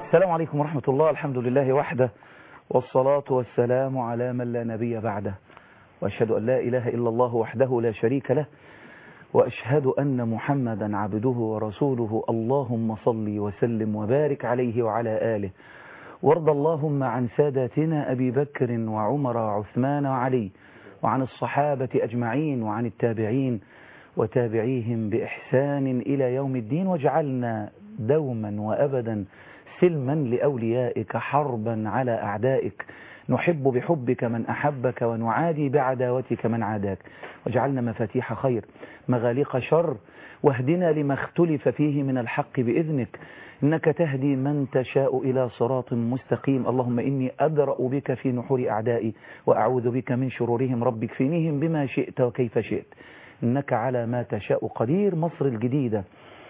السلام عليكم ورحمة الله الحمد لله وحده والصلاة والسلام على من لا نبي بعده وأشهد أن لا إله إلا الله وحده لا شريك له وأشهد أن محمدا عبده ورسوله اللهم صل وسلم وبارك عليه وعلى آله وارض اللهم عن ساداتنا أبي بكر وعمر وعثمان وعلي وعن الصحابة أجمعين وعن التابعين وتابعيهم بإحسان إلى يوم الدين واجعلنا دوما وأبدا سلما لأوليائك حربا على أعدائك نحب بحبك من أحبك ونعادي بعداوتك من عاداك واجعلنا مفاتيح خير مغاليق شر واهدنا لما اختلف فيه من الحق بإذنك إنك تهدي من تشاء إلى صراط مستقيم اللهم إني أدرأ بك في نحور أعدائي وأعوذ بك من شرورهم رب اكفنيهم بما شئت وكيف شئت إنك على ما تشاء قدير مصر الجديدة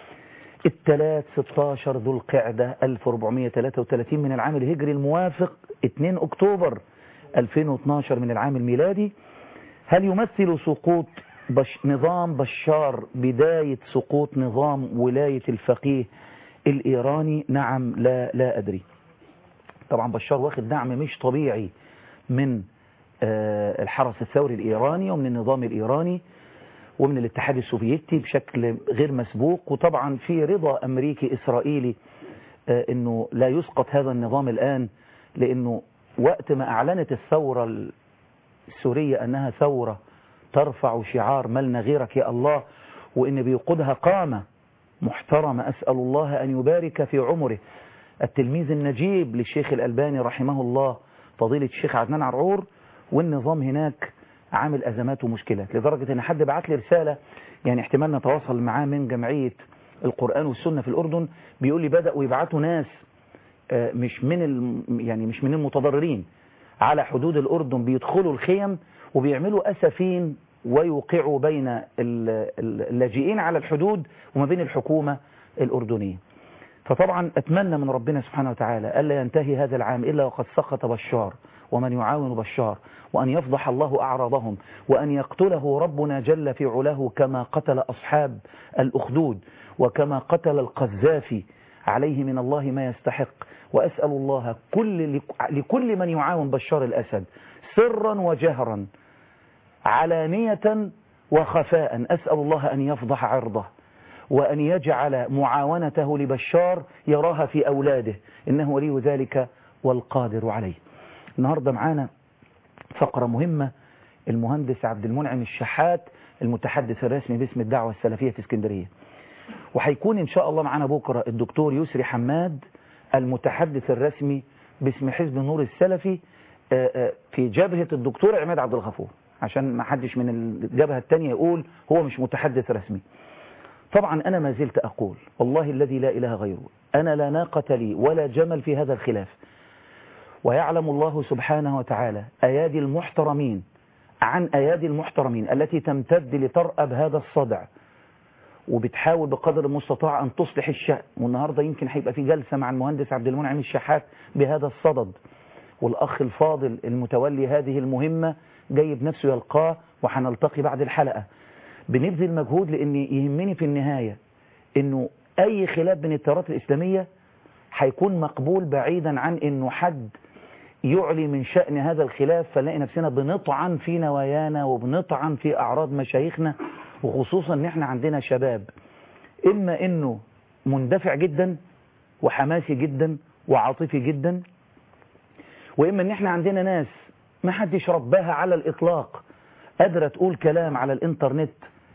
الثلاث 16 ذو القعدة 1433 من العام الهجري الموافق 2 أكتوبر 2012 من العام الميلادي هل يمثل سقوط بش نظام بشار بداية سقوط نظام ولاية الفقيه الإيراني نعم لا لا أدري طبعا بشار واخد دعم مش طبيعي من الحرس الثوري الإيراني ومن النظام الإيراني ومن الاتحاد السوفيتي بشكل غير مسبوق وطبعا في رضا أمريكي إسرائيلي أنه لا يسقط هذا النظام الآن لأنه وقت ما أعلنت الثورة السورية أنها ثورة ترفع شعار ملنا غيرك يا الله وإن بيقودها قامة محترمة أسأل الله أن يبارك في عمره التلميذ النجيب للشيخ الألباني رحمه الله فضيلة الشيخ عدنان عرعور والنظام هناك عامل أزمات ومشكلات لدرجة أن حد بعت لي رسالة يعني احتمال نتواصل معاه من جمعية القرآن والسنة في الأردن بيقول لي بدأوا يبعتوا ناس مش من يعني مش من المتضررين على حدود الأردن بيدخلوا الخيم وبيعملوا أسفين ويوقعوا بين اللاجئين على الحدود وما بين الحكومة الأردنية فطبعا أتمنى من ربنا سبحانه وتعالى ألا ينتهي هذا العام إلا وقد سقط بشار ومن يعاون بشار وأن يفضح الله أعراضهم وأن يقتله ربنا جل في علاه كما قتل أصحاب الأخدود وكما قتل القذافي عليه من الله ما يستحق وأسأل الله كل لكل من يعاون بشار الأسد سرا وجهرا علانية وخفاء أسأل الله أن يفضح عرضه وأن يجعل معاونته لبشار يراها في أولاده إنه ولي ذلك والقادر عليه النهاردة معانا فقرة مهمة المهندس عبد المنعم الشحات المتحدث الرسمي باسم الدعوة السلفية في اسكندرية وهيكون إن شاء الله معانا بكرة الدكتور يسري حماد المتحدث الرسمي باسم حزب النور السلفي في جبهة الدكتور عماد عبد الغفور عشان ما حدش من الجبهة التانية يقول هو مش متحدث رسمي طبعا أنا ما زلت أقول والله الذي لا إله غيره أنا لا ناقة لي ولا جمل في هذا الخلاف ويعلم الله سبحانه وتعالى أيادي المحترمين عن أيادي المحترمين التي تمتد لترأب هذا الصدع وبتحاول بقدر المستطاع أن تصلح الشأن والنهاردة يمكن هيبقى في جلسة مع المهندس عبد المنعم الشحات بهذا الصدد والأخ الفاضل المتولي هذه المهمة جايب نفسه يلقاه وهنلتقي بعد الحلقة بنبذل مجهود لأن يهمني في النهاية أنه أي خلاف بين التيارات الإسلامية هيكون مقبول بعيدا عن أنه حد يعلي من شأن هذا الخلاف فنلاقي نفسنا بنطعن في نوايانا وبنطعن في أعراض مشايخنا وخصوصا ان احنا عندنا شباب اما انه مندفع جدا وحماسي جدا وعاطفي جدا واما ان احنا عندنا ناس ما حدش رباها على الاطلاق قادرة تقول كلام على الانترنت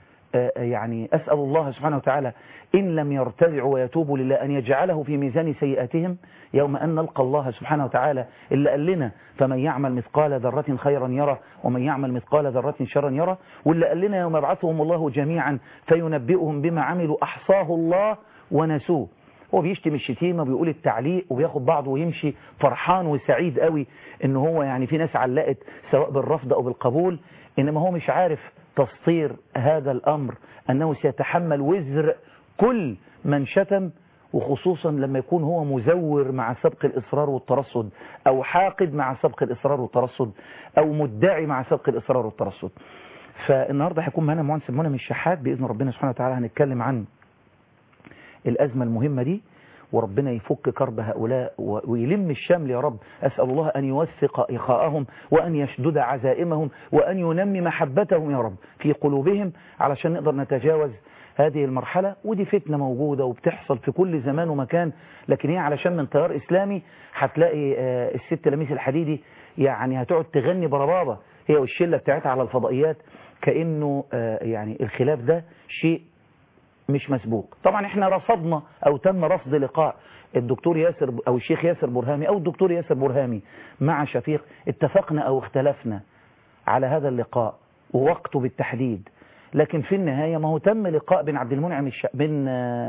يعني أسأل الله سبحانه وتعالى إن لم يرتدعوا ويتوبوا لله أن يجعله في ميزان سيئاتهم يوم أن نلقى الله سبحانه وتعالى اللي قال لنا فمن يعمل مثقال ذرة خيرا يرى ومن يعمل مثقال ذرة شرا يرى واللي قال لنا يوم يبعثهم الله جميعا فينبئهم بما عملوا أحصاه الله ونسوه هو بيشتم الشتيمة بيقول التعليق وبياخد بعضه ويمشي فرحان وسعيد قوي ان هو يعني في ناس علقت سواء بالرفض او بالقبول انما هو مش عارف تسطير هذا الأمر أنه سيتحمل وزر كل من شتم وخصوصا لما يكون هو مزور مع سبق الإصرار والترصد أو حاقد مع سبق الإصرار والترصد أو مدعي مع سبق الإصرار والترصد فالنهاردة هيكون معنا مهندس منى من الشحات بإذن ربنا سبحانه وتعالى هنتكلم عن الأزمة المهمة دي وربنا يفك كرب هؤلاء ويلم الشمل يا رب أسأل الله أن يوثق إخاءهم وأن يشدد عزائمهم وأن ينمي محبتهم يا رب في قلوبهم علشان نقدر نتجاوز هذه المرحلة ودي فتنة موجودة وبتحصل في كل زمان ومكان لكن هي علشان من تيار إسلامي هتلاقي الست لميس الحديدي يعني هتقعد تغني بربابة هي والشلة بتاعتها على الفضائيات كأنه يعني الخلاف ده شيء مش مسبوق طبعا احنا رصدنا او تم رصد لقاء الدكتور ياسر او الشيخ ياسر برهامي او الدكتور ياسر برهامي مع شفيق اتفقنا او اختلفنا على هذا اللقاء ووقته بالتحديد لكن في النهاية ما هو تم لقاء بين عبد المنعم الش... بين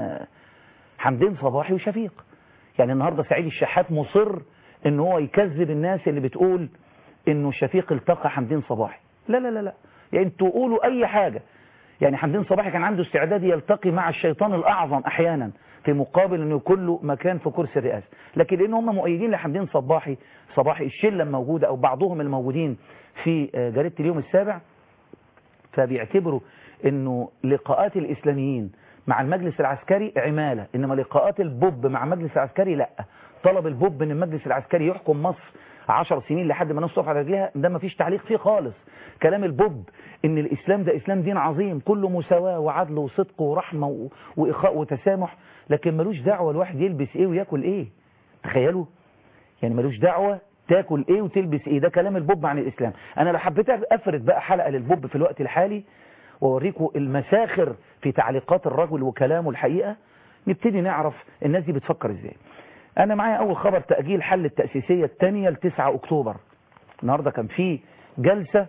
حمدين صباحي وشفيق يعني النهاردة سعيد الشحات مصر ان هو يكذب الناس اللي بتقول انه شفيق التقى حمدين صباحي لا لا لا لا يعني انتوا قولوا اي حاجة يعني حمدين صباحي كان عنده استعداد يلتقي مع الشيطان الأعظم أحيانا في مقابل أنه يكون له مكان في كرسي الرئاسة لكن لأن هم مؤيدين لحمدين صباحي صباحي الشلة الموجودة أو بعضهم الموجودين في جريدة اليوم السابع فبيعتبروا أنه لقاءات الإسلاميين مع المجلس العسكري عمالة إنما لقاءات البوب مع المجلس العسكري لا طلب البوب أن المجلس العسكري يحكم مصر عشر سنين لحد ما الناس تقف على رجلها ده ما فيش تعليق فيه خالص كلام البوب ان الاسلام ده اسلام دين عظيم كله مساواة وعدل وصدق ورحمة واخاء وتسامح لكن ملوش دعوة الواحد يلبس ايه وياكل ايه تخيلوا يعني ملوش دعوة تاكل ايه وتلبس ايه ده كلام البوب عن الاسلام انا لو حبيت افرد بقى حلقة للبوب في الوقت الحالي واوريكم المساخر في تعليقات الرجل وكلامه الحقيقة نبتدي نعرف الناس دي بتفكر ازاي انا معايا اول خبر تأجيل حل التأسيسية الثانية ل 9 اكتوبر النهاردة كان في جلسة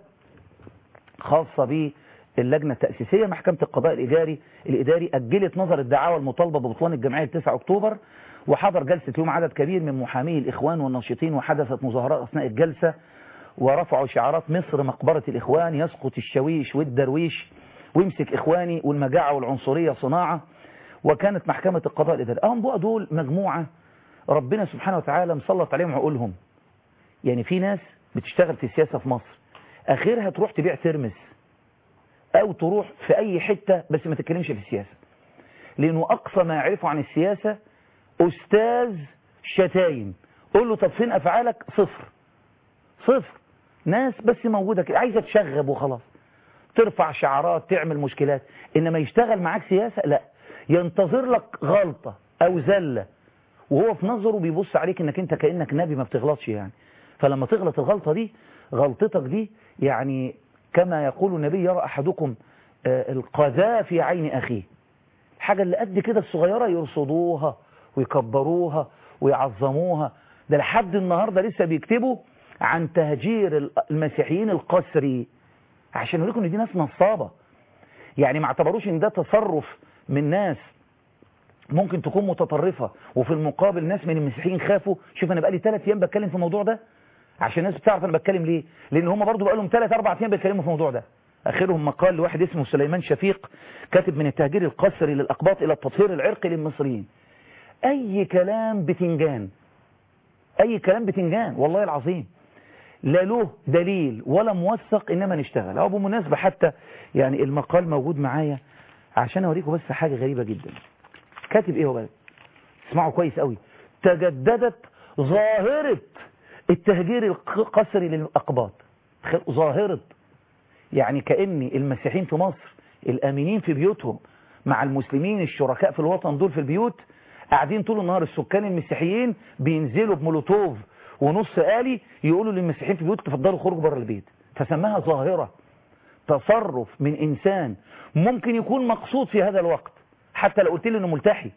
خاصة باللجنة التأسيسية محكمة القضاء الإداري الإداري أجلت نظر الدعاوى المطالبة ببطلان الجمعية 9 أكتوبر وحضر جلسة يوم عدد كبير من محامي الإخوان والناشطين وحدثت مظاهرات أثناء الجلسة ورفعوا شعارات مصر مقبرة الإخوان يسقط الشويش والدرويش ويمسك إخواني والمجاعة والعنصرية صناعة وكانت محكمة القضاء الإداري أهم بقى دول مجموعة ربنا سبحانه وتعالى مسلط عليهم عقولهم يعني في ناس بتشتغل في السياسة في مصر اخرها تروح تبيع ترمس او تروح في اي حتة بس ما تتكلمش في السياسة لانه اقصى ما يعرفه عن السياسة استاذ شتايم قول له طب فين افعالك صفر صفر ناس بس موجودة كده عايزة تشغب وخلاص ترفع شعارات تعمل مشكلات انما يشتغل معاك سياسة لا ينتظر لك غلطة او زلة وهو في نظره بيبص عليك انك انت كأنك نبي ما بتغلطش يعني فلما تغلط الغلطة دي غلطتك دي يعني كما يقول النبي يرى أحدكم القذاة في عين أخيه الحاجة اللي قد كده الصغيرة يرصدوها ويكبروها ويعظموها ده لحد النهاردة لسه بيكتبوا عن تهجير المسيحيين القسري عشان يقول لكم ان دي ناس نصابة يعني ما اعتبروش ان ده تصرف من ناس ممكن تكون متطرفة وفي المقابل ناس من المسيحيين خافوا شوف انا بقالي ثلاث ايام بتكلم في الموضوع ده عشان الناس بتعرف انا بتكلم ليه لان هم برضو بقالهم ثلاث اربع ايام بيتكلموا في الموضوع ده اخرهم مقال لواحد اسمه سليمان شفيق كاتب من التهجير القسري للاقباط الى التطهير العرقي للمصريين اي كلام بتنجان اي كلام بتنجان والله العظيم لا له دليل ولا موثق انما نشتغل او بمناسبة حتى يعني المقال موجود معايا عشان اوريكم بس حاجة غريبة جدا كاتب ايه هو بقى اسمعوا كويس قوي تجددت ظاهرة التهجير القسري للأقباط ظاهرة يعني كأن المسيحيين في مصر الآمنين في بيوتهم مع المسلمين الشركاء في الوطن دول في البيوت قاعدين طول النهار السكان المسيحيين بينزلوا بمولوتوف ونص آلي يقولوا للمسيحيين في البيوت تفضلوا خرجوا بره البيت فسماها ظاهرة تصرف من إنسان ممكن يكون مقصود في هذا الوقت حتى لو قلت لي انه ملتحي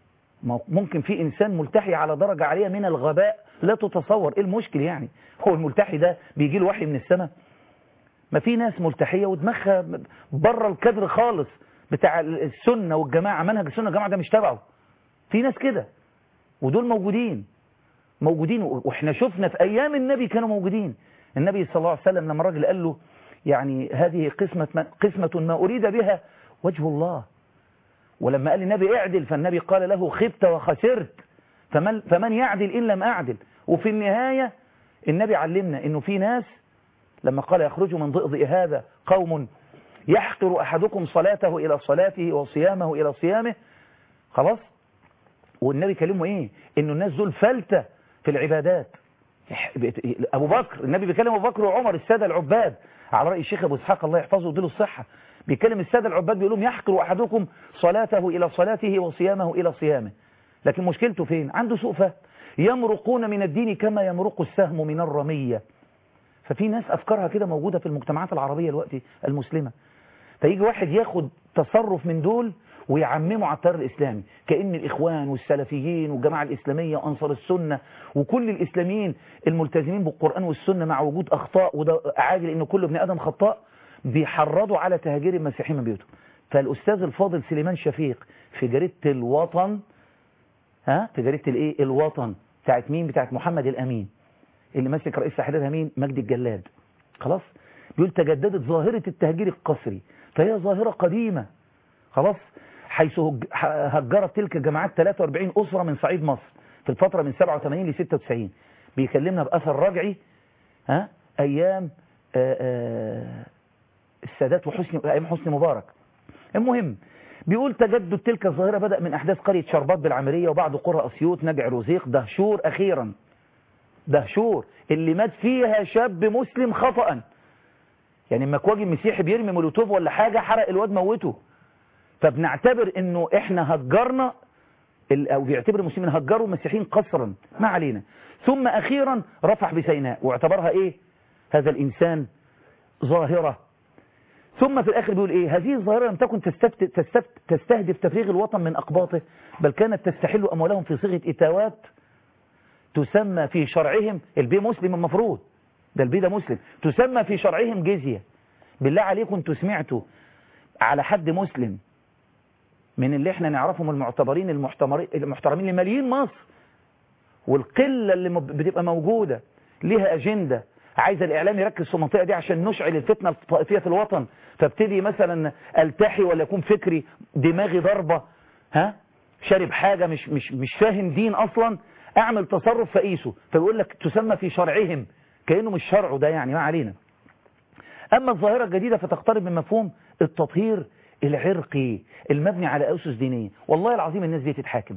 ممكن في إنسان ملتحي على درجة عالية من الغباء لا تتصور ايه المشكل يعني هو الملتحي ده بيجي له وحي من السماء ما في ناس ملتحية ودماغها بره الكادر خالص بتاع السنة والجماعة منهج السنة والجماعة ده مش تبعه في ناس كده ودول موجودين موجودين واحنا شفنا في ايام النبي كانوا موجودين النبي صلى الله عليه وسلم لما الراجل قال له يعني هذه قسمة ما, قسمة ما أريد بها وجه الله ولما قال النبي اعدل فالنبي قال له خبت وخسرت فمن, فمن يعدل إن لم أعدل وفي النهاية النبي علمنا انه في ناس لما قال يخرج من ضئضئ هذا قوم يحقر أحدكم صلاته إلى صلاته وصيامه إلى صيامه خلاص والنبي كلمه ايه انه الناس دول فلتة في العبادات ابو بكر النبي بيكلم ابو بكر وعمر السادة العباد على رأي الشيخ ابو اسحاق الله يحفظه ويديله الصحة بيكلم السادة العباد بيقول لهم يحقر احدكم صلاته الى صلاته وصيامه الى صيامه لكن مشكلته فين عنده سوء فهم يمرقون من الدين كما يمرق السهم من الرمية ففي ناس أفكارها كده موجودة في المجتمعات العربية الوقت المسلمة فيجي واحد ياخد تصرف من دول ويعممه على التيار الإسلامي كأن الإخوان والسلفيين والجماعة الإسلامية وأنصار السنة وكل الإسلاميين الملتزمين بالقرآن والسنة مع وجود أخطاء وده عادي لأن كل ابن آدم خطاء بيحرضوا على تهاجير المسيحيين من بيوتهم فالأستاذ الفاضل سليمان شفيق في جريدة الوطن ها في جريدة الايه الوطن بتاعت مين بتاعت محمد الأمين اللي ماسك رئيس تحريرها مين مجدي الجلاد خلاص بيقول تجددت ظاهرة التهجير القسري فهي ظاهرة قديمة خلاص حيث هجرت تلك الجماعات 43 أسرة من صعيد مصر في الفترة من 87 ل 96 بيكلمنا بأثر رجعي ها أيام آآ آآ السادات وحسني أيام حسني مبارك المهم بيقول تجدد تلك الظاهرة بدأ من أحداث قرية شربات بالعمرية وبعد قرى أسيوط نجع روزيق دهشور أخيرا دهشور اللي مات فيها شاب مسلم خطأ يعني لما كواجي مسيحي بيرمي مولوتوف ولا حاجة حرق الواد موته فبنعتبر انه احنا هجرنا او بيعتبر المسلمين هجروا المسيحيين قصرا ما علينا ثم اخيرا رفح بسيناء واعتبرها ايه هذا الانسان ظاهرة ثم في الآخر بيقول إيه هذه الظاهرة لم تكن تستفت تستفت تستهدف تفريغ الوطن من أقباطه بل كانت تستحل أموالهم في صيغة إتاوات تسمى في شرعهم البي مسلم المفروض ده البي ده مسلم تسمى في شرعهم جزية بالله عليكم انتوا سمعتوا على حد مسلم من اللي احنا نعرفهم المعتبرين المحترمين لملايين مصر والقلة اللي بتبقى موجودة ليها أجندة عايز الإعلام يركز في المنطقة دي عشان نشعل الفتنة الطائفية في الوطن فابتدي مثلا التحي ولا يكون فكري دماغي ضربة ها شارب حاجة مش, مش, مش فاهم دين أصلا أعمل تصرف فقيسه فبيقول لك تسمى في شرعهم كأنه مش شرعه ده يعني ما علينا أما الظاهرة الجديدة فتقترب من مفهوم التطهير العرقي المبني على أسس دينية والله العظيم الناس دي تتحاكم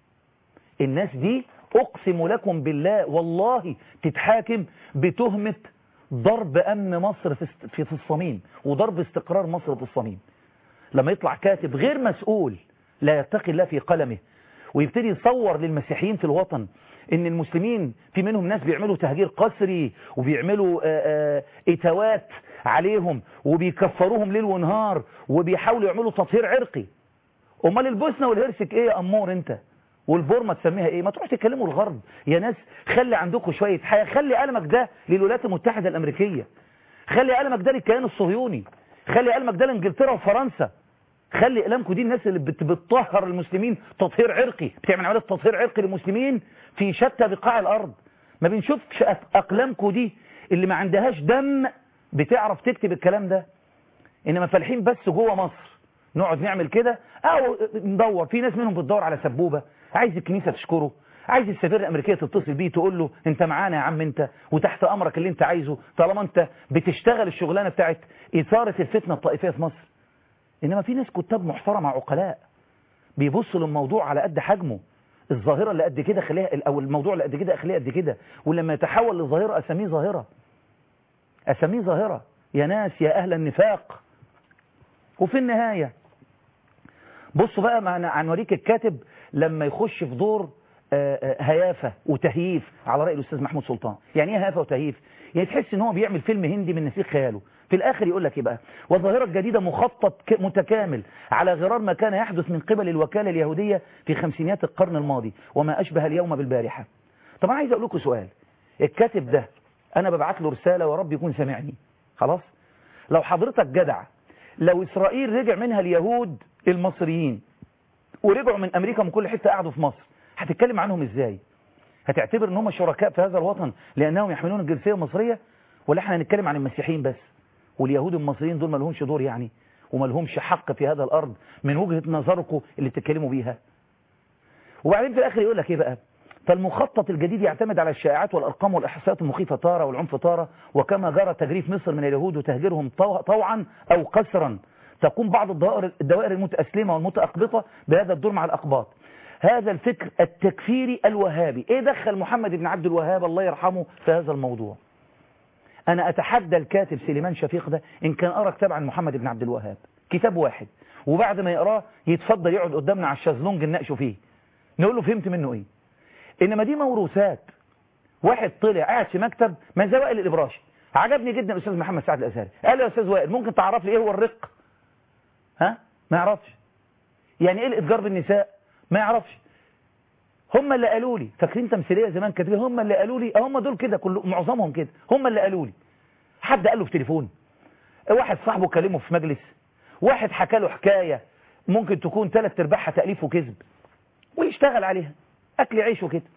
الناس دي أقسم لكم بالله والله تتحاكم بتهمة ضرب أمن مصر في في الصميم وضرب استقرار مصر في الصميم لما يطلع كاتب غير مسؤول لا يتقي الله في قلمه ويبتدي يصور للمسيحيين في الوطن ان المسلمين في منهم ناس بيعملوا تهجير قسري وبيعملوا اتوات عليهم وبيكفروهم ليل ونهار وبيحاولوا يعملوا تطهير عرقي امال البوسنه والهرسك ايه يا امور انت والبورما تسميها ايه ما تروح تكلموا الغرب يا ناس خلي عندكم شوية حياة خلي قلمك ده للولايات المتحدة الامريكية خلي قلمك ده للكيان الصهيوني خلي قلمك ده لانجلترا وفرنسا خلي قلمكم دي الناس اللي بتطهر المسلمين تطهير عرقي بتعمل عملية تطهير عرقي للمسلمين في شتى بقاع الارض ما بنشوفش اقلامكم دي اللي ما عندهاش دم بتعرف تكتب الكلام ده انما فالحين بس جوه مصر نقعد نعمل كده او ندور في ناس منهم بتدور على سبوبة عايز الكنيسة تشكره عايز السفير الامريكيه تتصل بيه تقول له انت معانا يا عم انت وتحت امرك اللي انت عايزه طالما انت بتشتغل الشغلانه بتاعت اثاره الفتنه الطائفيه في مصر انما في ناس كتاب محترمه عقلاء بيبصوا للموضوع على قد حجمه الظاهره اللي قد كده خليها او الموضوع اللي قد كده اخليه قد كده ولما يتحول لظاهره اسميه ظاهره اسميه ظاهره يا ناس يا اهل النفاق وفي النهايه بصوا بقى معنا هنوريك الكاتب لما يخش في دور هيافة وتهييف على رأي الأستاذ محمود سلطان يعني ايه هيافة وتهييف يعني تحس ان هو بيعمل فيلم هندي من نسيج خياله في الآخر يقول لك ايه بقى والظاهرة الجديدة مخطط متكامل على غرار ما كان يحدث من قبل الوكالة اليهودية في خمسينيات القرن الماضي وما أشبه اليوم بالبارحة طب أنا عايز أقول لكم سؤال الكاتب ده أنا ببعت له رسالة ورب يكون سامعني خلاص لو حضرتك جدع لو إسرائيل رجع منها اليهود المصريين ورجعوا من أمريكا من كل حتة قعدوا في مصر هتتكلم عنهم ازاي هتعتبر ان هم شركاء في هذا الوطن لانهم يحملون الجنسيه المصريه ولا احنا هنتكلم عن المسيحيين بس واليهود المصريين دول ما لهمش دور يعني وما لهمش حق في هذا الارض من وجهه نظركم اللي بتتكلموا بيها وبعدين في الاخر يقول لك ايه بقى فالمخطط الجديد يعتمد على الشائعات والارقام والاحصائيات المخيفه تاره والعنف تاره وكما جرى تجريف مصر من اليهود وتهجيرهم طوعا او قسرا تقوم بعض الدوائر المتأسلمة والمتأقبطة بهذا الدور مع الأقباط هذا الفكر التكفيري الوهابي ايه دخل محمد بن عبد الوهاب الله يرحمه في هذا الموضوع انا اتحدى الكاتب سليمان شفيق ده ان كان قرا كتاب عن محمد بن عبد الوهاب كتاب واحد وبعد ما يقراه يتفضل يقعد قدامنا على الشازلونج نناقشه فيه نقول له فهمت منه ايه انما دي موروثات واحد طلع قاعد في مكتب من زي وائل الابراشي عجبني جدا الاستاذ محمد سعد الازهري قال له يا استاذ وائل ممكن تعرف لي ايه هو الرق ها ما يعرفش يعني ايه الاتجار بالنساء ما يعرفش هم اللي قالوا لي فاكرين تمثيليه زمان كاتبين هم اللي قالوا لي هم دول كده كل معظمهم كده هم اللي قالوا لي حد قال له في تليفون واحد صاحبه كلمه في مجلس واحد حكى له حكايه ممكن تكون ثلاث ارباعها تاليف وكذب ويشتغل عليها اكل عيشه كده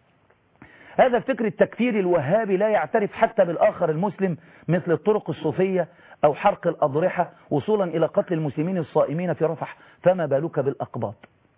هذا الفكر التكفيري الوهابي لا يعترف حتى بالآخر المسلم مثل الطرق الصوفية أو حرق الأضرحة وصولا إلى قتل المسلمين الصائمين في رفح فما بالك بالأقباط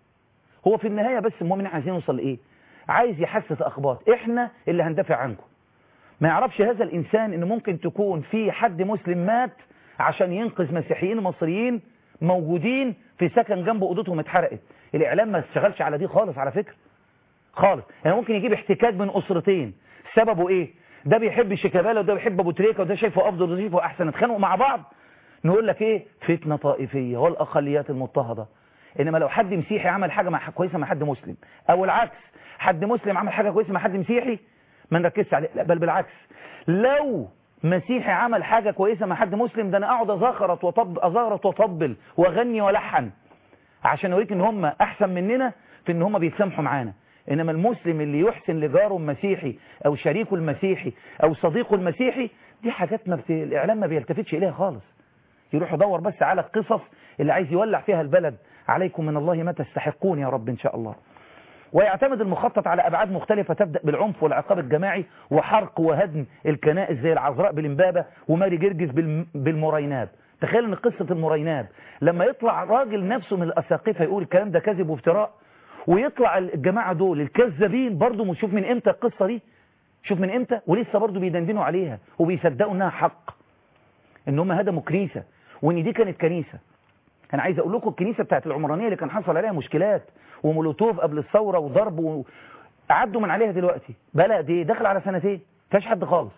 هو في النهاية بس المؤمن عايزين نوصل لإيه عايز يحسس أقباط إحنا اللي هندافع عنكم ما يعرفش هذا الإنسان إن ممكن تكون في حد مسلم مات عشان ينقذ مسيحيين مصريين موجودين في سكن جنب أوضتهم اتحرقت الإعلام ما اشتغلش على دي خالص على فكرة خالص يعني ممكن يجيب احتكاك من أسرتين سببه إيه ده بيحب شيكابالا وده بيحب أبو تريكة وده شايفه أفضل وده شايفه أحسن اتخانقوا مع بعض نقول لك إيه فتنة طائفية والأقليات المضطهدة إنما لو حد مسيحي عمل حاجة مع كويسة مع حد مسلم أو العكس حد مسلم عمل حاجة كويسة مع حد مسيحي ما نركزش عليه لا بل بالعكس لو مسيحي عمل حاجة كويسة مع حد مسلم ده أنا أقعد أزغرط وطب أزغرط وطبل وأغني ولحن عشان أوريك إن هم أحسن مننا في إن هم بيتسامحوا معانا إنما المسلم اللي يحسن لجاره المسيحي أو شريكه المسيحي أو صديقه المسيحي دي حاجات ما بت... الإعلام ما بيلتفتش إليها خالص يروح يدور بس على القصص اللي عايز يولع فيها البلد عليكم من الله ما تستحقون يا رب إن شاء الله ويعتمد المخطط على أبعاد مختلفة تبدأ بالعنف والعقاب الجماعي وحرق وهدم الكنائس زي العذراء بالإمبابة وماري جرجس بالمريناب تخيل ان قصة المريناب لما يطلع راجل نفسه من الأساقفة يقول الكلام ده كذب وافتراء ويطلع الجماعة دول الكذابين برضو شوف من امتى القصة دي شوف من امتى ولسه برضو بيدندنوا عليها وبيصدقوا انها حق ان هم هدموا كنيسة وان دي كانت كنيسة انا عايز اقول لكم الكنيسة بتاعت العمرانية اللي كان حصل عليها مشكلات ومولوتوف قبل الثورة وضرب و... عدوا من عليها دلوقتي بلد دي داخل على سنتين فيهاش حد خالص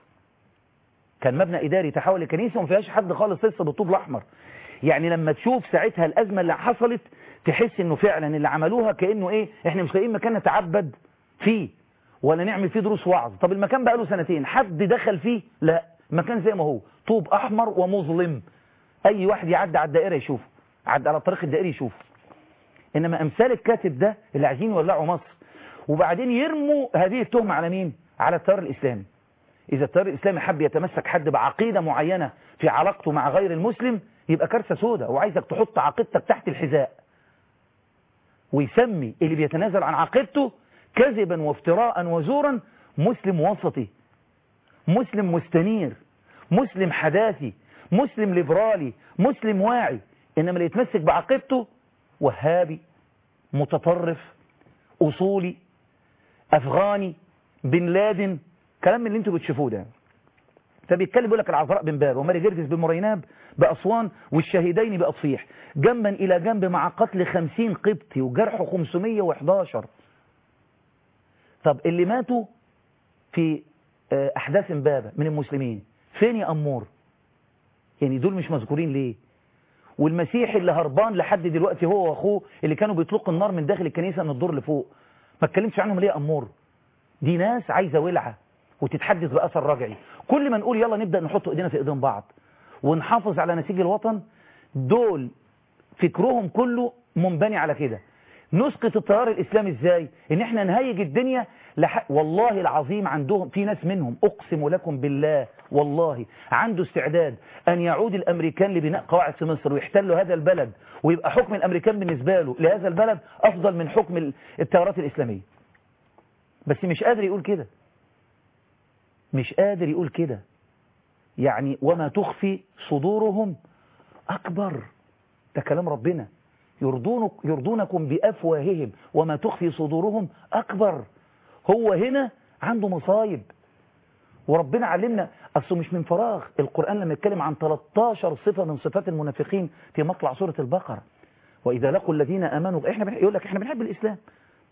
كان مبنى اداري تحول لكنيسة وما فيهاش حد خالص لسه بالطوب الاحمر يعني لما تشوف ساعتها الازمة اللي حصلت تحس انه فعلا اللي عملوها كانه ايه احنا مش لاقيين مكان نتعبد فيه ولا نعمل فيه دروس وعظ طب المكان بقى له سنتين حد دخل فيه لا المكان زي ما هو طوب احمر ومظلم اي واحد يعدي على الدائره يشوفه عدى على الطريق الدائري يشوفه انما امثال الكاتب ده اللي عايزين يولعوا مصر وبعدين يرموا هذه التهمه على مين على التيار الاسلامي اذا التيار الاسلامي حب يتمسك حد بعقيده معينه في علاقته مع غير المسلم يبقى كارثه سوداء وعايزك تحط عقيدتك تحت الحذاء ويسمي اللي بيتنازل عن عقيدته كذبا وافتراء وزورا مسلم وسطي مسلم مستنير مسلم حداثي مسلم ليبرالي مسلم واعي انما اللي يتمسك بعقيدته وهابي متطرف اصولي افغاني بن لادن كلام من اللي انتوا بتشوفوه ده فبيتكلم بيقول لك العذراء بن باب وماري جرجس بمريناب بأسوان والشهيدين بأطفيح جنبا إلى جنب مع قتل خمسين قبطي وجرح 511 طب اللي ماتوا في أحداث امبابة من المسلمين فين يا أمور يعني دول مش مذكورين ليه والمسيح اللي هربان لحد دلوقتي هو واخوه اللي كانوا بيطلقوا النار من داخل الكنيسة من الدور اللي فوق ما اتكلمش عنهم ليه يا أمور دي ناس عايزة ولعة وتتحدث بأثر رجعي كل ما نقول يلا نبدأ نحط ايدينا في ايدين بعض ونحافظ على نسيج الوطن دول فكرهم كله منبني على كده نسقط التيار الإسلامي ازاي ان احنا نهيج الدنيا لح... والله العظيم عندهم في ناس منهم اقسم لكم بالله والله عنده استعداد ان يعود الامريكان لبناء قواعد في مصر ويحتلوا هذا البلد ويبقى حكم الامريكان بالنسبة له لهذا البلد افضل من حكم التيارات الاسلامية بس مش قادر يقول كده مش قادر يقول كده يعني وما تخفي صدورهم أكبر ده كلام ربنا يرضونك يرضونكم بأفواههم وما تخفي صدورهم أكبر هو هنا عنده مصايب وربنا علمنا أصله مش من فراغ القرآن لما يتكلم عن 13 صفة من صفات المنافقين في مطلع سورة البقرة وإذا لقوا الذين آمنوا إحنا بنح... يقول لك إحنا بنحب الإسلام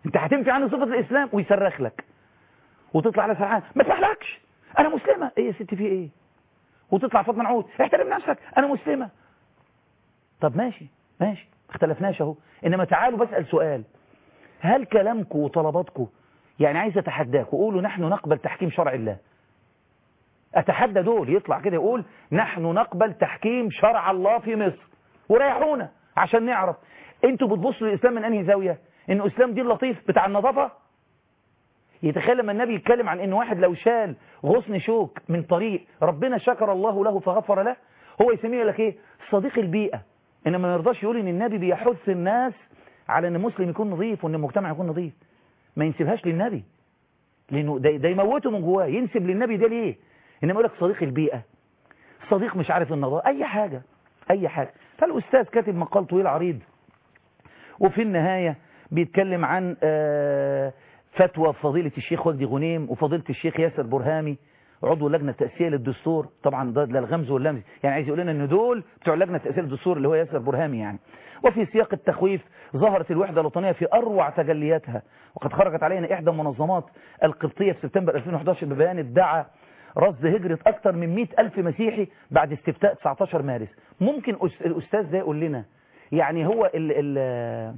انت هتنفي عنه صفة الاسلام ويصرخ لك وتطلع على سرحان ما تفعلكش انا مسلمة ايه يا ستي في ايه وتطلع فاطمه نعود احترم نفسك انا مسلمة طب ماشي ماشي اختلفناش اهو انما تعالوا بسأل سؤال هل كلامكم وطلباتكم يعني عايز اتحداك وقولوا نحن نقبل تحكيم شرع الله اتحدى دول يطلع كده يقول نحن نقبل تحكيم شرع الله في مصر وريحونا عشان نعرف انتوا بتبصوا للاسلام من انهي زاويه ان الاسلام دي اللطيف بتاع النظافه يتخيل لما النبي يتكلم عن ان واحد لو شال غصن شوك من طريق ربنا شكر الله له فغفر له هو يسميه لك ايه صديق البيئه انما ما يرضاش يقول ان النبي بيحث الناس على ان المسلم يكون نظيف وان المجتمع يكون نظيف ما ينسبهاش للنبي لانه ده, ده يموته من جواه ينسب للنبي ده ليه انما يقول لك صديق البيئه صديق مش عارف النظافه اي حاجه اي حاجه فالاستاذ كاتب مقال طويل عريض وفي النهايه بيتكلم عن فتوى فضيلة الشيخ وجدي غنيم وفضيلة الشيخ ياسر برهامي عضو اللجنة التأسيسية للدستور طبعا ده الغمز واللمز يعني عايز يقول لنا ان دول بتوع اللجنة التأسيسية للدستور اللي هو ياسر برهامي يعني وفي سياق التخويف ظهرت الوحدة الوطنية في أروع تجلياتها وقد خرجت علينا إحدى المنظمات القبطية في سبتمبر 2011 ببيان ادعى رصد هجرة أكثر من 100 ألف مسيحي بعد استفتاء 19 مارس ممكن الأستاذ ده يقول لنا يعني هو ال ال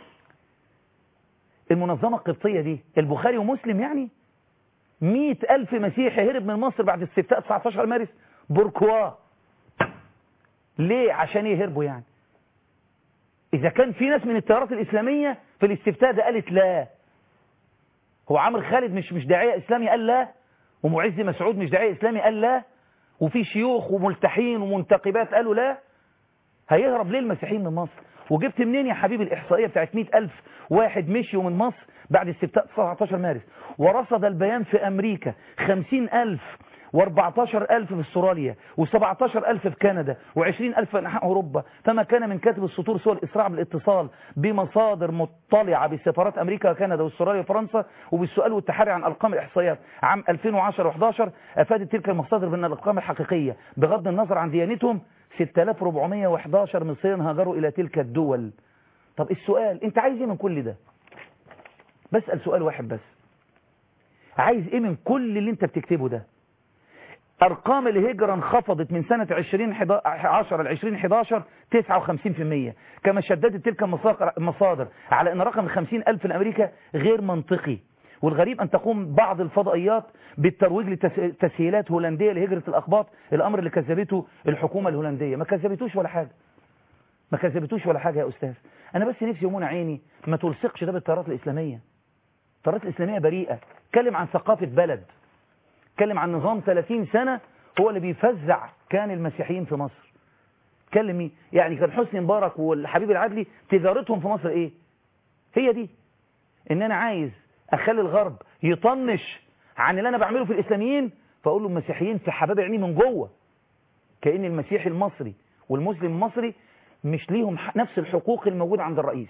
المنظمة القبطية دي البخاري ومسلم يعني مئة ألف مسيحي هرب من مصر بعد استفتاء 19 مارس بوركوا ليه عشان ايه هربوا يعني إذا كان في ناس من التيارات الإسلامية في الاستفتاء ده قالت لا هو عمرو خالد مش مش داعية إسلامي قال لا ومعز مسعود مش داعية إسلامي قال لا وفي شيوخ وملتحين ومنتقبات قالوا لا هيهرب ليه المسيحيين من مصر وجبت منين يا حبيبي الإحصائية بتاعت 100 ألف واحد مشيوا من مصر بعد استفتاء 19 مارس ورصد البيان في أمريكا 50 ألف و14 ألف في استراليا و17 ألف في كندا و20 ألف في أنحاء أوروبا فما كان من كاتب السطور سوى الإسراع بالاتصال بمصادر مطلعة بسفارات أمريكا وكندا واستراليا وفرنسا وبالسؤال والتحري عن أرقام الإحصائيات عام 2010 و11 أفادت تلك المصادر بأن الأرقام الحقيقية بغض النظر عن ديانتهم 6411 مصريا هاجروا إلى تلك الدول طب السؤال أنت عايز إيه من كل ده بسأل سؤال واحد بس عايز إيه من كل اللي أنت بتكتبه ده أرقام الهجرة انخفضت من سنة 2010 ل 2011 59% كما شددت تلك المصادر على أن رقم 50 ألف لأمريكا غير منطقي والغريب أن تقوم بعض الفضائيات بالترويج لتسهيلات هولندية لهجرة الأقباط الأمر اللي كذبته الحكومة الهولندية ما كذبتوش ولا حاجة ما كذبتوش ولا حاجة يا أستاذ أنا بس نفسي يمون عيني ما تلصقش ده بالتيارات الإسلامية التيارات الإسلامية بريئة اتكلم عن ثقافة بلد اتكلم عن نظام 30 سنة هو اللي بيفزع كان المسيحيين في مصر اتكلم مين يعني كان حسني مبارك والحبيب العدلي تجارتهم في مصر ايه هي دي ان انا عايز اخلي الغرب يطنش عن اللي انا بعمله في الاسلاميين فاقول له المسيحيين في حباب عيني من جوه كأن المسيحي المصري والمسلم المصري مش ليهم نفس الحقوق الموجودة عند الرئيس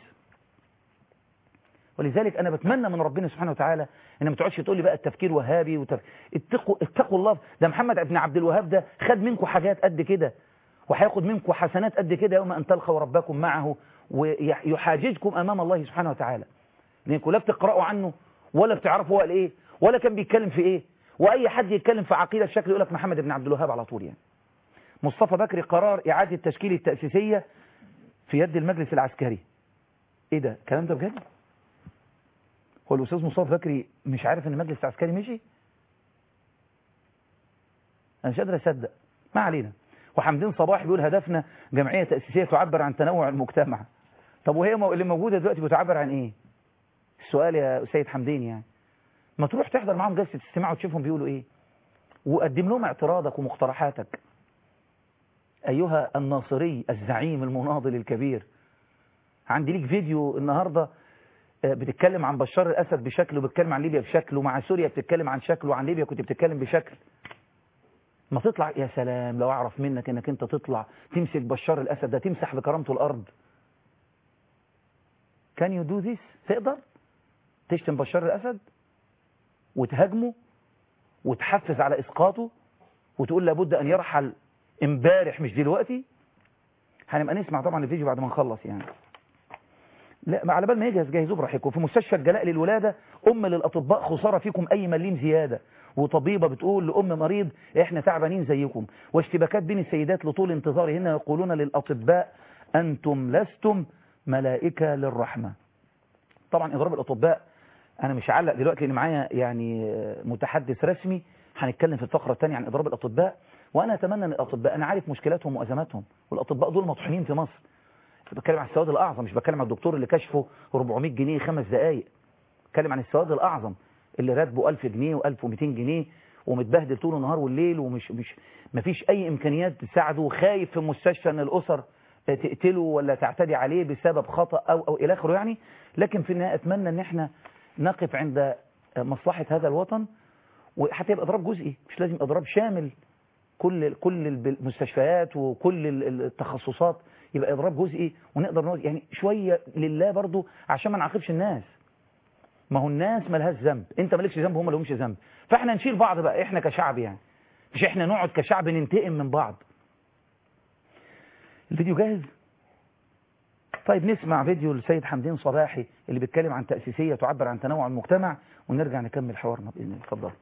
ولذلك أنا بتمنى من ربنا سبحانه وتعالى إن ما تقعدش تقول لي بقى التفكير وهابي وتف... اتقوا اتقوا الله ده محمد بن عبد الوهاب ده خد منكم حاجات قد كده وهياخد منكم حسنات قد كده يوم أن تلقوا ربكم معه ويحاججكم أمام الله سبحانه وتعالى لأنكم لا بتقرأوا عنه ولا بتعرفوا هو قال إيه ولا كان بيتكلم في إيه وأي حد يتكلم في عقيدة الشكل يقول لك محمد بن عبد الوهاب على طول يعني مصطفى بكري قرار إعادة التشكيل التأسيسية في يد المجلس العسكري إيه ده الكلام ده بجد هو الأستاذ مصطفى بكري مش عارف إن المجلس العسكري مشي أنا مش قادر أصدق ما علينا وحمدين صباح بيقول هدفنا جمعية تأسيسية تعبر عن تنوع المجتمع طب وهي اللي موجودة دلوقتي بتعبر عن إيه السؤال يا سيد حمدين يعني ما تروح تحضر معاهم جلسة استماع وتشوفهم بيقولوا إيه وقدم لهم اعتراضك ومقترحاتك أيها الناصري الزعيم المناضل الكبير عندي ليك فيديو النهاردة بتتكلم عن بشار الأسد بشكل وبتتكلم عن ليبيا بشكل ومع سوريا بتتكلم عن شكل وعن ليبيا كنت بتتكلم بشكل ما تطلع يا سلام لو أعرف منك أنك أنت تطلع تمسك بشار الأسد ده تمسح بكرامته الأرض كان يو دو ذيس تقدر تشتم بشار الأسد وتهاجمه وتحفز على إسقاطه وتقول لابد أن يرحل امبارح مش دلوقتي هنبقى نسمع طبعا الفيديو بعد ما نخلص يعني لا ما على بال ما يجهز جهزوه براحتكم في مستشفى الجلاء للولاده ام للاطباء خساره فيكم اي مليم زياده وطبيبه بتقول لام مريض احنا تعبانين زيكم واشتباكات بين السيدات لطول انتظارهن يقولون للاطباء انتم لستم ملائكه للرحمه طبعا اضراب الاطباء انا مش هعلق دلوقتي لان معايا يعني متحدث رسمي هنتكلم في الفقره الثانيه عن اضراب الاطباء وانا اتمنى ان الاطباء انا عارف مشكلاتهم وازماتهم والاطباء دول مطحونين في مصر بتكلم عن السواد الاعظم مش بتكلم عن الدكتور اللي كشفه 400 جنيه خمس دقائق بتكلم عن السواد الاعظم اللي راتبه 1000 جنيه و1200 جنيه ومتبهدل طول النهار والليل ومش مش مفيش اي امكانيات تساعده وخايف في المستشفى ان الاسر تقتله ولا تعتدي عليه بسبب خطأ او او الى اخره يعني لكن في النهايه اتمنى ان احنا نقف عند مصلحة هذا الوطن وحتى يبقى اضراب جزئي مش لازم اضراب شامل كل كل المستشفيات وكل التخصصات يبقى اضراب جزئي ونقدر نقول يعني شويه لله برضو عشان ما نعاقبش الناس ما هو الناس مالهاش ذنب انت مالكش ذنب هم لهمش ذنب فاحنا نشيل بعض بقى احنا كشعب يعني مش احنا نقعد كشعب ننتقم من بعض الفيديو جاهز طيب نسمع فيديو للسيد حمدين صباحي اللي بيتكلم عن تأسيسية تعبر عن تنوع المجتمع ونرجع نكمل حوارنا بإذن الله اتفضل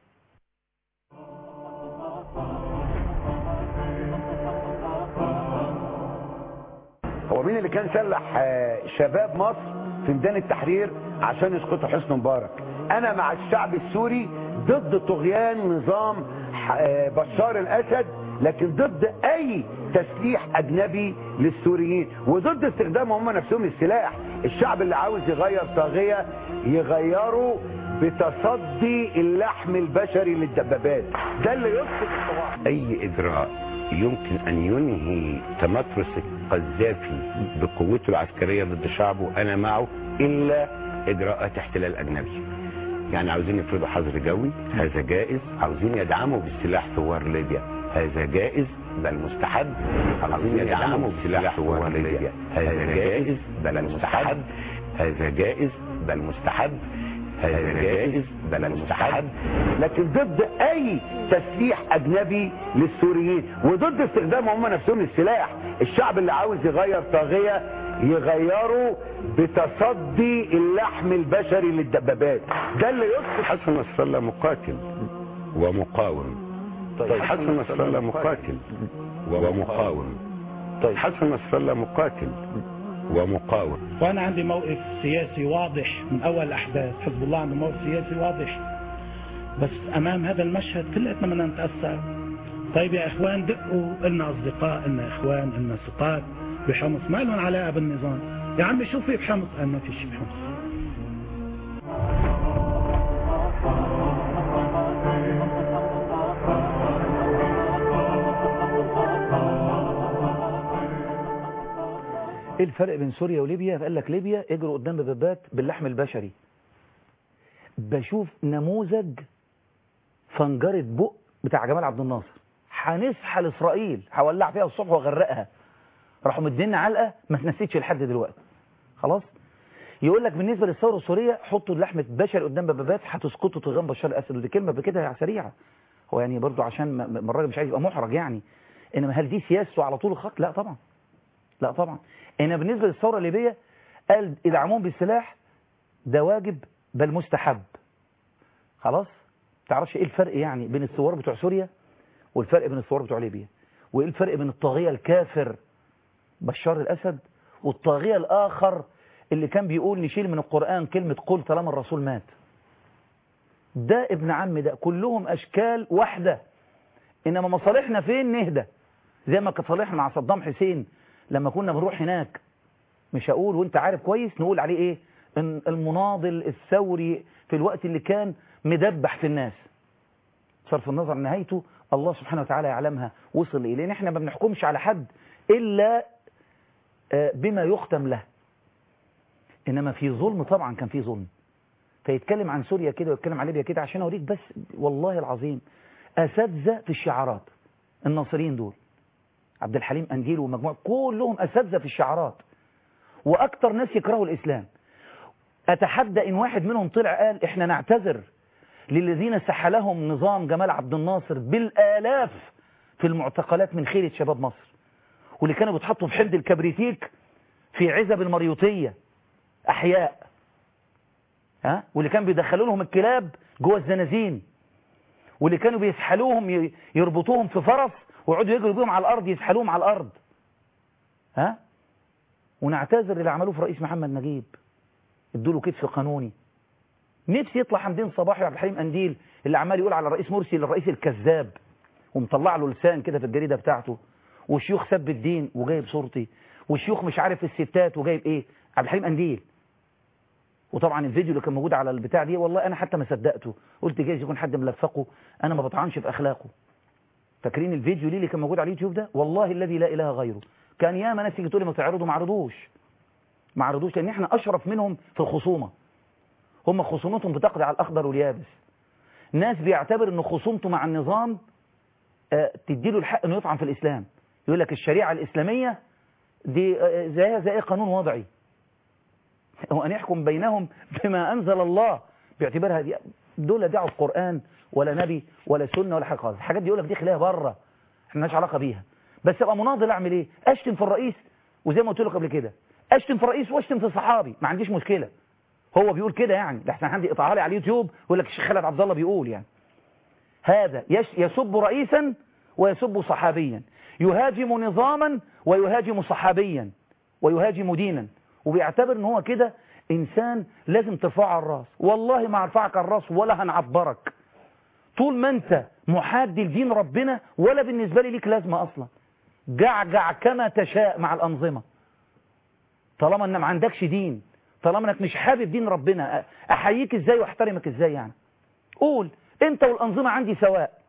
هو مين اللي كان سلح شباب مصر في ميدان التحرير عشان يسقطوا حسني مبارك انا مع الشعب السوري ضد طغيان نظام بشار الاسد لكن ضد اي تسليح اجنبي للسوريين وضد استخدامهم هم نفسهم السلاح الشعب اللي عاوز يغير طاغية يغيره بتصدي اللحم البشري للدبابات ده اللي يسقط الطغاة اي اجراء يمكن ان ينهي تمترس القذافي بقوته العسكريه ضد شعبه انا معه الا اجراءات احتلال اجنبي يعني عاوزين يفرضوا حظر جوي هذا جائز عاوزين يدعموا بالسلاح ثوار ليبيا هذا جائز بل مستحب عاوزين يدعموا بالسلاح ثوار ليبيا هذا جائز بل مستحب هذا جائز بل مستحب هذا جائز بل مستحب لكن ضد اي تسليح اجنبي للسوريين وضد استخدامهم هم نفسهم السلاح الشعب اللي عاوز يغير طاغية يغيره بتصدي اللحم البشري للدبابات ده اللي يسقط حسن نصر الله مقاتل ومقاوم طيب حسن نصر الله مقاتل ومقاوم طيب حسن نصر الله مقاتل ومقاوم وانا عندي موقف سياسي واضح من اول الاحداث حزب الله عنده موقف سياسي واضح بس امام هذا المشهد كلنا بدنا نتاثر طيب يا اخوان دقوا لنا اصدقاء لنا اخوان لنا ثقات بحمص ما لهم علاقه بالنظام يا عمي شو في بحمص قال ما في شيء بحمص ايه الفرق بين سوريا وليبيا فقال لك ليبيا اجروا قدام ببابات باللحم البشري بشوف نموذج فنجرة بق بتاع جمال عبد الناصر هنسحل اسرائيل هولع فيها الصبح واغرقها راحوا مدينا علقه ما تنسيتش لحد دلوقتي خلاص يقول لك بالنسبه للثوره السوريه حطوا اللحم البشري قدام ببابات هتسقطوا طغيان بشار الاسد ودي كلمه بكده سريعه هو يعني برضو عشان ما الراجل مش عايز يبقى محرج يعني انما هل دي سياسته على طول الخط لا طبعا لا طبعا هنا بالنسبة للثورة الليبية قال ادعموهم بالسلاح ده واجب بل مستحب خلاص تعرفش ايه الفرق يعني بين الثوار بتوع سوريا والفرق بين الثوار بتوع ليبيا وايه الفرق بين الطاغية الكافر بشار الاسد والطاغية الاخر اللي كان بيقول نشيل من القرآن كلمة قل طالما الرسول مات ده ابن عم ده كلهم اشكال واحدة انما مصالحنا فين نهدى زي ما كانت صالحنا مع صدام حسين لما كنا بنروح هناك مش هقول وانت عارف كويس نقول عليه ايه ان المناضل الثوري في الوقت اللي كان مدبح في الناس صرف النظر نهايته الله سبحانه وتعالى يعلمها وصل اليه لان احنا ما بنحكمش على حد الا بما يختم له انما في ظلم طبعا كان في ظلم فيتكلم عن سوريا كده ويتكلم عن ليبيا كده عشان اوريك بس والله العظيم اساتذه في الشعارات الناصريين دول عبد الحليم أنجيل ومجموعة كلهم أساتذة في الشعارات وأكتر ناس يكرهوا الإسلام أتحدى إن واحد منهم طلع قال إحنا نعتذر للذين سحلهم نظام جمال عبد الناصر بالآلاف في المعتقلات من خيرة شباب مصر واللي كانوا بيتحطوا في حمض الكبريتيك في عزب المريوطية احياء ها واللي كان بيدخلوا لهم الكلاب جوه الزنازين واللي كانوا بيسحلوهم ي- يربطوهم في فرس ويقعدوا يجروا بيهم على الارض يسحلوهم على الارض ها ونعتذر اللي عملوه في رئيس محمد نجيب ادوا له كتف قانوني نفسي يطلع حمدين صباحي وعبد الحليم قنديل اللي عمال يقول على الرئيس مرسي الرئيس الكذاب ومطلع له لسان كده في الجريده بتاعته وشيوخ سب الدين وجايب صورتي وشيوخ مش عارف الستات وجايب ايه عبد الحليم قنديل وطبعا الفيديو اللي كان موجود على البتاع دي والله انا حتى ما صدقته قلت جايز يكون حد ملفقه انا ما بطعنش في اخلاقه فاكرين الفيديو ليه اللي كان موجود على اليوتيوب ده والله الذي لا اله غيره كان ياما ناس تيجي تقول لي ما تعرضوا ما عرضوش ما عرضوش لان احنا اشرف منهم في الخصومه هم خصومتهم بتقضي على الاخضر واليابس ناس بيعتبر ان خصومته مع النظام آه، تديله الحق انه يطعن في الاسلام يقول لك الشريعه الاسلاميه دي آه، زيها زي اي قانون وضعي وان يحكم بينهم بما انزل الله باعتبارها دي دول لا دعوا القران ولا نبي ولا سنه ولا حاجه خالص الحاجات دي يقول لك دي خليها بره احنا مالناش علاقه بيها بس ابقى مناضل اعمل ايه اشتم في الرئيس وزي ما قلت لك قبل كده اشتم في الرئيس واشتم في صحابي ما عنديش مشكله هو بيقول كده يعني ده احنا عندي قطعه لي على اليوتيوب يقول لك الشيخ خالد عبد الله بيقول يعني هذا يش- يسب رئيسا ويسب صحابيا يهاجم نظاما ويهاجم صحابيا ويهاجم دينا وبيعتبر ان هو كده انسان لازم ترفعه على الراس والله ما هرفعك على الراس ولا هنعبرك طول ما انت محاد لدين ربنا ولا بالنسبه لي ليك لازمه اصلا جعجع كما تشاء مع الانظمه طالما ان ما عندكش دين طالما انك مش حابب دين ربنا أ- احييك ازاي واحترمك ازاي يعني قول انت والانظمه عندي سواء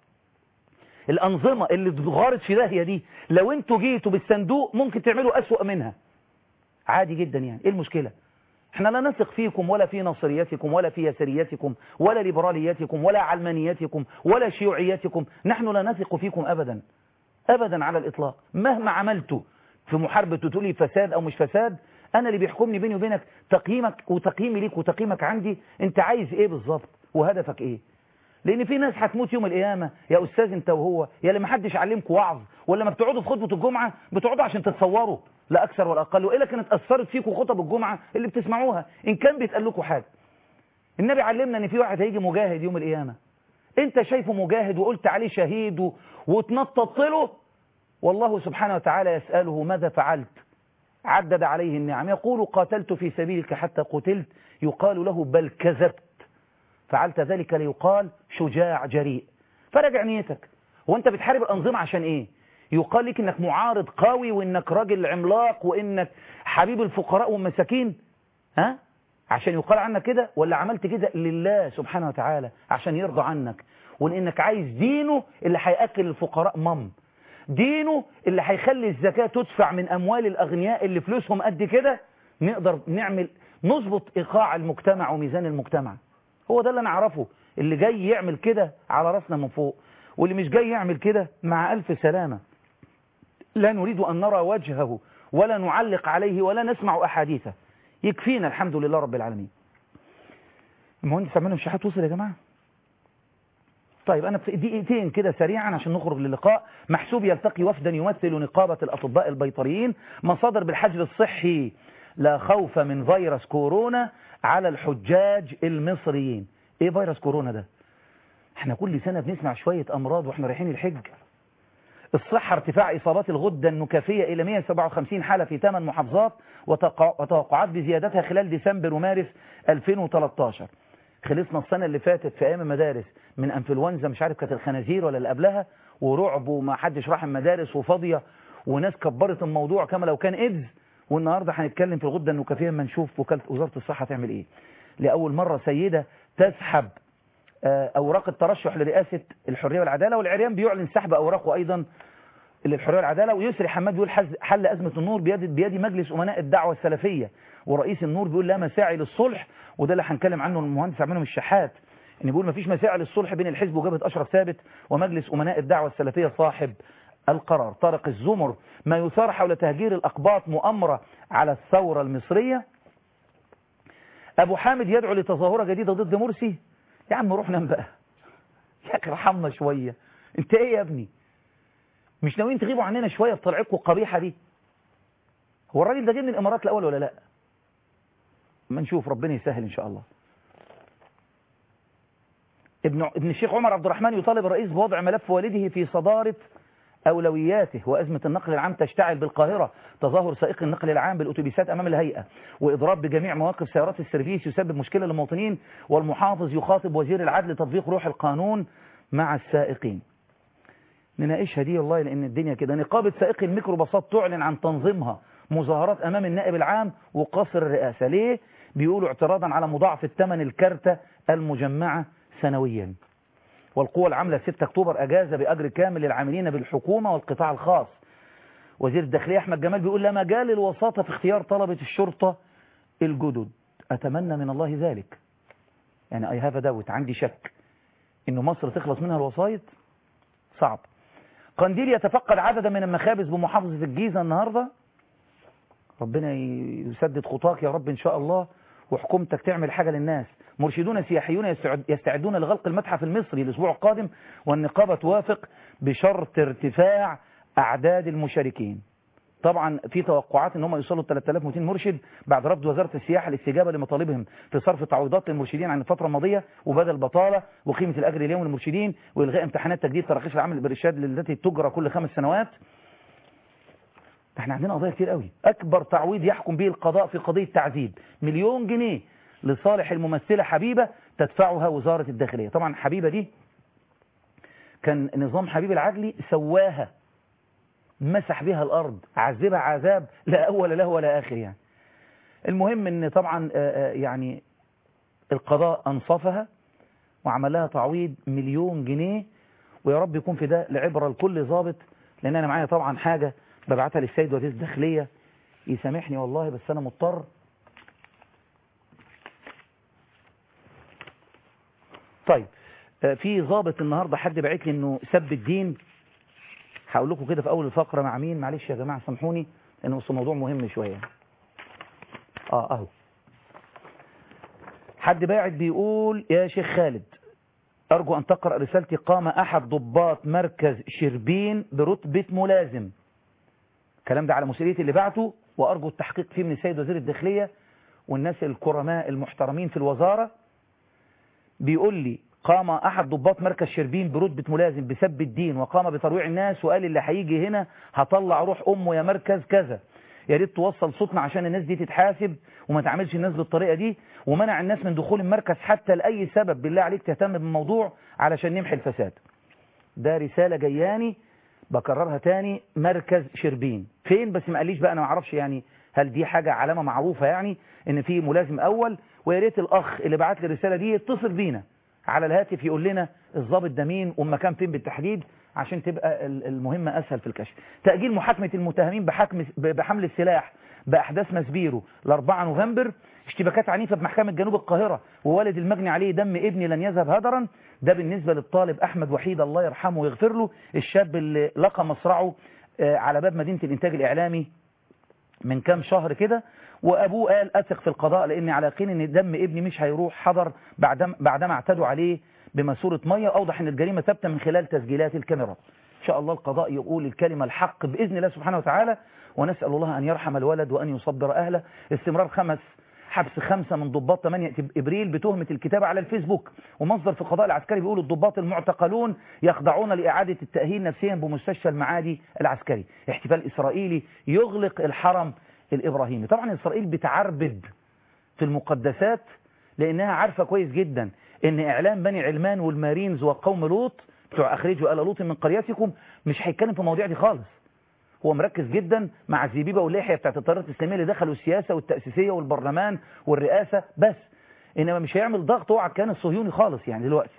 الانظمه اللي غارت في داهيه دي لو انتوا جيتوا بالصندوق ممكن تعملوا اسوأ منها عادي جدا يعني ايه المشكله احنا لا نثق فيكم ولا في نصريتكم ولا في يسريتكم ولا ليبراليتكم ولا علمانيتكم ولا شيوعيتكم نحن لا نثق فيكم ابدا ابدا على الاطلاق مهما عملتوا في محاربه تقولي فساد او مش فساد انا اللي بيحكمني بيني وبينك تقييمك وتقييمي ليك وتقييمك عندي انت عايز ايه بالظبط وهدفك ايه لان في ناس هتموت يوم القيامه يا استاذ انت وهو يا اللي ما حدش علمكم وعظ ولا ما بتقعدوا في خطبه الجمعه بتقعدوا عشان تتصوروا لا اكثر ولا اقل والا كانت اثرت فيكم خطب الجمعه اللي بتسمعوها ان كان بيتقال لكم حاجه النبي علمنا ان في واحد هيجي مجاهد يوم القيامه انت شايفه مجاهد وقلت عليه شهيد و... وتنطط له والله سبحانه وتعالى يساله ماذا فعلت عدد عليه النعم يقول قاتلت في سبيلك حتى قتلت يقال له بل كذبت فعلت ذلك ليقال شجاع جريء فرجع نيتك وانت بتحارب الأنظمة عشان ايه يقال لك انك معارض قوي وانك راجل عملاق وانك حبيب الفقراء والمساكين ها عشان يقال عنك كده ولا عملت كده لله سبحانه وتعالى عشان يرضى عنك وانك عايز دينه اللي هياكل الفقراء مم دينه اللي هيخلي الزكاة تدفع من أموال الأغنياء اللي فلوسهم قد كده نقدر نعمل نظبط إيقاع المجتمع وميزان المجتمع هو ده اللي أنا أعرفه اللي جاي يعمل كده على راسنا من فوق واللي مش جاي يعمل كده مع ألف سلامة لا نريد أن نرى وجهه ولا نعلق عليه ولا نسمع أحاديثه يكفينا الحمد لله رب العالمين المهندس عمال الشحات وصل يا جماعة طيب أنا في دقيقتين كده سريعا عشان نخرج للقاء محسوب يلتقي وفدا يمثل نقابة الأطباء البيطريين مصادر بالحجر الصحي لا خوف من فيروس كورونا على الحجاج المصريين ايه فيروس كورونا ده احنا كل سنة بنسمع شوية أمراض واحنا رايحين الحج الصحة ارتفاع إصابات الغدة النكافية إلى 157 حالة في 8 محافظات وتوقعات بزيادتها خلال ديسمبر ومارس 2013 خلصنا السنة اللي فاتت في أيام المدارس من أنفلونزا مش عارف كانت الخنازير ولا اللي قبلها ورعب وما حدش راح المدارس وفاضية وناس كبرت الموضوع كما لو كان إيدز والنهاردة هنتكلم في الغدة النكافية اما نشوف وكالة وزارة الصحة تعمل إيه لأول مرة سيدة تسحب أوراق الترشح لرئاسة الحرية والعدالة والعريان بيعلن سحب أوراقه أيضا للحرية والعدالة ويسري حماد بيقول حل أزمة النور بيد, بيد مجلس أمناء الدعوة السلفية ورئيس النور بيقول لا مساعي للصلح وده اللي هنتكلم عنه المهندس عمانهم الشحات ان بيقول مفيش مساعي للصلح بين الحزب وجبهة أشرف ثابت ومجلس أمناء الدعوة السلفية صاحب القرار طارق الزمر ما يثار حول تهجير الأقباط مؤامرة على الثورة المصرية أبو حامد يدعو لتظاهرة جديدة ضد مرسي يا عم روح نام بقى يا اخي ارحمنا شوية انت ايه يا ابني مش ناويين تغيبوا عننا شوية بطلعتكم القبيحة دي هو الراجل ده جه من الامارات الاول ولا لا ما نشوف ربنا يسهل إن شاء الله ابن ابن الشيخ عمر عبد الرحمن يطالب الرئيس بوضع ملف والده في صدارة أولوياته وأزمة النقل العام تشتعل بالقاهرة تظاهر سائق النقل العام بالأتوبيسات أمام الهيئة وإضراب بجميع مواقف سيارات السيرفيس يسبب مشكلة للمواطنين والمحافظ يخاطب وزير العدل تطبيق روح القانون مع السائقين نناقشها دي والله لأن الدنيا كده نقابة سائقي الميكروباصات تعلن عن تنظيمها مظاهرات أمام النائب العام وقصر الرئاسة ليه؟ بيقولوا اعتراضا على مضاعفة ثمن الكارتة المجمعة سنويا والقوى العاملة 6 أكتوبر أجاز بأجر كامل للعاملين بالحكومة والقطاع الخاص وزير الداخلية أحمد جمال بيقول لا مجال للوساطة في اختيار طلبة الشرطة الجدد أتمنى من الله ذلك يعني أي هاف داوت عندي شك إنه مصر تخلص منها الوسايط صعب قنديل يتفقد عددا من المخابز بمحافظة الجيزة النهاردة ربنا يسدد خطاك يا رب إن شاء الله وحكومتك تعمل حاجة للناس مرشدون سياحيون يستعد يستعدون لغلق المتحف المصري الأسبوع القادم والنقابة توافق بشرط ارتفاع أعداد المشاركين طبعا في توقعات ان هم يوصلوا 3200 مرشد بعد رفض وزارة السياحة الاستجابة لمطالبهم في صرف تعويضات للمرشدين عن الفترة الماضية وبدل البطالة وقيمة الأجر اليومي للمرشدين وإلغاء امتحانات تجديد تراخيص العمل بالإرشاد التي تجرى كل خمس سنوات احنا عندنا قضايا كتير قوي أكبر تعويض يحكم به القضاء في قضية تعذيب مليون جنيه لصالح الممثلة حبيبة تدفعها وزارة الداخلية طبعا حبيبة دي كان نظام حبيب العدلي سواها مسح بها الأرض عذبها عذاب لا أول له ولا آخر يعني المهم ان طبعا يعني القضاء أنصفها وعمل لها تعويض مليون جنيه ويا رب يكون في ده لعبرة لكل ضابط لأن أنا معايا طبعا حاجة ببعتها للسيد وزير الداخلية يسامحني والله بس أنا مضطر طيب في ضابط النهاردة حد بعت لي انه سب الدين هقول لكم كده في اول الفقرة مع مين معلش يا جماعة سامحوني لانه بس الموضوع مهم شوية اه اهو حد باعت بيقول يا شيخ خالد ارجو ان تقرأ رسالتي قام احد ضباط مركز شربين برتبة ملازم الكلام ده على مسؤوليتي اللي بعته وارجو التحقيق فيه من السيد وزير الداخلية والناس الكرماء المحترمين في الوزارة بيقول لي قام أحد ضباط مركز شربين برتبة ملازم بسب الدين وقام بترويع الناس وقال اللي هيجي هنا هطلع روح أمه يا مركز كذا يا ريت توصل صوتنا عشان الناس دي تتحاسب وما تعملش الناس بالطريقة دي ومنع الناس من دخول المركز حتى لأي سبب بالله عليك تهتم بالموضوع علشان نمحي الفساد ده رسالة جياني بكررها تاني مركز شربين فين بس ما قاليش بقى أنا ما اعرفش يعني هل دي حاجة علامة معروفة يعني ان في ملازم أول ويا ريت الأخ اللي بعت لي الرسالة دي يتصل بينا على الهاتف يقول لنا الضابط ده مين والمكان فين بالتحديد عشان تبقى المهمة أسهل في الكشف تأجيل محاكمة المتهمين بحكم بحمل السلاح بأحداث مسبيرو ل 4 نوفمبر اشتباكات عنيفة بمحكمة جنوب القاهرة ووالد المجني عليه دم ابني لن يذهب هدرا ده بالنسبة للطالب أحمد وحيد الله يرحمه ويغفر له الشاب اللي لقى مصرعه على باب مدينة الإنتاج الإعلامي من كام شهر كده وأبوه قال أثق في القضاء لأني على يقين أن دم ابني مش هيروح حضر بعدما, بعدما اعتدوا عليه بماسورة مية أوضح أن الجريمة ثابتة من خلال تسجيلات الكاميرا إن شاء الله القضاء يقول الكلمة الحق بإذن الله سبحانه وتعالى ونسأل الله أن يرحم الولد وأن يصبر أهله استمرار خمس حبس خمسة من ضباط 8 إبريل بتهمة الكتابة على الفيسبوك ومصدر في القضاء العسكري بيقول الضباط المعتقلون يخضعون لإعادة التأهيل نفسيا بمستشفى المعادي العسكري احتفال إسرائيلي يغلق الحرم الإبراهيمي طبعا إسرائيل بتعربد في المقدسات لأنها عارفة كويس جدا إن إعلام بني علمان والمارينز وقوم لوط بتوع أخرجوا آل لوط من قريتكم مش هيتكلم في المواضيع دي خالص هو مركز جدا مع الزبيبة واللحية بتاعت التيارات الإسلامية اللي دخلوا السياسة والتأسيسية والبرلمان والرئاسة بس إنما مش هيعمل ضغط هو على الكيان الصهيوني خالص يعني دلوقتي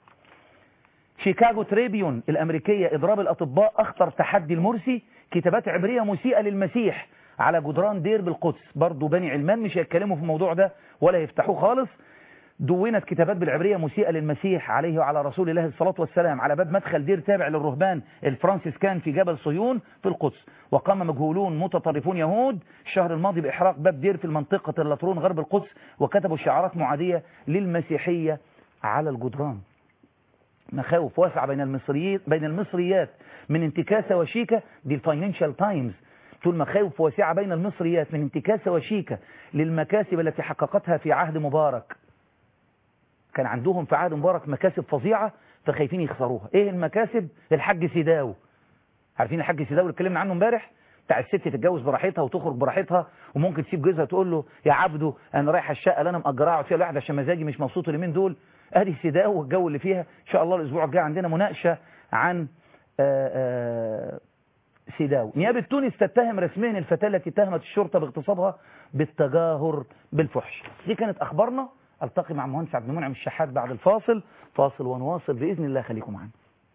شيكاغو تريبيون الأمريكية إضراب الأطباء أخطر تحدي المرسي كتابات عبرية مسيئة للمسيح على جدران دير بالقدس برضو بني علمان مش هيتكلموا في الموضوع ده ولا يفتحوه خالص دونت كتابات بالعبرية مسيئة للمسيح عليه وعلى رسول الله الصلاة والسلام على باب مدخل دير تابع للرهبان الفرانسيسكان في جبل صهيون في القدس وقام مجهولون متطرفون يهود الشهر الماضي بإحراق باب دير في المنطقة اللطرون غرب القدس وكتبوا شعارات معادية للمسيحية على الجدران مخاوف واسعة بين المصريين بين المصريات من انتكاسة وشيكة دي الفاينانشال تايمز تقول مخاوف واسعة بين المصريات من انتكاسة وشيكة للمكاسب التي حققتها في عهد مبارك كان عندهم في عهد مبارك مكاسب فظيعة فخايفين يخسروها ايه المكاسب الحاج سيداو عارفين الحاج سيداو اللي اتكلمنا عنه امبارح بتاع الست تتجوز براحتها وتخرج براحتها وممكن تسيب جوزها تقول له يا عبده انا رايحه الشقه اللي انا مأجراها اقعد فيها لوحدي عشان مزاجي مش مبسوط اليومين دول ادي سيداو والجو اللي فيها ان شاء الله الاسبوع الجاي عندنا مناقشه عن آآ آآ سيداو نيابه تونس تتهم رسميا الفتاه التي اتهمت الشرطه باغتصابها بالتجاهر بالفحش دي كانت اخبارنا التقي مع مهندس عبد المنعم الشحات بعد الفاصل فاصل ونواصل باذن الله خليكم معانا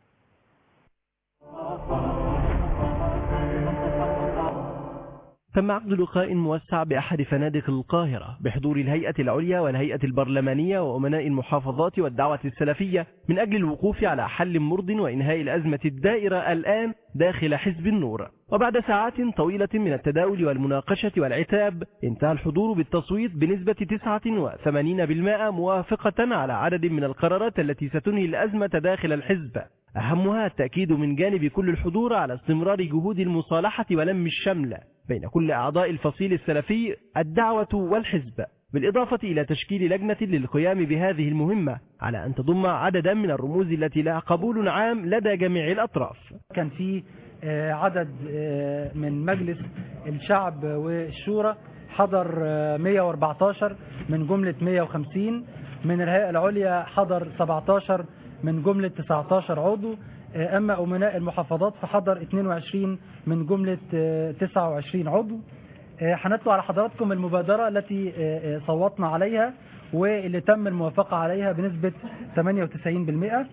تم عقد لقاء موسع بأحد فنادق القاهرة بحضور الهيئة العليا والهيئة البرلمانية وأمناء المحافظات والدعوة السلفية من أجل الوقوف على حل مرض وإنهاء الأزمة الدائرة الآن داخل حزب النور وبعد ساعات طويلة من التداول والمناقشة والعتاب انتهى الحضور بالتصويت بنسبة 89% موافقة على عدد من القرارات التي ستنهي الأزمة داخل الحزب أهمها التأكيد من جانب كل الحضور على استمرار جهود المصالحة ولم الشمل بين كل أعضاء الفصيل السلفي الدعوة والحزب بالإضافة إلى تشكيل لجنة للقيام بهذه المهمة على أن تضم عددا من الرموز التي لها قبول عام لدى جميع الأطراف كان في آه، عدد آه، من مجلس الشعب والشورى حضر آه، 114 من جملة 150 من الهيئة العليا حضر 17 من جملة 19 عضو آه، أما أمناء المحافظات فحضر 22 من جملة آه، 29 عضو آه، هنتلو على حضراتكم المبادرة التي آه، آه، صوتنا عليها واللي تم الموافقة عليها بنسبة 98%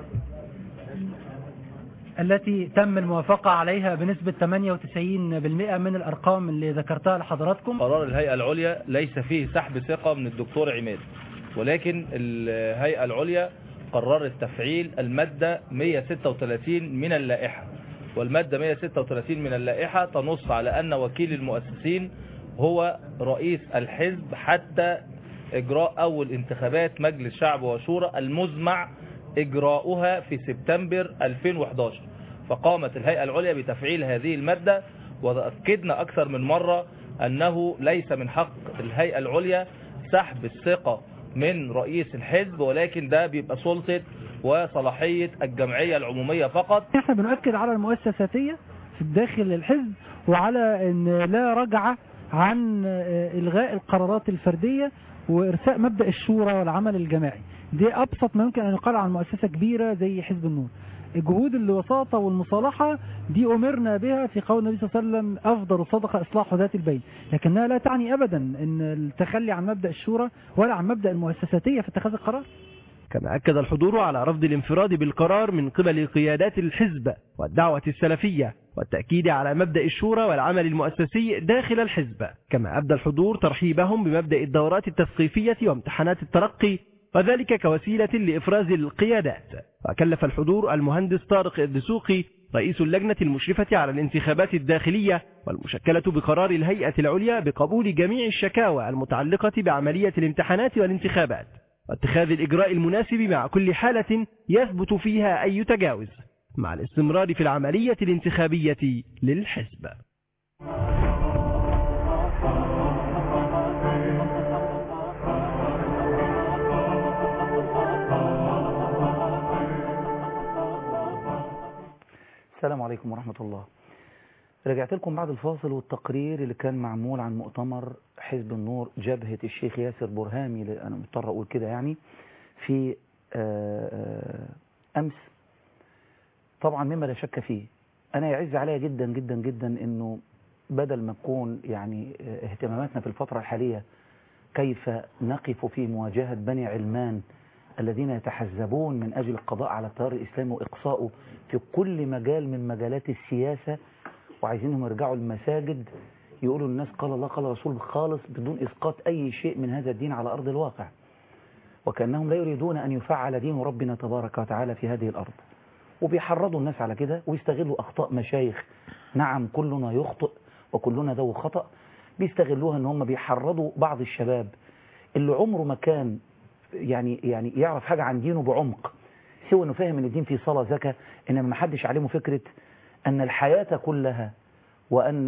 التي تم الموافقة عليها بنسبة 98% من الأرقام اللي ذكرتها لحضراتكم قرار الهيئة العليا ليس فيه سحب ثقة من الدكتور عماد ولكن الهيئة العليا قررت تفعيل المادة 136 من اللائحة والمادة 136 من اللائحة تنص على أن وكيل المؤسسين هو رئيس الحزب حتى إجراء أول انتخابات مجلس شعب وشورى المزمع إجراؤها في سبتمبر 2011 فقامت الهيئة العليا بتفعيل هذه المادة وأكدنا أكثر من مرة أنه ليس من حق الهيئة العليا سحب الثقة من رئيس الحزب ولكن ده بيبقى سلطة وصلاحية الجمعية العمومية فقط احنا بنؤكد على المؤسساتية في داخل الحزب وعلى ان لا رجعة عن آه، الغاء القرارات الفردية وارساء مبدأ الشورى والعمل الجماعي دي ابسط ما يمكن ان يقال عن مؤسسة كبيرة زي حزب النور جهود الوساطة والمصالحة دي أمرنا بها في قول النبي صلى الله عليه وسلم أفضل الصدقة إصلاح ذات البين لكنها لا تعني أبدا أن التخلي عن مبدأ الشورى ولا عن مبدأ المؤسساتية في اتخاذ القرار كما أكد الحضور على رفض الانفراد بالقرار من قبل قيادات الحزب والدعوة السلفية والتأكيد على مبدأ الشورى والعمل المؤسسي داخل الحزب كما أبدى الحضور ترحيبهم بمبدأ الدورات التثقيفية وامتحانات الترقي وذلك كوسيلة لإفراز القيادات وكلف الحضور المهندس طارق الدسوقي رئيس اللجنة المشرفة على الانتخابات الداخلية والمشكلة بقرار الهيئة العليا بقبول جميع الشكاوى المتعلقة بعملية الامتحانات والانتخابات واتخاذ الإجراء المناسب مع كل حالة يثبت فيها أي تجاوز مع الاستمرار في العملية الانتخابية للحزب السلام عليكم ورحمة الله رجعت لكم بعد الفاصل والتقرير اللي كان معمول عن مؤتمر حزب النور جبهة الشيخ ياسر برهامي اللي أنا مضطر أقول كده يعني في آه، آه، أمس طبعا مما لا شك فيه أنا يعز عليا جدا جدا جدا إنه بدل ما تكون يعني آه، اهتماماتنا في الفترة الحالية كيف نقف في مواجهة بني علمان الذين يتحزبون من أجل القضاء على التيار الإسلامي وإقصائه في كل مجال من مجالات السياسة وعايزينهم يرجعوا المساجد يقولوا الناس قال الله قال رسول خالص بدون إسقاط أي شيء من هذا الدين على أرض الواقع وكأنهم لا يريدون أن يفعل دين ربنا تبارك وتعالى في هذه الأرض وبيحرضوا الناس على كده ويستغلوا أخطاء مشايخ نعم كلنا يخطئ وكلنا ذو خطأ بيستغلوها ان هم بيحرضوا بعض الشباب اللي عمره ما كان يعني يعني يعرف حاجة عن دينه بعمق سوى انه فاهم ان الدين فيه صلاة زكاة انما ما حدش علمه فكرة ان الحياة كلها وان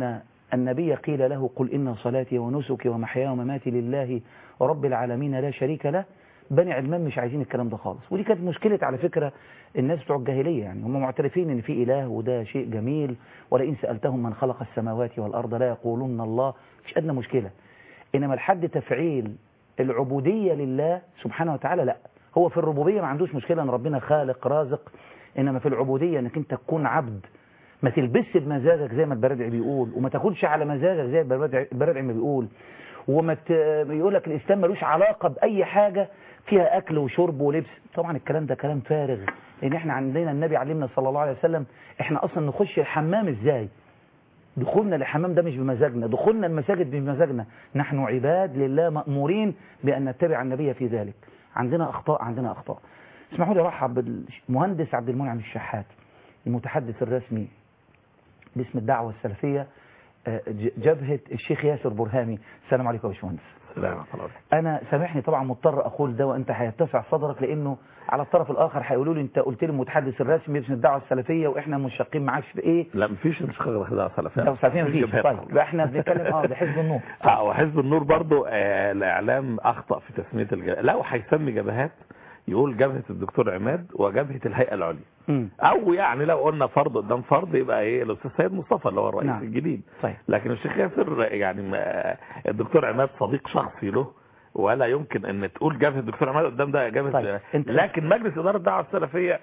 النبي قيل له قل إن صلاتي ونسكي ومحياي ومماتي لله رب العالمين لا شريك له بني علمان مش عايزين الكلام ده خالص ودي كانت مشكلة على فكرة الناس بتوع الجاهلية يعني هم معترفين ان في إله وده شيء جميل ولئن سألتهم من خلق السماوات والأرض لا يقولون الله مش أدنى مشكلة إنما الحد تفعيل العبودية لله سبحانه وتعالى لا هو في الربوبية ما عندوش مشكلة ان ربنا خالق رازق انما في العبودية انك انت تكون عبد ما تلبسش بمزاجك زي ما البردعي بيقول وما تاكلش على مزاجك زي البردعي البردعي ما بيقول وما ت... يقول لك الاسلام ملوش علاقة باي حاجة فيها اكل وشرب ولبس طبعا الكلام ده كلام فارغ لان احنا عندنا النبي علمنا صلى الله عليه وسلم احنا اصلا نخش الحمام ازاي دخولنا للحمام ده مش بمزاجنا دخولنا المساجد مش بمزاجنا نحن عباد لله مأمورين بأن نتبع النبي في ذلك عندنا أخطاء عندنا أخطاء اسمحوا لي أرحب بالمهندس عبد المنعم الشحات المتحدث الرسمي باسم الدعوة السلفية آه، ج- جبهة الشيخ ياسر برهامي السلام عليكم يا باشمهندس السلام عليكم انا سامحني طبعا مضطر اقول ده وانت هيتسع صدرك لانه على الطرف الاخر هيقولوا لي انت قلت لي المتحدث الرسمي باسم الدعوه السلفيه واحنا منشقين معاك في ايه لا مفيش انشقاق غير سلفيه لو سلفيه مفيش مفيش جبهات. طيب يبقى احنا بنتكلم اه ده حزب النور اه وحزب النور برضو آه الاعلام اخطا في تسميه الجبهات لو هيسمي جبهات يقول جبهه الدكتور عماد وجبهه الهيئه العليا مم. او يعني لو قلنا فرض قدام فرض يبقى ايه الاستاذ سيد مصطفى اللي هو الرئيس نعم. الجديد طيب لكن الشيخ ياسر يعني ما الدكتور عماد صديق شخصي له ولا يمكن ان تقول جبهه الدكتور عماد قدام ده جبهه طيب، أنت- لكن مجلس اداره الدعوه السلفيه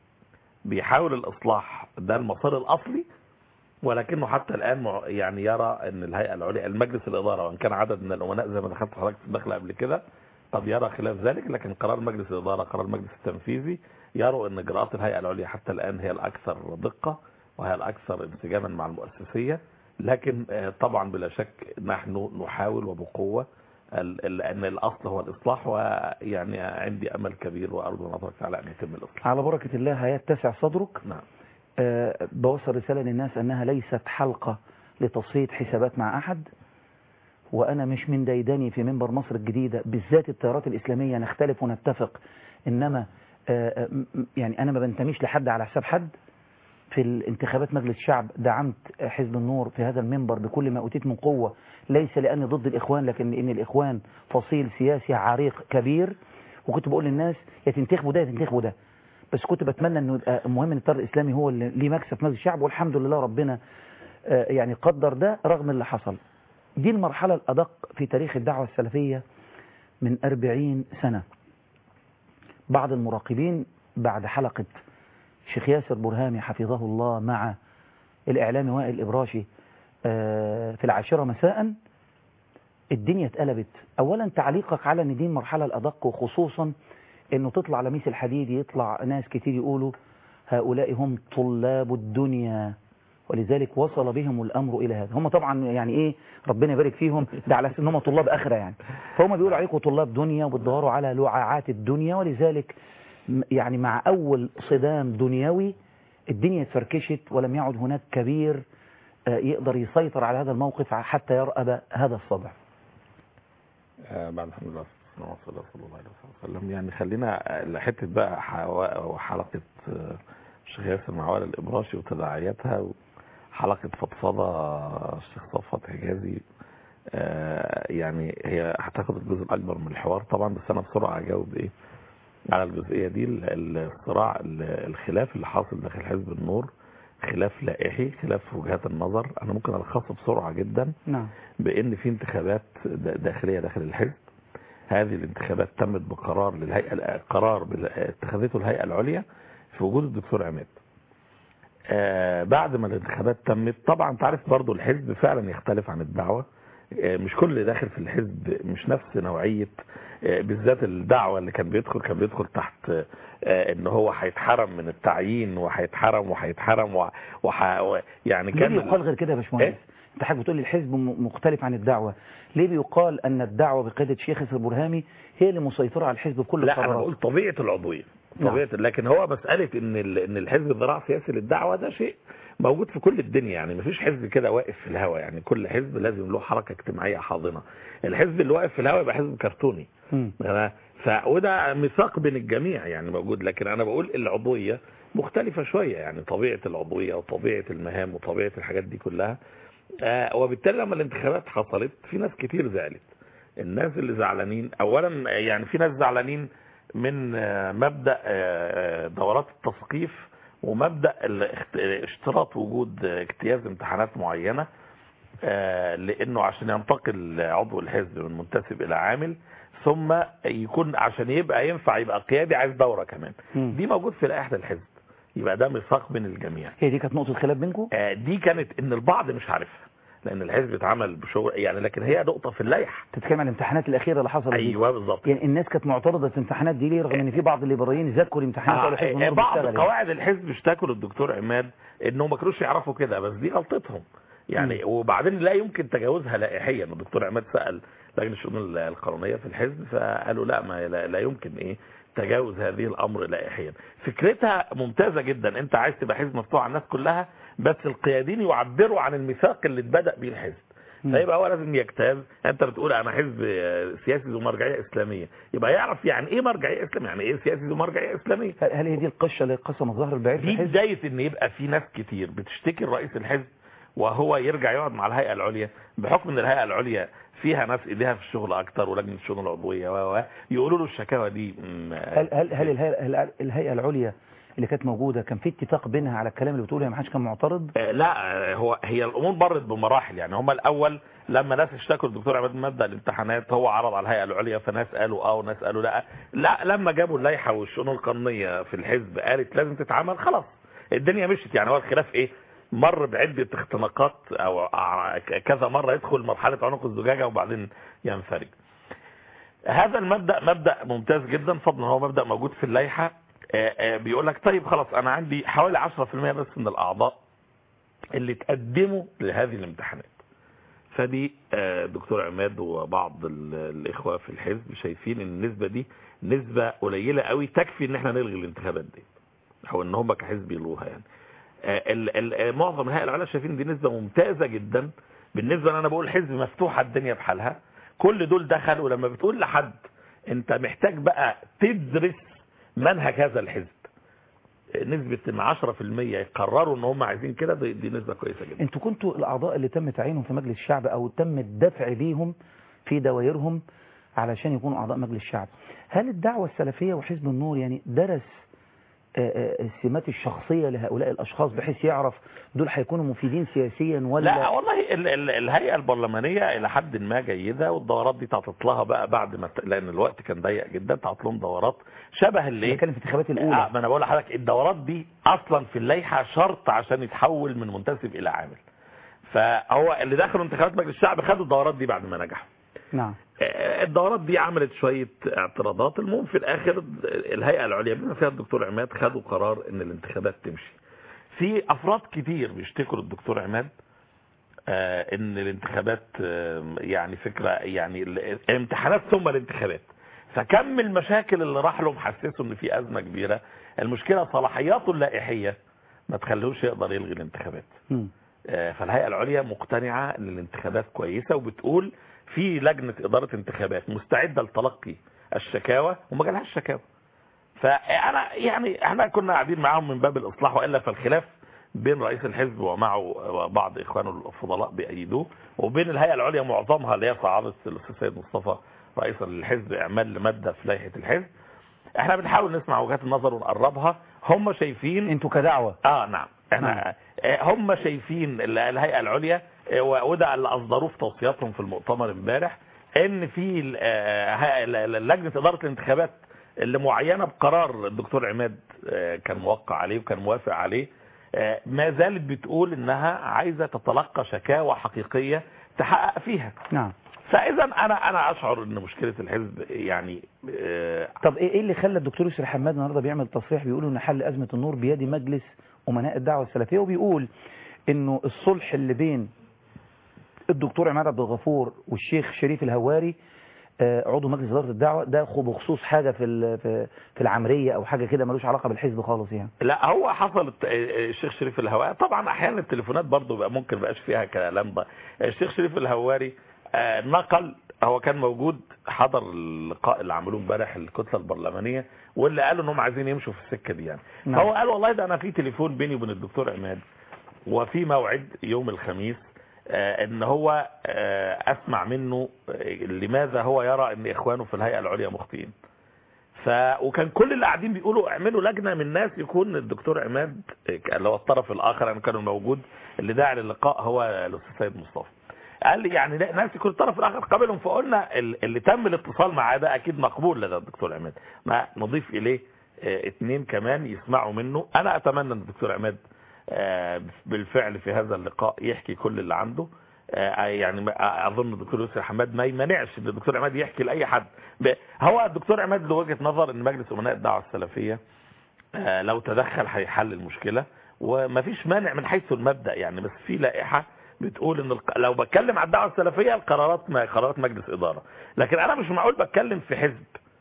بيحاول الاصلاح ده المسار الاصلي ولكنه حتى الان مع- يعني يرى ان الهيئه العليا المجلس الاداره وان كان عدد من الامناء زي ما دخلت حضرتك في الدخله قبل كده قد يرى خلاف ذلك لكن قرار مجلس الاداره قرار المجلس التنفيذي يروا ان اجراءات الهيئه العليا حتى الان هي الاكثر دقه وهي الاكثر انسجاما مع المؤسسيه لكن آه، طبعا بلا شك نحن نحاول وبقوه ال- ال- ان الاصل هو الاصلاح ويعني عندي امل كبير وارجو من الله تعالى ان يتم الاصلاح على بركه الله هيتسع صدرك نعم آه، بوصل رساله للناس انها ليست حلقه لتصفيه حسابات مع احد وانا مش من ديدني في منبر مصر الجديده بالذات التيارات الاسلاميه نختلف ونتفق انما آه، آه، م- يعني انا ما بنتميش لحد على حساب حد في الانتخابات مجلس الشعب دعمت حزب النور في هذا المنبر بكل ما أوتيت من قوة ليس لأني ضد الإخوان لكن لأن الإخوان فصيل سياسي عريق كبير وكنت بقول للناس يا تنتخبوا ده يا تنتخبوا ده بس كنت بتمنى انه يبقى المهم ان الطريق الاسلامي هو اللي ليه مكسب في مجلس الشعب والحمد لله ربنا آه، يعني قدر ده رغم اللي حصل دي المرحلة الأدق في تاريخ الدعوة السلفية من أربعين سنة بعض المراقبين بعد حلقة شيخ ياسر برهامي حفظه الله مع الإعلامي وائل الإبراشي آه، في العاشرة مساء الدنيا اتقلبت أولا تعليقك على أن دي المرحلة الأدق وخصوصا أنه تطلع لميس الحديد يطلع ناس كتير يقولوا هؤلاء هم طلاب الدنيا ولذلك وصل بهم الأمر إلى هذا هم طبعا يعني إيه ربنا يبارك فيهم ده على أساس إن هم طلاب آخرة يعني فهم بيقولوا عليكم طلاب دنيا وبتدوروا على لعاعات الدنيا ولذلك م- يعني مع أول صدام دنيوي الدنيا اتفركشت ولم يعد هناك كبير آه، يقدر يسيطر على هذا الموقف حتى يرأب هذا الصدع آه، بعد الحمد لله والصلاة والسلام صلى الله عليه وسلم يعني خلينا لحتة بقى حوا- حلقة آه، الشيخ ياسر مع وائل الإبراشي وتداعياتها وحلقة فضفضة الشيخ صفوت حجازي آه، يعني هي هتاخد الجزء الأكبر من الحوار طبعا بس أنا بسرعة أجاوب إيه على الجزئية دي ال- الصراع ال- الخلاف اللي حاصل داخل حزب النور خلاف لائحي خلاف وجهات النظر أنا ممكن ألخصه بسرعة جدا نعم بان في انتخابات د- داخليه داخل الحزب هذه الانتخابات تمت بقرار للهيئه قرار بال- اتخذته الهيئه العليا في وجود الدكتور عماد آه بعد ما الانتخابات تمت طبعا تعرف برضو الحزب فعلا يختلف عن الدعوه آه مش كل اللي داخل في الحزب مش نفس نوعيه آه بالذات الدعوه اللي كان بيدخل كان بيدخل تحت آه ان هو هيتحرم من التعيين وهيتحرم وهيتحرم وح وح يعني ليه كان بيقال غير كده يا باشمهندس إيه؟ انت حضرتك بتقول لي الحزب م- مختلف عن الدعوة ليه بيقال ان الدعوة بقيادة شيخ ياسر برهامي هي اللي مسيطرة على الحزب بكل لا انا القرارات بقول طبيعه العضويه نعم. طبيعه لكن هو مساله ان ال- ان الحزب ذراع سياسي للدعوه ده شيء موجود في كل الدنيا يعني مفيش حزب كده واقف في الهواء يعني كل حزب لازم له حركه اجتماعيه حاضنه الحزب اللي واقف في الهواء يبقى حزب كرتوني مم. أنا- ف وده ميثاق بين الجميع يعني موجود لكن انا بقول العضويه مختلفه شويه يعني طبيعه العضويه وطبيعه المهام وطبيعه الحاجات دي كلها آه وبالتالي لما الانتخابات حصلت في ناس كتير زعلت الناس اللي زعلانين اولا يعني في ناس زعلانين من آه، مبدا آه، دورات التثقيف ومبدا الاخت- اشتراط وجود اجتياز امتحانات معينه آه، لانه عشان ينتقل عضو الحزب من منتسب الى عامل ثم يكون عشان يبقى ينفع يبقى قيادي عايز دوره كمان مم. دي موجود في لائحه الحزب يبقى ده ميثاق بين الجميع هي دي كانت نقطة خلاف بينكم آه، دي كانت ان البعض مش عارفها لان الحزب اتعمل بشغل يعني لكن هي نقطه في اللائحه تتكلم عن الامتحانات الأخيرة اللي حصلت دي. ايوه بالظبط يعني الناس كانت معترضة في الامتحانات دي ليه رغم ان في بعض الليبراليين ذكروا الامتحانات ولا حزب آه النور بعض بيشتغل يعني. قواعد الحزب اشتكوا للدكتور عماد انه ما كانوش يعرفوا كده بس دي غلطتهم يعني وبعدين لا يمكن تجاوزها لائحيا الدكتور عماد سال لجنه الشؤون القانونيه في الحزب فقالوا لا ما لا, لا يمكن ايه تجاوز هذه الامر لائحيا فكرتها ممتازه جدا انت عايز تبقى حزب مفتوح على الناس كلها بس القيادين يعبروا عن الميثاق اللي اتبدا بيه الحزب فيبقى هو لازم يجتاز انت بتقول انا حزب سياسي ذو مرجعيه اسلاميه يبقى يعرف يعني ايه مرجعيه اسلاميه يعني ايه سياسي ذو مرجعيه اسلاميه هل هل هي دي القشة اللي قسمت ظهر البعير في دي الحزب بدايه ان يبقى في ناس كتير بتشتكي لرئيس الحزب وهو يرجع يقعد مع الهيئه العليا بحكم ان الهيئه العليا فيها ناس ايديها في الشغل اكتر ولجنه الشؤون العضويه و و يقولوا له الشكاوى دي مم، هل هل هل الهيئة, هل الهيئة العليا اللي كانت موجودة كان في اتفاق بينها على الكلام اللي بتقوله يعني ما حدش كان معترض آه، لا آه، هو هي الامور مرت بمراحل يعني هم الاول لما ناس اشتكوا الدكتور عماد مبدا الامتحانات هو عرض على الهيئه العليا فناس قالوا اه وناس قالوا لا لا لما جابوا اللائحه والشؤون القانونيه في الحزب قالت لازم تتعمل خلاص الدنيا مشت يعني هو الخلاف ايه مر بعده اختناقات او ع- كذا مره يدخل مرحله عنق الزجاجه وبعدين ينفرج هذا المبدا مبدا ممتاز جدا فضلا هو مبدا موجود في اللائحه آه، آه، بيقول لك طيب خلاص انا عندي حوالي 10% بس من الاعضاء اللي تقدموا لهذه الامتحانات فدي آه، دكتور عماد وبعض ال- الاخوه في الحزب شايفين ان النسبه دي نسبه قليله قوي تكفي ان احنا نلغي الانتخابات دي او ان هم كحزب يلغوها يعني آه، ال- ال- آه، معظم الهيئه العليا شايفين دي نسبه ممتازه جدا بالنسبه ان انا بقول حزب مفتوح على الدنيا بحالها كل دول دخلوا ولما بتقول لحد انت محتاج بقى تدرس منهج هذا الحزب نسبة ان 10% يقرروا ان هم عايزين كده دي, دي نسبة كويسة جدا انتوا كنتوا الاعضاء اللي تم تعيينهم في مجلس الشعب او تم الدفع بيهم في دوائرهم علشان يكونوا اعضاء مجلس الشعب هل الدعوة السلفية وحزب النور يعني درس آه، آه، السمات الشخصية لهؤلاء الاشخاص بحيث يعرف دول هيكونوا مفيدين سياسيا ولا لا والله ال ال الهيئة البرلمانية الى حد ما جيدة والدورات دي تعطت لها بقى بعد ما ت- لان الوقت كان ضيق جدا تعطت لهم دورات شبه اللي بنتكلم في الانتخابات الاولى آه ما انا بقول لحضرتك الدورات دي اصلا في اللائحة شرط عشان يتحول من منتسب الى عامل فهو اللي دخلوا انتخابات مجلس الشعب خدوا الدورات دي بعد ما نجحوا نعم آه، الدورات دي عملت شوية اعتراضات المهم في الاخر الهيئة العليا بما فيها الدكتور عماد خدوا قرار ان الانتخابات تمشي في افراد كتير بيشتكوا للدكتور عماد آه، ان الانتخابات آه، يعني فكرة يعني ال- الامتحانات ثم الانتخابات فكم المشاكل اللي راح لهم حسسوا ان في ازمة كبيرة المشكلة صلاحياته اللائحية ما تخلوش يقدر يلغي الانتخابات مم. آه، فالهيئة العليا مقتنعة ان الانتخابات كويسة وبتقول في لجنة إدارة انتخابات مستعدة لتلقي الشكاوى وما جالهاش شكاوى فأنا يعني احنا كنا قاعدين معاهم من باب الإصلاح وإلا فالخلاف بين رئيس الحزب ومعه بعض إخوانه الفضلاء بأيدوه وبين الهيئة العليا معظمها اللي هي صعبة الأستاذ سيد مصطفى رئيس الحزب إعمال لمادة في لائحة الحزب احنا بنحاول نسمع وجهات النظر ونقربها هم شايفين انتوا كدعوة اه نعم احنا آه، هم شايفين ال- الهيئه العليا آه، و- وده اللي اصدروه في توصياتهم في المؤتمر امبارح ان في ال- آه، ه- ال- ال- لجنه اداره الانتخابات اللي معينه بقرار الدكتور عماد آه، كان موقع عليه وكان موافق عليه آه، ما زالت بتقول انها عايزه تتلقى شكاوى حقيقيه تحقق فيها نعم فاذا انا انا اشعر ان مشكله الحزب يعني آه، طب ايه إيه اللي خلى الدكتور يسري حماد النهارده بيعمل تصريح بيقول ان حل ازمه النور بيد مجلس امناء الدعوه السلفيه وبيقول انه الصلح اللي بين الدكتور عماد عبد الغفور والشيخ شريف الهواري آه، عضو مجلس اداره الدعوه ده خ- بخصوص حاجه في ال- في في العمريه او حاجه كده ملوش علاقه بالحزب خالص يعني لا هو حصل الت- الشيخ شريف الهواري طبعا احيانا التليفونات برضو بقى ممكن بقاش فيها كلام ده الشيخ شريف الهواري آه، نقل هو كان موجود حضر اللقاء اللي عملوه امبارح الكتله البرلمانيه واللي قالوا انهم عايزين يمشوا في السكه دي يعني نعم. فهو قال والله ده انا في تليفون بيني وبين الدكتور عماد وفي موعد يوم الخميس آه، ان هو آه، اسمع منه آه، لماذا هو يرى ان اخوانه في الهيئه العليا مخطئين ف وكان كل اللي قاعدين بيقولوا اعملوا لجنه من ناس يكون الدكتور عماد آه، اللي هو الطرف الاخر انا كان موجود اللي داعي للقاء هو الاستاذ سيد مصطفى قال لي يعني لا ناس يكون الطرف الاخر قابلهم فقلنا ال- اللي تم الاتصال معاه ده اكيد مقبول لدى الدكتور عماد ما نضيف اليه آه، اتنين كمان يسمعوا منه انا اتمنى ان الدكتور عماد آه، بالفعل في هذا اللقاء يحكي كل اللي عنده آه، يعني ما- اظن الدكتور يسري حماد ما يمنعش ان الدكتور عماد يحكي لاي حد ب- هو الدكتور عماد له وجهه نظر ان مجلس امناء الدعوه السلفيه آه، لو تدخل هيحل المشكله ومفيش مانع من حيث المبدا يعني بس في لائحه بتقول ان الق... لو بتكلم على الدعوه السلفيه القرارات ما قرارات مجلس اداره لكن انا مش معقول بتكلم في حزب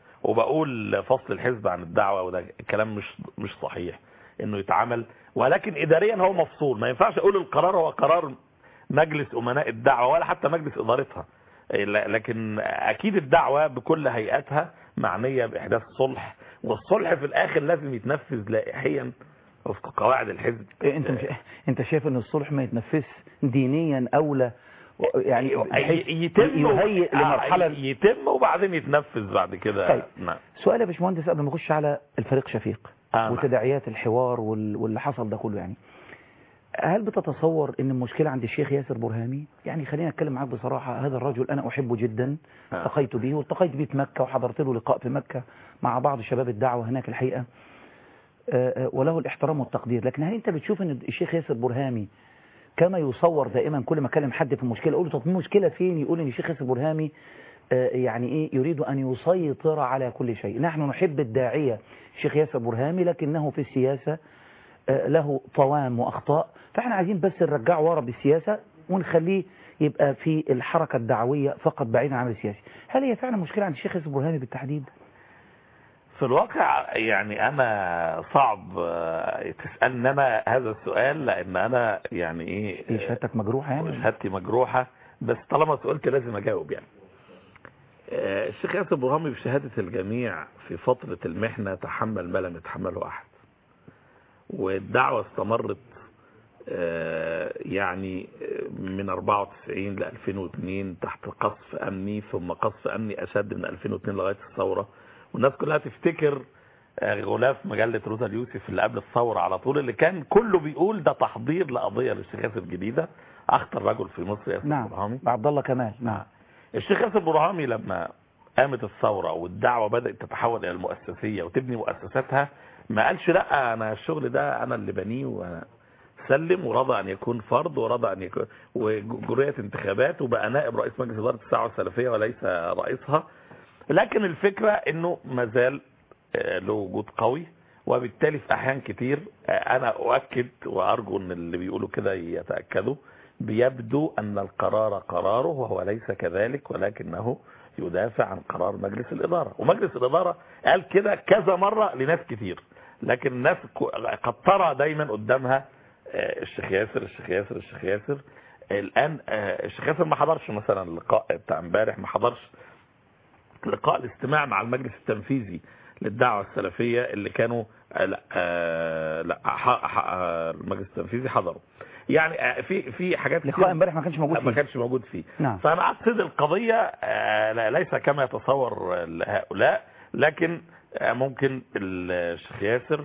وبقول فصل الحزب عن الدعوه وده كلام مش مش صحيح انه يتعمل ولكن اداريا هو مفصول ما ينفعش اقول القرار هو قرار مجلس امناء الدعوه ولا حتى مجلس ادارتها ل- لكن اكيد الدعوه بكل هيئاتها معنيه باحداث صلح والصلح في الاخر لازم يتنفذ لائحيا وفق قواعد الحزب إيه انت مش انت شايف ان الصلح ما يتنفذش دينيا اولى و- يعني بحيث ي- يتم يهيئ آه، لمرحله يتم وبعدين يتنفذ بعد كده طيب. نعم سؤال يا باشمهندس قبل ما اخش على الفريق شفيق آه. وتداعيات الحوار وال- واللي حصل ده كله يعني هل بتتصور ان المشكله عند الشيخ ياسر برهامي يعني خلينا اتكلم معاك بصراحه هذا الرجل انا احبه جدا آه. التقيت به والتقيت به في مكه وحضرت له لقاء في مكه مع بعض شباب الدعوه هناك الحقيقه آه، آه، وله الاحترام والتقدير لكن هل انت بتشوف ان الشيخ ياسر برهامي كما يصور دائما كل ما اكلم حد في مشكله اقول له طب المشكله فين يقول ان الشيخ ياسر برهامي آه، يعني ايه يريد ان يسيطر على كل شيء نحن نحب الداعيه الشيخ ياسر برهامي لكنه في السياسه آه، له طوام واخطاء فاحنا عايزين بس نرجعه ورا بالسياسه ونخليه يبقى في الحركه الدعويه فقط بعيدا عن السياسي هل هي فعلا مشكله عند الشيخ ياسر برهامي بالتحديد في الواقع يعني انا صعب آه، تسالني انا هذا السؤال لان انا يعني ايه هي شهادتك مجروحه يعني شهادتي مجروحه بس طالما سئلت لازم اجاوب يعني آه، الشيخ ياسر برهامي بشهاده الجميع في فتره المحنه تحمل ما لم يتحمله احد والدعوه استمرت آه، يعني آه، من 94 ل 2002 تحت قصف امني ثم قصف امني اشد من 2002 لغايه الثوره والناس كلها تفتكر آه، غلاف مجله روزا اليوسف اللي قبل الثوره على طول اللي كان كله بيقول ده تحضير لقضيه للشيخ ياسر الجديده اخطر رجل في مصر ياسر نعم برهامي عبد الله كمال نعم الشيخ ياسر برهامي لما قامت الثورة والدعوة بدأت تتحول إلى المؤسسية وتبني مؤسساتها ما قالش لا أنا الشغل ده أنا اللي بنيه وأنا سلم ورضى أن يكون فرد ورضى أن يكون وجرية انتخابات وبقى نائب رئيس مجلس إدارة الدعوة السلفية وليس رئيسها لكن الفكرة أنه ما زال آه، له وجود قوي وبالتالي في أحيان كتير آه، أنا أؤكد وأرجو أن اللي بيقولوا كده يتأكدوا بيبدو أن القرار قراره وهو ليس كذلك ولكنه يدافع عن قرار مجلس الإدارة ومجلس الإدارة قال كده كذا مرة لناس كتير لكن الناس ك- قد ترى دايما قدامها آه، الشيخ ياسر الشيخ ياسر الشيخ ياسر الآن آه، الشيخ ياسر ما حضرش مثلا اللقاء بتاع امبارح ما حضرش لقاء الاستماع مع المجلس التنفيذي للدعوة السلفية اللي كانوا آه، لا آه، لا ح- ح- آه، المجلس التنفيذي حضروا يعني آه، في في حاجات لقاء كتير امبارح ما كانش موجود ما فيه كانش موجود فيه نعم فانا اقصد القضيه آه، لا- ليس كما يتصور هؤلاء لكن آه، ممكن الشيخ ياسر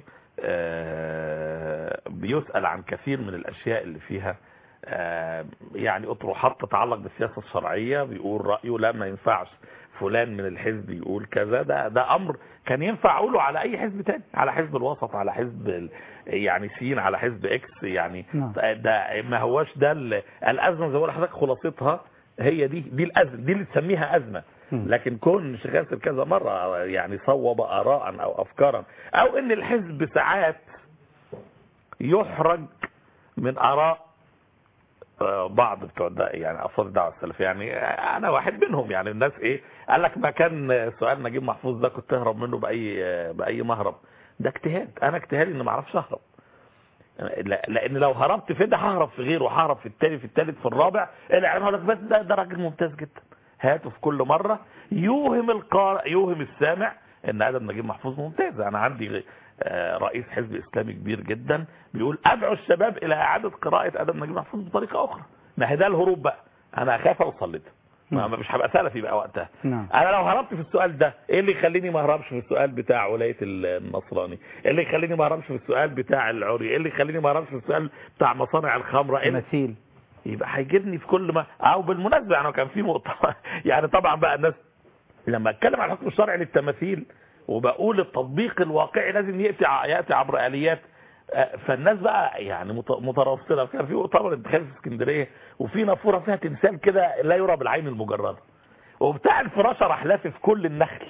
آه، بيسأل عن كثير من الاشياء اللي فيها آه، يعني اطروحات تتعلق بالسياسه الشرعيه بيقول رايه لا ما ينفعش فلان من الحزب يقول كذا ده ده امر كان ينفع اقوله على اي حزب تاني على حزب الوسط على حزب ال- يعني سين على حزب اكس يعني نعم. ده ما هوش ده ال- الازمه زي ما بقول لحضرتك خلاصتها هي دي دي الازمه دي اللي تسميها ازمه مم. لكن كون الشيخ ياسر كذا مره يعني صوب اراء او افكارا او ان الحزب ساعات يحرج من اراء آه، بعض بتوع الد- يعني افراد الدعوه السلفيه يعني آه، انا واحد منهم يعني الناس ايه قال لك ما كان آه، سؤال نجيب محفوظ ده كنت تهرب منه باي آه، باي مهرب ده اجتهاد انا اجتهادي اني ما اعرفش اهرب لا- لان لو هربت في ده ههرب في غيره وههرب في التاني في التالت في الرابع الاعلام هيقول لك بس ده ده راجل ممتاز جدا هاته في كل مره يوهم القارئ يوهم السامع ان ادم نجيب محفوظ ممتاز انا عندي آه، رئيس حزب اسلامي كبير جدا بيقول ادعو الشباب الى اعاده قراءه ادم نجيب محفوظ بطريقه اخرى ما هي ده الهروب بقى انا اخاف اوصل لده ما ما- مش هبقى سلفي بقى وقتها نعم انا لو هربت في السؤال ده ايه اللي يخليني ما اهربش في السؤال بتاع ولايه النصراني ايه اللي يخليني ما اهربش في السؤال بتاع العري ايه اللي يخليني ما اهربش في السؤال بتاع مصانع الخمره إيه اللي- مثيل يبقى هيجيبني في كل ما او بالمناسبه يعني كان في مؤتمر يعني طبعا بقى الناس لما اتكلم عن الحكم الشرعي للتماثيل وبقول التطبيق الواقعي لازم ياتي ع- ياتي عبر اليات آه، فالناس بقى يعني مت- مترصده كان في مؤتمر انتخابي في اسكندريه وفي نافوره فيها تمثال كده لا يرى بالعين المجرده وبتاع الفراشه راح لافف كل النخل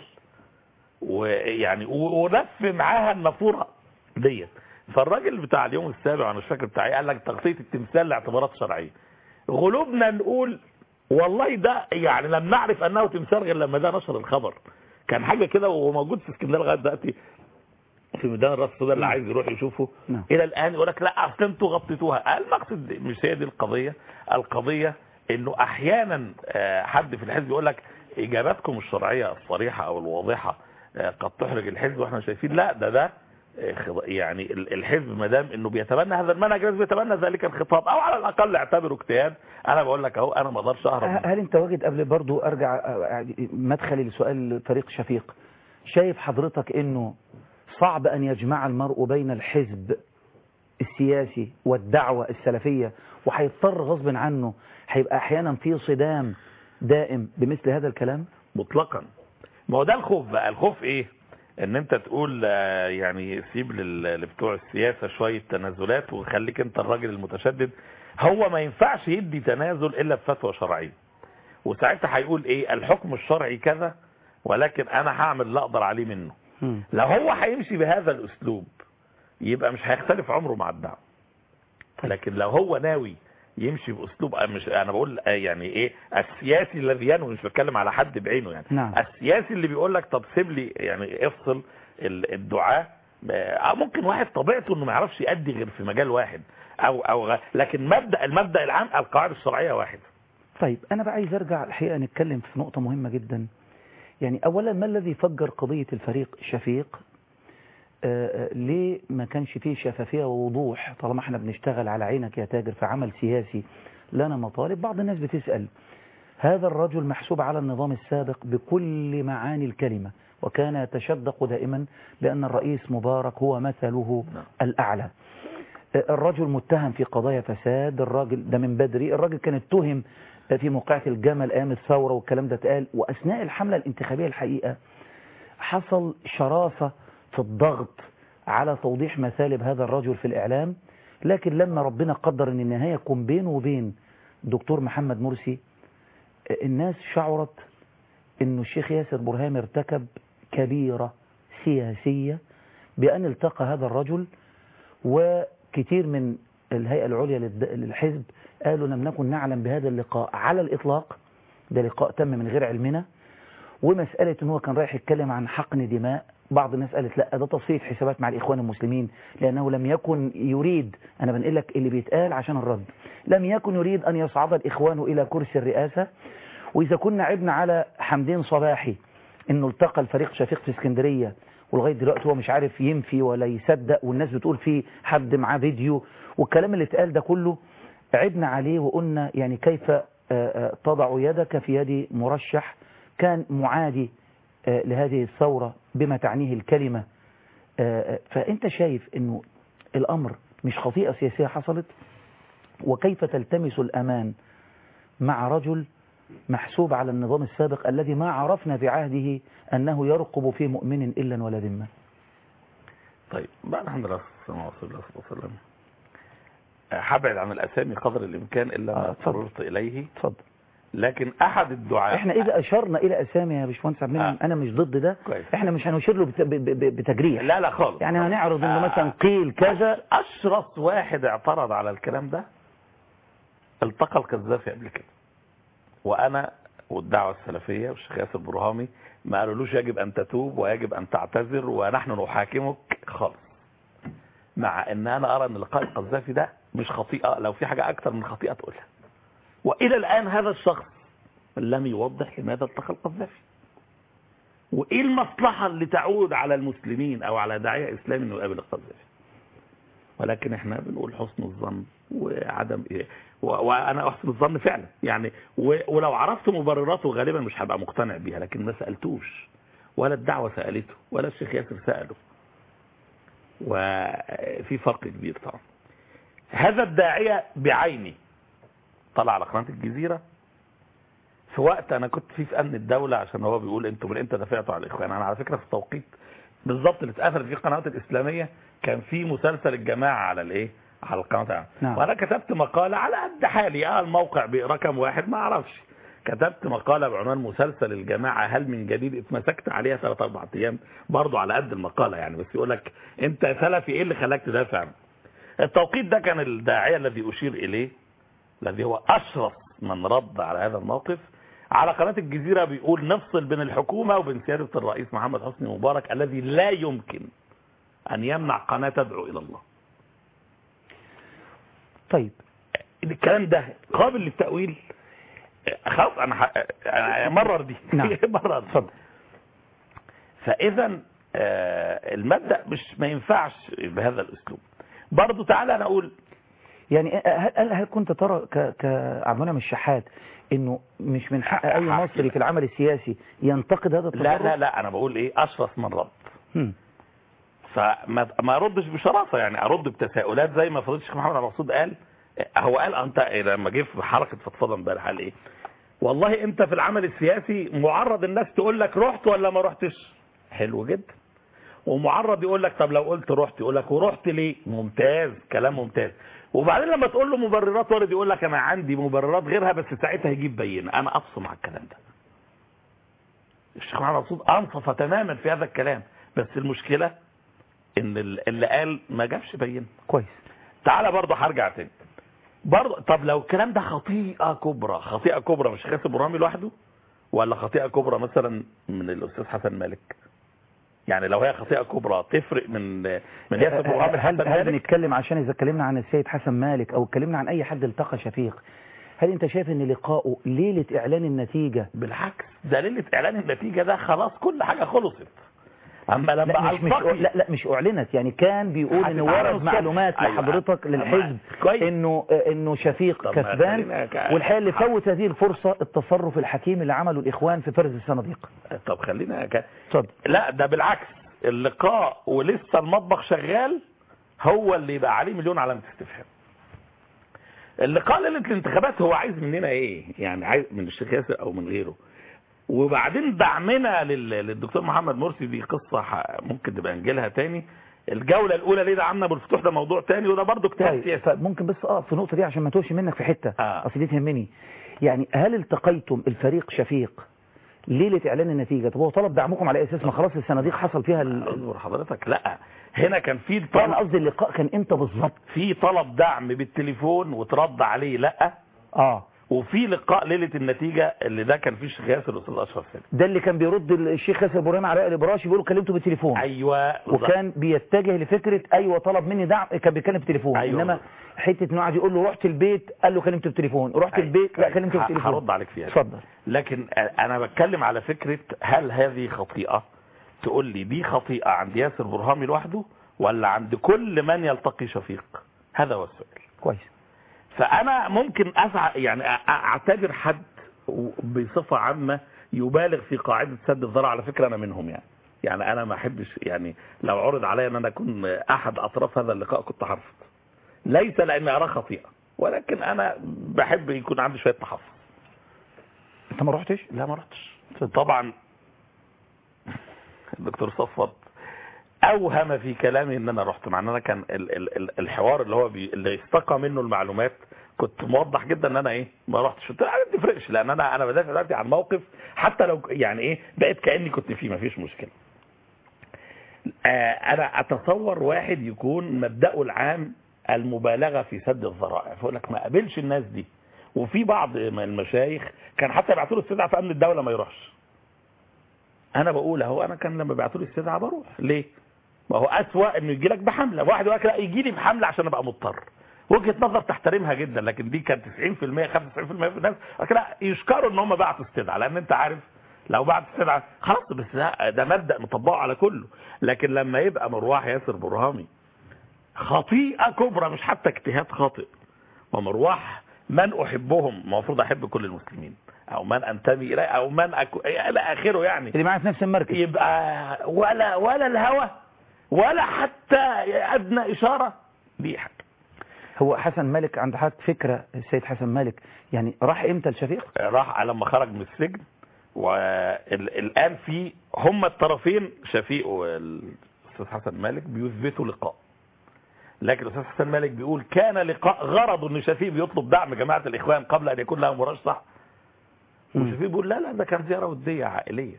ويعني و- ولف معاها النافوره ديت فالراجل بتاع اليوم السابع انا مش فاكر بتاع ايه قال لك تغطيه التمثال لاعتبارات شرعيه غلوبنا نقول والله ده يعني لم نعرف انه تمثال غير لما ده نشر الخبر كان حاجه كده وهو موجود في اسكندريه لغايه دلوقتي في ميدان الراس السوداء اللي عايز يروح يشوفه نعم. الى الان يقول لك لا اصل انتوا غطيتوها المقصد مش هي دي القضيه القضيه انه احيانا آه، حد في الحزب يقول لك اجاباتكم الشرعيه الصريحه او الواضحه آه، قد تحرج الحزب واحنا شايفين لا ده ده آه، خض- يعني ال- الحزب ما دام انه بيتبنى هذا المنهج لازم يتبنى ذلك الخطاب او على الاقل اعتبره اجتهاد انا بقول لك اهو انا ما اقدرش اهرب هل انت واجد قبل برضو ارجع آه، مدخلي لسؤال فريق شفيق شايف حضرتك انه صعب ان يجمع المرء بين الحزب السياسي والدعوة السلفية وهيضطر غصب عنه هيبقى احيانا في صدام دائم بمثل هذا الكلام مطلقا ما هو ده الخوف بقى الخوف ايه ان انت تقول آه، يعني سيب لل- لبتوع السياسة شوية تنازلات وخليك انت الراجل المتشدد هو ما ينفعش يدي تنازل الا بفتوى شرعية وساعتها هيقول ايه الحكم الشرعي كذا ولكن انا هعمل اللي اقدر عليه منه مم. لو هو هيمشي بهذا الاسلوب يبقى مش هيختلف عمره مع الدعوة لكن لو هو ناوي يمشي باسلوب أنا مش انا بقول آه يعني ايه السياسي الذي ينوي مش بتكلم على حد بعينه يعني نعم. السياسي اللي بيقول لك طب سيب لي يعني افصل ال- الدعاء آه، ممكن واحد طبيعته انه ما يعرفش يأدي غير في مجال واحد او او غ- لكن مبدا المبدا العام القواعد الشرعيه واحد طيب انا بقى عايز ارجع الحقيقة نتكلم في نقطة مهمة جدا يعني اولا ما الذي فجر قضية الفريق شفيق آه، آه، ليه ما كانش فيه شفافية ووضوح طالما احنا بنشتغل على عينك يا تاجر في عمل سياسي لنا مطالب بعض الناس بتسأل هذا الرجل محسوب على النظام السابق بكل معاني الكلمة وكان يتشدق دائما بأن الرئيس مبارك هو مثله نعم. الأعلى آه، الرجل متهم في قضايا فساد الراجل ده من بدري الراجل كان اتهم في موقعة الجمل أيام الثورة والكلام ده اتقال وأثناء الحملة الانتخابية الحقيقة حصل شراسة في الضغط على توضيح مثالب هذا الرجل في الإعلام لكن لما ربنا قدر أن النهاية تكون بينه وبين دكتور محمد مرسي الناس شعرت أن الشيخ ياسر برهام ارتكب كبيرة سياسية بأن التقى هذا الرجل وكثير من الهيئة العليا للد- للحزب قالوا لم نكن نعلم بهذا اللقاء على الإطلاق ده لقاء تم من غير علمنا ومسألة ان هو كان رايح يتكلم عن حقن دماء بعض الناس قالت لا ده تصفية حسابات مع الإخوان المسلمين لأنه لم يكن يريد أنا بنقل لك اللي بيتقال عشان الرد لم يكن يريد أن يصعد الإخوان إلى كرسي الرئاسة وإذا كنا عبنا على حمدين صباحي إنه التقى الفريق شفيق في اسكندرية ولغاية دلوقتي هو مش عارف ينفي ولا يصدق والناس بتقول فيه حد معاه فيديو والكلام اللي اتقال ده كله عبنا عليه وقلنا يعني كيف آه، آه، تضع يدك في يد مرشح كان معادي آه، لهذه الثورة بما تعنيه الكلمة آه، آه، فأنت شايف أنه الأمر مش خطيئة سياسية حصلت وكيف تلتمس الأمان مع رجل محسوب على النظام السابق الذي ما عرفنا في عهده أنه يرقب في مؤمن إلا ولا ذمة طيب بعد الحمد لله والسلام على رسول الله صلى الله عليه وسلم آه، هبعد عن الاسامي قدر الامكان الا آه، ما اتفضل. اضطررت اليه اتفضل لكن احد الدعاء احنا إذا أشرنا إلى أسامي يا باشمهندس عبد المنعم آه. أنا مش ضد ده كويس. احنا مش هنشير له بت- ب- ب- بتجريح لا لا خالص يعني هنعرض انه آه. مثلا قيل كذا اشرس واحد اعترض على الكلام ده التقى القذافي قبل كده وانا والدعوه السلفيه والشيخ ياسر برهامي ما قالولوش يجب ان تتوب ويجب ان تعتذر ونحن نحاكمك خالص مع ان انا ارى ان لقاء القذافي ده مش خطيئه لو في حاجه اكتر من خطيئه تقولها والى الان هذا الشخص لم يوضح لماذا التقى القذافي وايه المصلحه اللي تعود على المسلمين او على داعيه اسلامي انه يقابل القذافي ولكن احنا بنقول حسن الظن وعدم إيه و- وانا احسن الظن فعلا يعني و- ولو عرفت مبرراته غالبا مش هبقى مقتنع بيها لكن ما سالتوش ولا الدعوه سالته ولا الشيخ ياسر ساله وفي فرق كبير طبعا هذا الداعيه بعيني طلع على قناه الجزيره في وقت انا كنت فيه في امن الدوله عشان هو بيقول انتوا من امتى دافعتوا على الاخوان انا على فكره في التوقيت بالظبط اللي اتقفلت فيه القنوات الاسلاميه كان في مسلسل الجماعه على الايه على القناه نعم. وانا كتبت مقاله على قد حالي اه الموقع برقم واحد ما اعرفش كتبت مقاله بعنوان مسلسل الجماعه هل من جديد اتمسكت عليها ثلاث اربع ايام برضه على قد المقاله يعني بس يقول لك انت سلفي ايه اللي خلاك تدافع التوقيت ده كان الداعيه الذي اشير اليه الذي هو اشرف من رد على هذا الموقف على قناه الجزيره بيقول نفصل بين الحكومه وبين سياده الرئيس محمد حسني مبارك الذي لا يمكن ان يمنع قناه تدعو الى الله طيب الكلام ده قابل للتأويل خلاص انا ح... أنا مرر دي نعم. مرر اتفضل فاذا آه، المبدأ مش ما ينفعش بهذا الاسلوب برضو تعالى انا اقول يعني هل, هل- هل كنت ترى ك- كعبد المنعم الشحات انه مش من حق اي مصري في العمل السياسي ينتقد هذا التصرف لا لا لا انا بقول ايه اشرف من رد هم. فما ما اردش بشراسه يعني ارد بتساؤلات زي ما فضيله الشيخ محمد عبد المقصود قال هو قال انت لما جه في حركه فضفضه امبارح قال ايه والله انت في العمل السياسي معرض الناس تقول لك رحت ولا ما رحتش حلو جدا ومعرض يقول لك طب لو قلت رحت يقول لك ورحت ليه ممتاز كلام ممتاز وبعدين لما تقول له مبررات وارد يقول لك انا عندي مبررات غيرها بس ساعتها هيجيب بينه انا ابصم على الكلام ده الشيخ محمد مقصود انصف تماما في هذا الكلام بس المشكله ان ال- اللي قال ما جابش بينه كويس تعالى برضه هرجع تاني برضه طب لو الكلام ده خطيئه كبرى خطيئه كبرى مش خاسب رامي لوحده ولا خطيئه كبرى مثلا من الاستاذ حسن مالك يعني لو هي خطيئه كبرى تفرق من من ياسر برهامي هل, حسن هل مالك بنتكلم عشان اذا اتكلمنا عن السيد حسن مالك او اتكلمنا عن اي حد التقى شفيق هل انت شايف ان لقائه ليله اعلان النتيجه بالعكس ده ليله اعلان النتيجه ده خلاص كل حاجه خلصت اما لما لا مش, مش ألتقي- لا لا مش اعلنت يعني كان بيقول ان هتتعلن ورد الصبح. معلومات أيوة. لحضرتك للحزب كويس. انه انه شفيق طب ما كسبان خلينا ك- والحقيقه اللي فوت هذه الفرصه التصرف الحكيم اللي عمله الاخوان في فرز الصناديق طب خلينا ك... اتفضل لا ده بالعكس اللقاء ولسه المطبخ شغال هو اللي يبقى عليه مليون علامة استفهام اللقاء ليلة الانتخابات هو عايز مننا ايه يعني عايز من الشيخ ياسر او من غيره وبعدين دعمنا لل- للدكتور محمد مرسي دي قصة ح- ممكن نبقى نجيلها تاني الجولة الأولى ليه دعمنا بالفتوح ده موضوع تاني وده برضه اجتهاد طيب سياسي فممكن بس اه في النقطه دي عشان ما توش منك في حته آه. اصل دي تهمني يعني هل التقيتم الفريق شفيق ليله اعلان النتيجه طب هو طلب دعمكم على اساس ما خلاص الصناديق حصل فيها ال... اصبر حضرتك لا هنا كان في انا طلب قصدي اللقاء كان امتى بالظبط في طلب دعم بالتليفون وترد عليه لا اه وفي لقاء ليله النتيجه اللي ده كان فيه الشيخ ياسر الاستاذ اشرف سالم ده اللي كان بيرد الشيخ ياسر ابراهيم على الابراشي بيقول له كلمته بالتليفون ايوه وكان بيتجه لفكره ايوه طلب مني دعم كان بيتكلم بالتليفون أيوة. انما حته انه قاعد يقول له رحت البيت قال له كلمته بالتليفون رحت البيت لا كلمته ه- بالتليفون هرد عليك فيها اتفضل لكن انا بتكلم على فكره هل هذه خطيئه تقول لي دي خطيئه عند ياسر برهامي لوحده ولا عند كل من يلتقي شفيق هذا هو السؤال كويس فانا ممكن اسعى يعني أ- اعتبر حد بصفه عامه يبالغ في قاعده سد الذرع على فكره انا منهم يعني يعني انا ما احبش يعني لو عرض علي ان انا اكون احد اطراف هذا اللقاء كنت هرفض ليس لاني اراه خطيئه ولكن انا بحب يكون عندي شويه تحفظ انت ما رحتش لا ما رحتش طبعا الدكتور صفوت اوهم في كلامي ان انا رحت مع ان انا كان ال ال ال الحوار اللي هو بي اللي استقى منه المعلومات كنت موضح جدا ان انا ايه ما رحتش قلت له ما تفرقش لان انا انا بدافع دلوقتي عن موقف حتى لو يعني ايه بقيت كاني كنت فيه ما فيش مشكله آه انا اتصور واحد يكون مبداه العام المبالغه في سد الذرائع فيقول لك ما قابلش الناس دي وفي بعض من المشايخ كان حتى يبعتوا له استدعاء في امن الدوله ما يروحش انا بقول اهو انا كان لما بيبعتوا لي استدعاء بروح ليه ما هو اسوأ انه يجي لك بحمله واحد يقول لك لا يجي لي بحمله عشان ابقى مضطر وجهه نظر تحترمها جدا لكن دي كانت 90% 95% في الناس لكن لا يشكروا ان هم بعتوا استدعاء لان انت عارف لو بعت استدعاء خلاص بس ده, ده مبدا نطبقه على كله لكن لما يبقى مروح ياسر برهامي خطيئه كبرى مش حتى اجتهاد خاطئ ومروح من احبهم المفروض احب كل المسلمين او من انتمي اليه او من أكو... الى اخره يعني اللي معايا في نفس المركز يبقى ولا ولا الهوى ولا حتى ادنى اشاره دي حاجه هو حسن مالك عند حضرتك فكرة السيد حسن مالك يعني راح امتى لشفيق راح لما خرج من السجن والان في هم الطرفين شفيق والاستاذ حسن مالك بيثبتوا لقاء لكن الاستاذ حسن مالك بيقول كان لقاء غرض ان شفيق بيطلب دعم جماعه الاخوان قبل ان يكون لها مرشح مم. وشفيق بيقول لا لا ده كان زياره وديه عائليه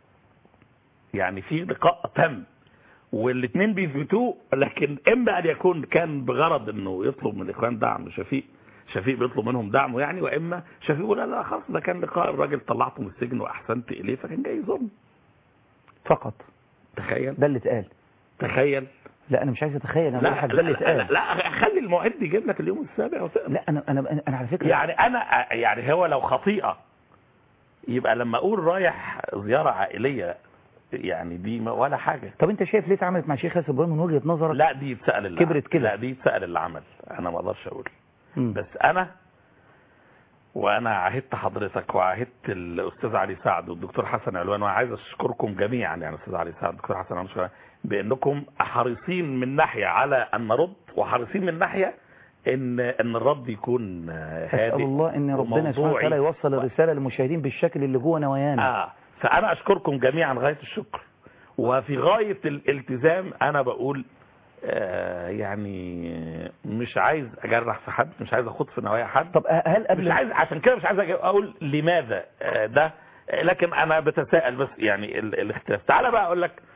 يعني في لقاء تم والاثنين بيثبتوه لكن اما ان يكون كان بغرض انه يطلب من الاخوان دعم شفيق شفيق بيطلب منهم دعمه يعني واما شفيق يقول لا لا خلاص ده كان لقاء الراجل طلعته من السجن واحسنت اليه فكان جاي يزورني فقط تخيل ده اللي اتقال تخيل لا انا مش عايز اتخيل انا بقول لا حاجه لا, ده اللي لا, اتقال لا, لا خلي المعد يجيب لك اليوم السابع وتقرا لا انا انا انا على فكره يعني انا يعني هو لو خطيئه يبقى لما اقول رايح زياره عائليه يعني دي ما- ولا حاجه طب انت شايف ليه اتعملت مع شيخ ياسر ابراهيم من وجهه نظرك لا دي اتسال اللي كبرت عمل. كده. لا دي اتسال اللي عمل انا ما اقدرش اقول مم. بس انا وانا عهدت حضرتك وعهدت الاستاذ علي سعد والدكتور حسن علوان وانا عايز اشكركم جميعا يعني الاستاذ علي سعد والدكتور حسن علوان شكراً، بانكم حريصين من ناحيه على ان نرد وحريصين من ناحيه ان ان الرد يكون آه، اسال هادئ الله ان ربنا سبحانه وموضوعي. وتعالى يوصل الرساله للمشاهدين بالشكل اللي جوه نوايانا اه فانا اشكركم جميعا غايه الشكر وفي غايه الالتزام انا بقول آه يعني مش عايز اجرح في حد مش عايز اخوض في نوايا حد طب هل مش قبل عايز عشان كده مش عايز أجي اقول لماذا آه، ده آه، لكن انا بتساءل بس يعني ال- الاختلاف تعال بقى اقول لك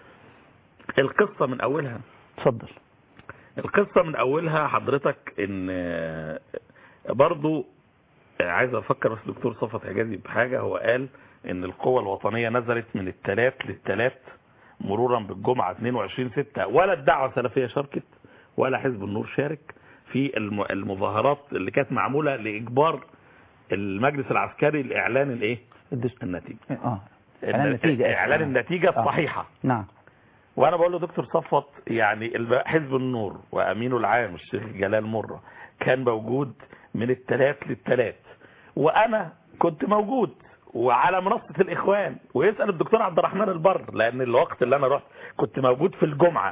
القصه من اولها اتفضل القصه من اولها حضرتك ان آه، برضو آه، عايز افكر بس دكتور صفت حجازي بحاجه هو قال ان القوى الوطنيه نزلت من الثلاث للثلاث مرورا بالجمعه 22 6 ولا الدعوه السلفيه شاركت ولا حزب النور شارك في الم- المظاهرات اللي كانت معموله لاجبار المجلس العسكري لاعلان الايه الدستور النتيجه اه اعلان النتيجه اعلان النتيجه آه. الصحيحه نعم وانا بقول له دكتور صفوت يعني الب- حزب النور وامينه العام الشيخ جلال مره كان موجود من الثلاث للثلاث وانا كنت موجود وعلى منصه الاخوان ويسال الدكتور عبد الرحمن البر لان الوقت اللي انا رحت كنت موجود في الجمعه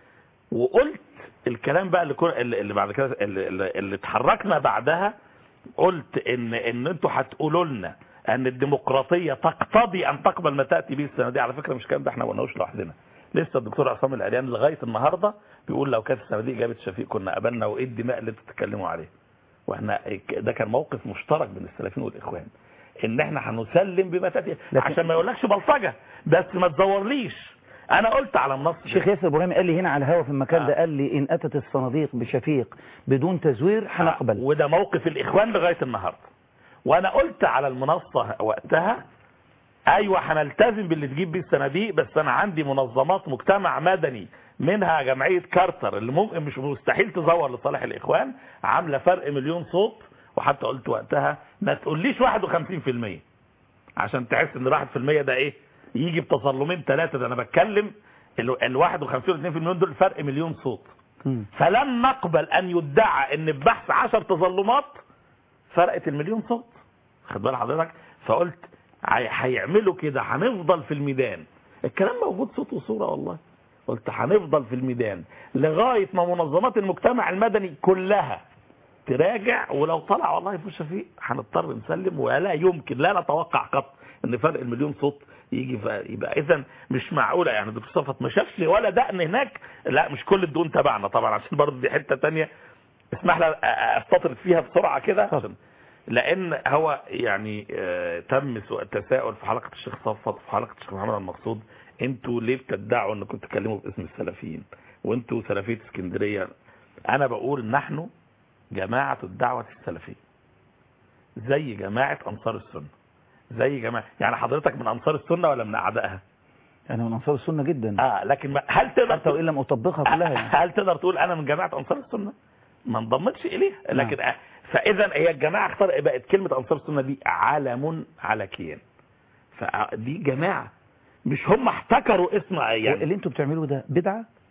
وقلت الكلام بقى اللي, كن... اللي اللي بعد كده اللي, اللي اللي اتحركنا بعدها قلت ان ان انتوا هتقولوا لنا ان الديمقراطيه تقتضي ان تقبل ما تاتي به السنه دي على فكره مش الكلام ده احنا ما قلناهوش لوحدنا لسه الدكتور عصام العريان لغايه النهارده بيقول لو كانت السنه دي جابت شفيق كنا قبلنا وايه الدماء اللي انتوا بتتكلموا عليها واحنا ده كان موقف مشترك بين السلفيين والاخوان ان احنا هنسلم بما تاتي لكن- عشان ما يقولكش بلطجه بس ما تزورليش انا قلت على منصه الشيخ ياسر ابراهيم قال لي هنا على الهوا في المكان آه. ده قال لي ان اتت الصناديق بشفيق بدون تزوير هنقبل وده موقف الاخوان لغايه النهارده وانا قلت على المنصه وقتها ايوه هنلتزم باللي تجيب بيه الصناديق بس انا عندي منظمات مجتمع مدني منها جمعيه كارتر اللي ممكن مش مستحيل تزور لصالح الاخوان عامله فرق مليون صوت وحتى قلت وقتها ما تقوليش 51% عشان تحس ان 1% ده ايه يجي بتظلمين ثلاثه ده انا بتكلم ال ال 51 و 2% دول فرق مليون صوت مم. فلن نقبل ان يدعى ان ببحث عشر تظلمات فرقت المليون صوت خد بال حضرتك فقلت هي- هيعملوا كده هنفضل في الميدان الكلام موجود صوت وصوره والله قلت هنفضل في الميدان لغايه ما منظمات المجتمع المدني كلها تراجع ولو طلع والله في شفيق هنضطر نسلم ولا يمكن لا نتوقع قط ان فرق المليون صوت يجي ف- يبقى اذا مش معقوله يعني دكتور صفت ما شافش ولا دقن هناك لا مش كل الدقون تبعنا طبعا عشان برضه دي حته تانية اسمح لي أ- أ- استطرد فيها بسرعه كده عشان لان هو يعني آه، تم سوء التساؤل في حلقه الشيخ صفت في حلقه الشيخ محمد المقصود انتوا ليه بتدعوا انكم تتكلموا باسم السلفيين وانتوا سلفيه اسكندريه انا بقول نحن جماعه الدعوه السلفيه زي جماعه انصار السنه زي جماعه يعني حضرتك من انصار السنه ولا من اعدائها انا من انصار السنه جدا اه لكن ما- هل تقدر حتى وان لم اطبقها كلها يعني. هل تقدر تقول انا من جماعه انصار السنه ما انضمتش اليها لكن آه، فاذا هي الجماعه اختار بقت كلمه انصار السنه دي علم على كيان فدي جماعه مش هم احتكروا اسم يعني اللي انتوا بتعملوه ده بدعه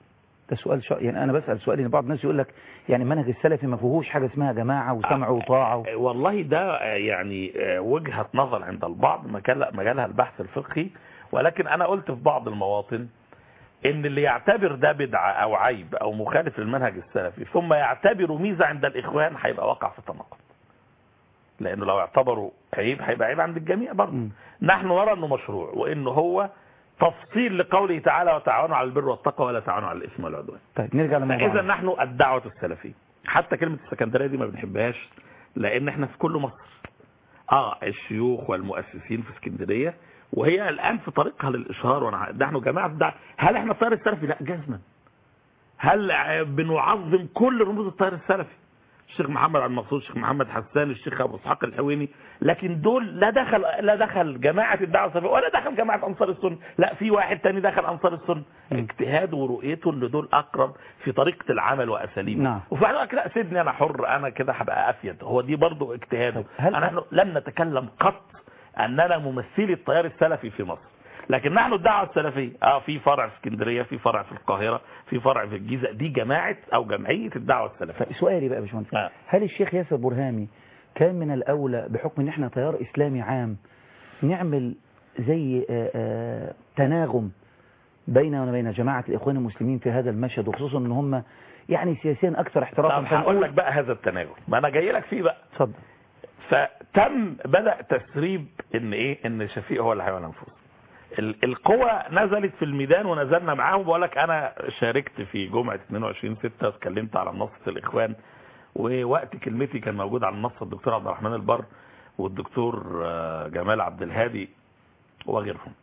ده سؤال شا... يعني انا بسال سؤال ان بعض الناس يقول لك يعني المنهج السلفي ما فيهوش حاجه اسمها جماعه وسمع وطاعه و... والله ده آه، يعني آه، وجهة نظر عند البعض مجال- مجالها البحث الفقهي ولكن أنا قلت في بعض المواطن إن اللي يعتبر ده بدعة أو عيب أو مخالف للمنهج السلفي ثم يعتبره ميزة عند الإخوان هيبقى وقع في التناقض لأنه لو اعتبره عيب هيبقى عيب عند الجميع برضه مم. نحن نرى أنه مشروع وإنه هو تفصيل لقوله تعالى وتعاونوا على البر والتقوى ولا تعاونوا على الإثم والعدوان طيب نرجع إذا لموضوعنا نحن الدعوة السلفية حتى كلمة السكندرية دي ما بنحبهاش لأن احنا في كل مصر اه الشيوخ والمؤسسين في اسكندرية وهي الآن في طريقها للإشهار وانا نحن جماعة الدعوة هل احنا التيار السلفي؟ لا جزما هل ع- بنعظم كل رموز التيار السلفي الشيخ محمد عبد المقصود الشيخ محمد حسان الشيخ ابو اسحاق الحويني لكن دول لا دخل لا دخل جماعه الدعوه السلفيه ولا دخل جماعه انصار السنه لا في واحد تاني دخل انصار السنه اجتهاد ورؤيته ان دول اقرب في طريقه العمل واساليبه نعم. وفي واحد يقول لك لا سيبني انا حر انا كده هبقى افيد هو دي برضه اجتهاد طيب، هل- نحن لم نتكلم قط اننا ممثلي التيار السلفي في مصر لكن نحن الدعوه السلفيه اه في فرع في اسكندريه في فرع في القاهره في فرع في الجيزه دي جماعه او جمعيه الدعوه السلفيه سؤالي بقى يا باشمهندس آه. هل الشيخ ياسر برهامي كان من الاولى بحكم ان احنا تيار اسلامي عام نعمل زي آه، آه، تناغم بيننا وبين جماعه الاخوان المسلمين في هذا المشهد وخصوصا ان هم يعني سياسيا اكثر احترافا طب هقول فنقول- لك بقى هذا التناغم ما انا جاي لك فيه بقى اتفضل فتم بدا تسريب ان ايه ان شفيق هو اللي هيولى النفوس ال- القوى نزلت في الميدان ونزلنا معاهم بقول لك انا شاركت في جمعه 22 6 اتكلمت على منصه الاخوان ووقت كلمتي كان موجود على المنصه الدكتور عبد الرحمن البر والدكتور آه، جمال عبد الهادي وغيرهم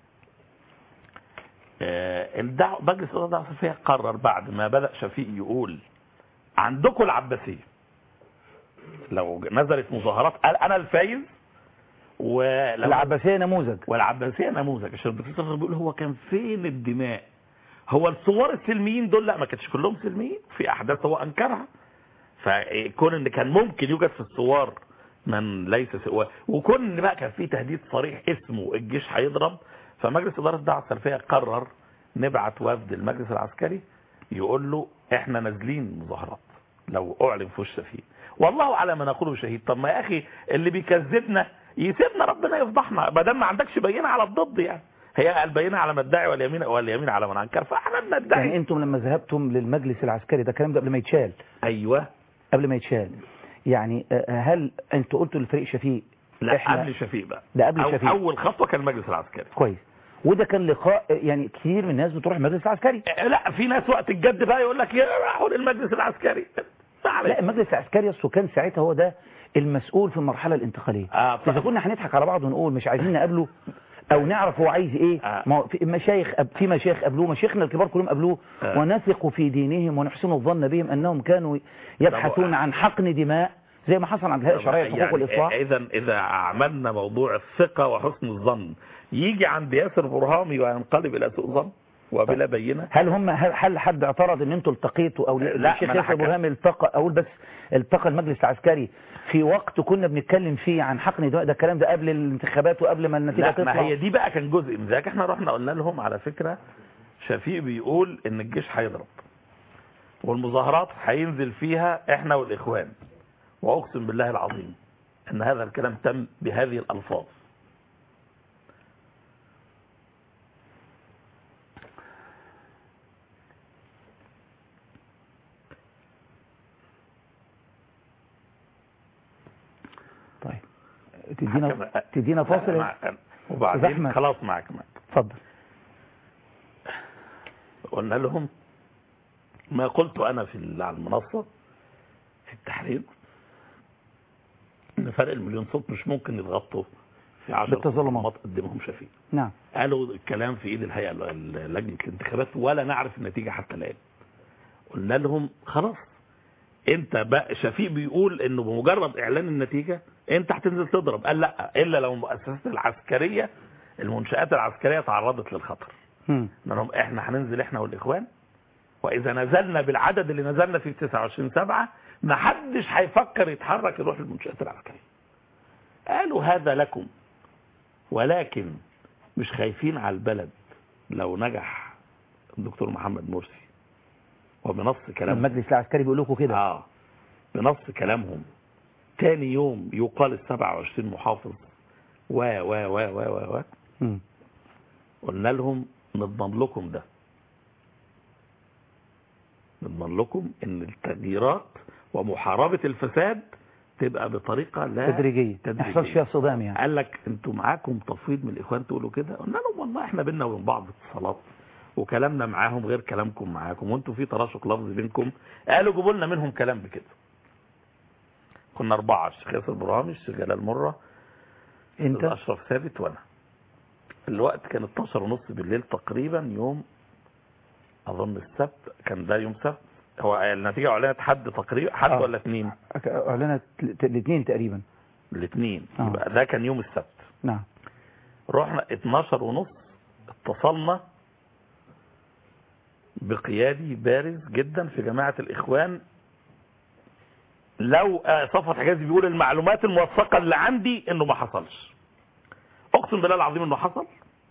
آه، الدعوة مجلس الإدارة الدعوة السلفية قرر بعد ما بدأ شفيق يقول عندكم العباسية لو نزلت مظاهرات قال أنا الفايز ولو العباسيه نموذج والعباسية نموذج عشان الدكتور صفر بيقول هو كان فين الدماء هو الثوار السلميين دول لا ما كانش كلهم سلميين في أحداث هو أنكرها فكون ان كان ممكن يوجد في الثوار من ليس سوى وكون ان بقى كان في تهديد صريح اسمه الجيش هيضرب فمجلس اداره الدعوه السلفيه قرر نبعت وفد المجلس العسكري يقول له احنا نازلين مظاهرات لو اعلن فوش سفيه والله على ما نقوله شهيد طب ما يا اخي اللي بيكذبنا يسيبنا ربنا يفضحنا ما دام ما عندكش بينه على الضد يعني هي البينه على من ادعي واليمين واليمين على من انكر فاحنا بندعي يعني انتم لما ذهبتم للمجلس العسكري ده الكلام ده قبل ما يتشال ايوه قبل ما يتشال يعني آه، هل انتوا قلتوا للفريق شفيق لا إحنا- قبل شفيق بقى ده قبل أو شفيق. اول خطوه كان المجلس العسكري كويس وده كان لقاء آه، يعني كتير من الناس بتروح المجلس العسكري لا في ناس وقت الجد بقى يقول لك يا راحوا للمجلس العسكري ما عليك. لا المجلس العسكري اصله كان ساعتها هو ده المسؤول في المرحله الانتقاليه آه، طبعا. اذا كنا هنضحك على بعض ونقول مش عايزين نقابله او نعرف هو عايز ايه آه. ما هو في مشايخ في مشايخ قبلوه مشايخنا الكبار كلهم قبلوه آه. ونثق في دينهم ونحسن الظن بهم انهم كانوا يبحثون عن حقن دماء زي ما حصل عند الهيئه الشرعيه لحقوق والاصلاح اذا اذا عملنا موضوع الثقه وحسن الظن يجي عند ياسر برهامي وينقلب الى سوء ظن وبلا بينه هل هم هل هل حد اعترض ان انتوا التقيتوا او لا، الشيخ ما أنا ياسر حكى- برهامي التقى اقول بس التقى المجلس العسكري في وقت كنا بنتكلم فيه عن حقن دماء ده الكلام ده قبل الانتخابات وقبل ما النتيجه لا تطلع ما هي دي بقى كان جزء من ذلك احنا رحنا قلنا لهم على فكره شفيق بيقول ان الجيش هيضرب والمظاهرات هينزل فيها احنا والاخوان واقسم بالله العظيم ان هذا الكلام تم بهذه الالفاظ طيب تدينا حكم- تدينا فاصل مع- وبعدين زحمة. خلاص معاك معاك اتفضل قلنا لهم ما قلت انا في ال- على المنصه في التحرير ان فرق المليون صوت مش ممكن يتغطوا في 10 بالتظلمات. قدمهم شفيق نعم قالوا الكلام في ايد الهيئه ال- ال- لجنه الانتخابات ولا نعرف النتيجه حتى الان قلنا لهم خلاص انت بقى شفيق بيقول انه بمجرد اعلان النتيجه انت هتنزل تضرب قال لا الا لو المؤسسات العسكريه المنشات العسكريه تعرضت للخطر مم. قلنا لهم احنا هننزل احنا والاخوان واذا نزلنا بالعدد اللي نزلنا فيه 29 7 ما حدش هيفكر يتحرك يروح للمنشات العسكريه قالوا هذا لكم ولكن مش خايفين على البلد لو نجح الدكتور محمد مرسي وبنص كلامهم المجلس العسكري بيقول لكم كده اه بنص كلامهم تاني يوم يقال ال 27 محافظ و و و و و و مم. قلنا لهم نضمن لكم ده نضمن لكم ان التغييرات ومحاربة الفساد تبقى بطريقة لا تدريجية ما يحصلش فيها صدام يعني قال لك انتوا معاكم تفويض من الاخوان تقولوا كده قلنا لهم والله احنا بينا وبين بعض اتصالات وكلامنا معاهم غير كلامكم معاكم وانتوا في تراشق لفظي بينكم قالوا جيبوا لنا منهم كلام بكده كنا اربعه الشيخ ياسر برامي الشيخ جلال مره انت اشرف ثابت وانا الوقت كان 12 ونص بالليل تقريبا يوم اظن السبت كان ده يوم سبت هو النتيجه اعلنت حد تقريبا حد آه. ولا اثنين اعلنت الاثنين تقريبا الاثنين آه. يبقى ده كان يوم السبت نعم رحنا 12 ونص اتصلنا بقيادي بارز جدا في جماعة الإخوان لو آه، صفوت حجازي بيقول المعلومات الموثقة اللي عندي انه ما حصلش اقسم بالله العظيم انه حصل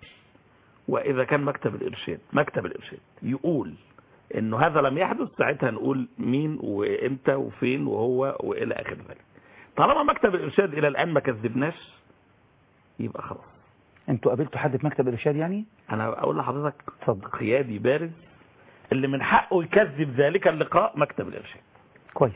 واذا كان مكتب الارشاد مكتب الارشاد يقول انه هذا لم يحدث ساعتها نقول مين وامتى وفين وهو والى اخر ذلك طالما مكتب الارشاد الى الان ما كذبناش يبقى خلاص انتوا قابلتوا حد في مكتب الارشاد يعني انا اقول لحضرتك اتفضل قيادي بارز اللي من حقه يكذب ذلك اللقاء مكتب الارشاد كويس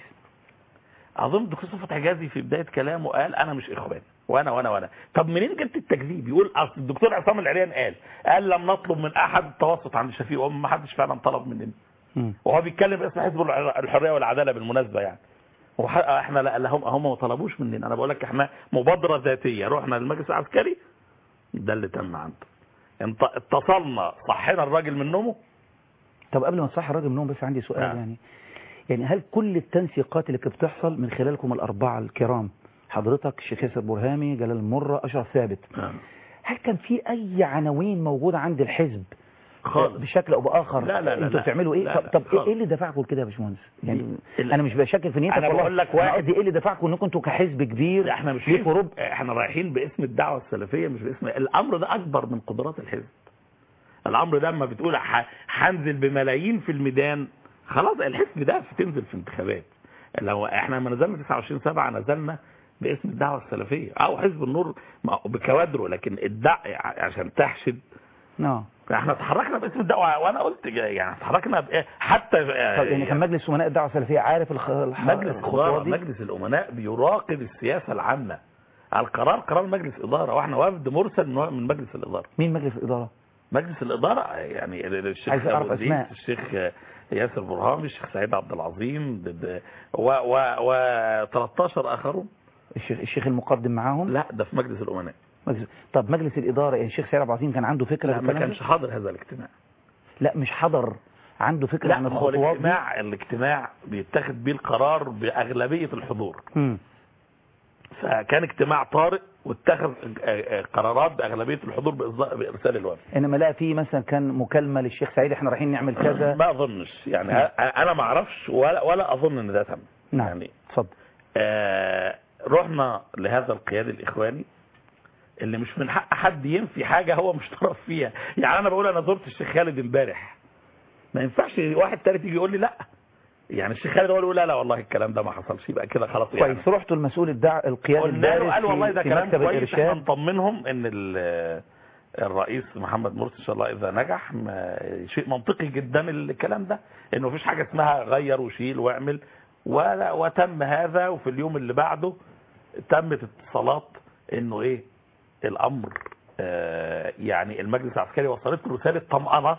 اظن الدكتور صفوت حجازي في بدايه كلامه قال انا مش اخوان وانا وانا وانا طب منين جبت التكذيب يقول اصل الدكتور عصام العريان قال قال لم نطلب من احد التوسط عند شفيق وما حدش فعلا طلب مننا مم. وهو بيتكلم باسم حزب الع- الحريه والعداله بالمناسبه يعني وح- احنا لا لا هم هم ما طلبوش مننا انا بقول لك احنا مبادره ذاتيه رحنا للمجلس العسكري ده اللي تم عنده انت اتصلنا صحينا الراجل من نومه طب قبل ما تصحي الراجل منهم بس عندي سؤال نعم. يعني يعني هل كل التنسيقات اللي كانت بتحصل من خلالكم الأربعة الكرام حضرتك الشيخ ياسر برهامي جلال المرة أشرف ثابت هل كان في أي عناوين موجودة عند الحزب خالص بشكل أو بآخر لا، لا، لا، انتوا لا. بتعملوا إيه لا، طب, لا، طب خالص. إيه اللي دفعكم لكده يا باشمهندس يعني ال- أنا مش بشكل في نيتك أنا والله. بقول لك أنا واحد- قصدي إيه اللي دفعكم إنكم أنتوا كحزب كبير لا، احنا مش ليكوا فين رب احنا رايحين باسم الدعوه السلفيه مش باسم الامر ده اكبر من قدرات الحزب الامر ده اما بتقول ح- هنزل بملايين في الميدان خلاص الحزب ده تنزل في انتخابات لو احنا لما نزلنا 29 7 نزلنا باسم الدعوه السلفيه او حزب النور ما- بكوادره لكن الدع عشان تحشد نعم احنا اتحركنا باسم الدعوه وانا قلت يعني اتحركنا بإيه؟ حتى طب يعني كان مجلس أمناء الدعوة السلفية عارف الخ... الح- مجلس الخطوات إدارة دي مجلس الأمناء بيراقب السياسة العامة القرار قرار مجلس إدارة واحنا وفد مرسل من من مجلس الإدارة مين مجلس الإدارة مجلس الإدارة يعني الشيخ عايز أعرف أبو زيد، أسماء. الشيخ ياسر برهامي الشيخ سعيد عبد العظيم د- د- و و و 13 آخرون الشيخ الشيخ المقدم معاهم لا ده في مجلس الأمناء مجلس... طب مجلس الإدارة يعني الشيخ سعيد عبد العظيم كان عنده فكرة لا ما بالكلام ده؟ كانش حاضر هذا الاجتماع لا مش حضر عنده فكرة لا عن ما هو الخطوات دي الاجتماع الاجتماع بيتخذ بيه القرار بأغلبية الحضور مم. فكان اجتماع طارئ واتخذ آه، آه، قرارات بأغلبية الحضور بإصداء- بإرسال الوفد انما لا في مثلا كان مكالمة للشيخ سعيد احنا رايحين نعمل كذا ما اظنش يعني أ- انا ما اعرفش ولا ولا اظن ان ده تم نعم يعني اتفضل آه رحنا لهذا القيادي الاخواني اللي مش من حق حد ينفي حاجه هو مش طرف فيها يعني انا بقول انا زرت الشيخ خالد امبارح ما ينفعش واحد تالت يجي يقول لي لا يعني الشيخ خالد هو اللي يقول لا لا والله الكلام ده ما حصلش يبقى كده خلاص يعني كويس رحتوا المسؤول الدع... القيادي قلنا له البارز قال والله في, ده في كلام مكتب كويس احنا الارشاد نطمنهم ان ال- الرئيس محمد مرسي ان شاء الله اذا نجح ما شيء منطقي جدا الكلام ده انه مفيش حاجه اسمها غير وشيل واعمل ولا وتم هذا وفي اليوم اللي بعده تمت اتصالات انه ايه الامر آه يعني المجلس العسكري وصلت له رساله طمأنه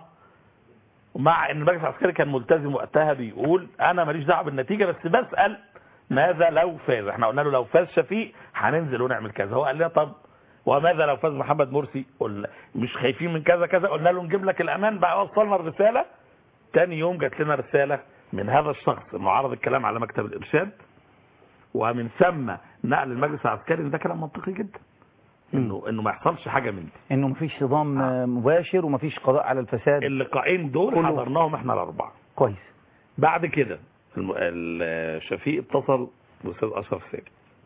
مع ان المجلس العسكري كان ملتزم وقتها بيقول انا ماليش دعوه بالنتيجه بس بسال ماذا لو فاز احنا قلنا له لو فاز شفيق هننزل ونعمل كذا هو قال لنا طب وماذا لو فاز محمد مرسي قلنا مش خايفين من كذا كذا قلنا له نجيب لك الامان بقى وصلنا الرساله تاني يوم جات لنا رساله من هذا الشخص انه عرض الكلام على مكتب الارشاد ومن ثم نقل المجلس العسكري ان ده كلام منطقي جدا انه انه ما يحصلش حاجه من دي انه مفيش صدام آه. مباشر ومفيش قضاء على الفساد اللقاءين دول كله. حضرناهم احنا الاربعه كويس بعد كده الم- الشفيق اتصل بالاستاذ اشرف ثابت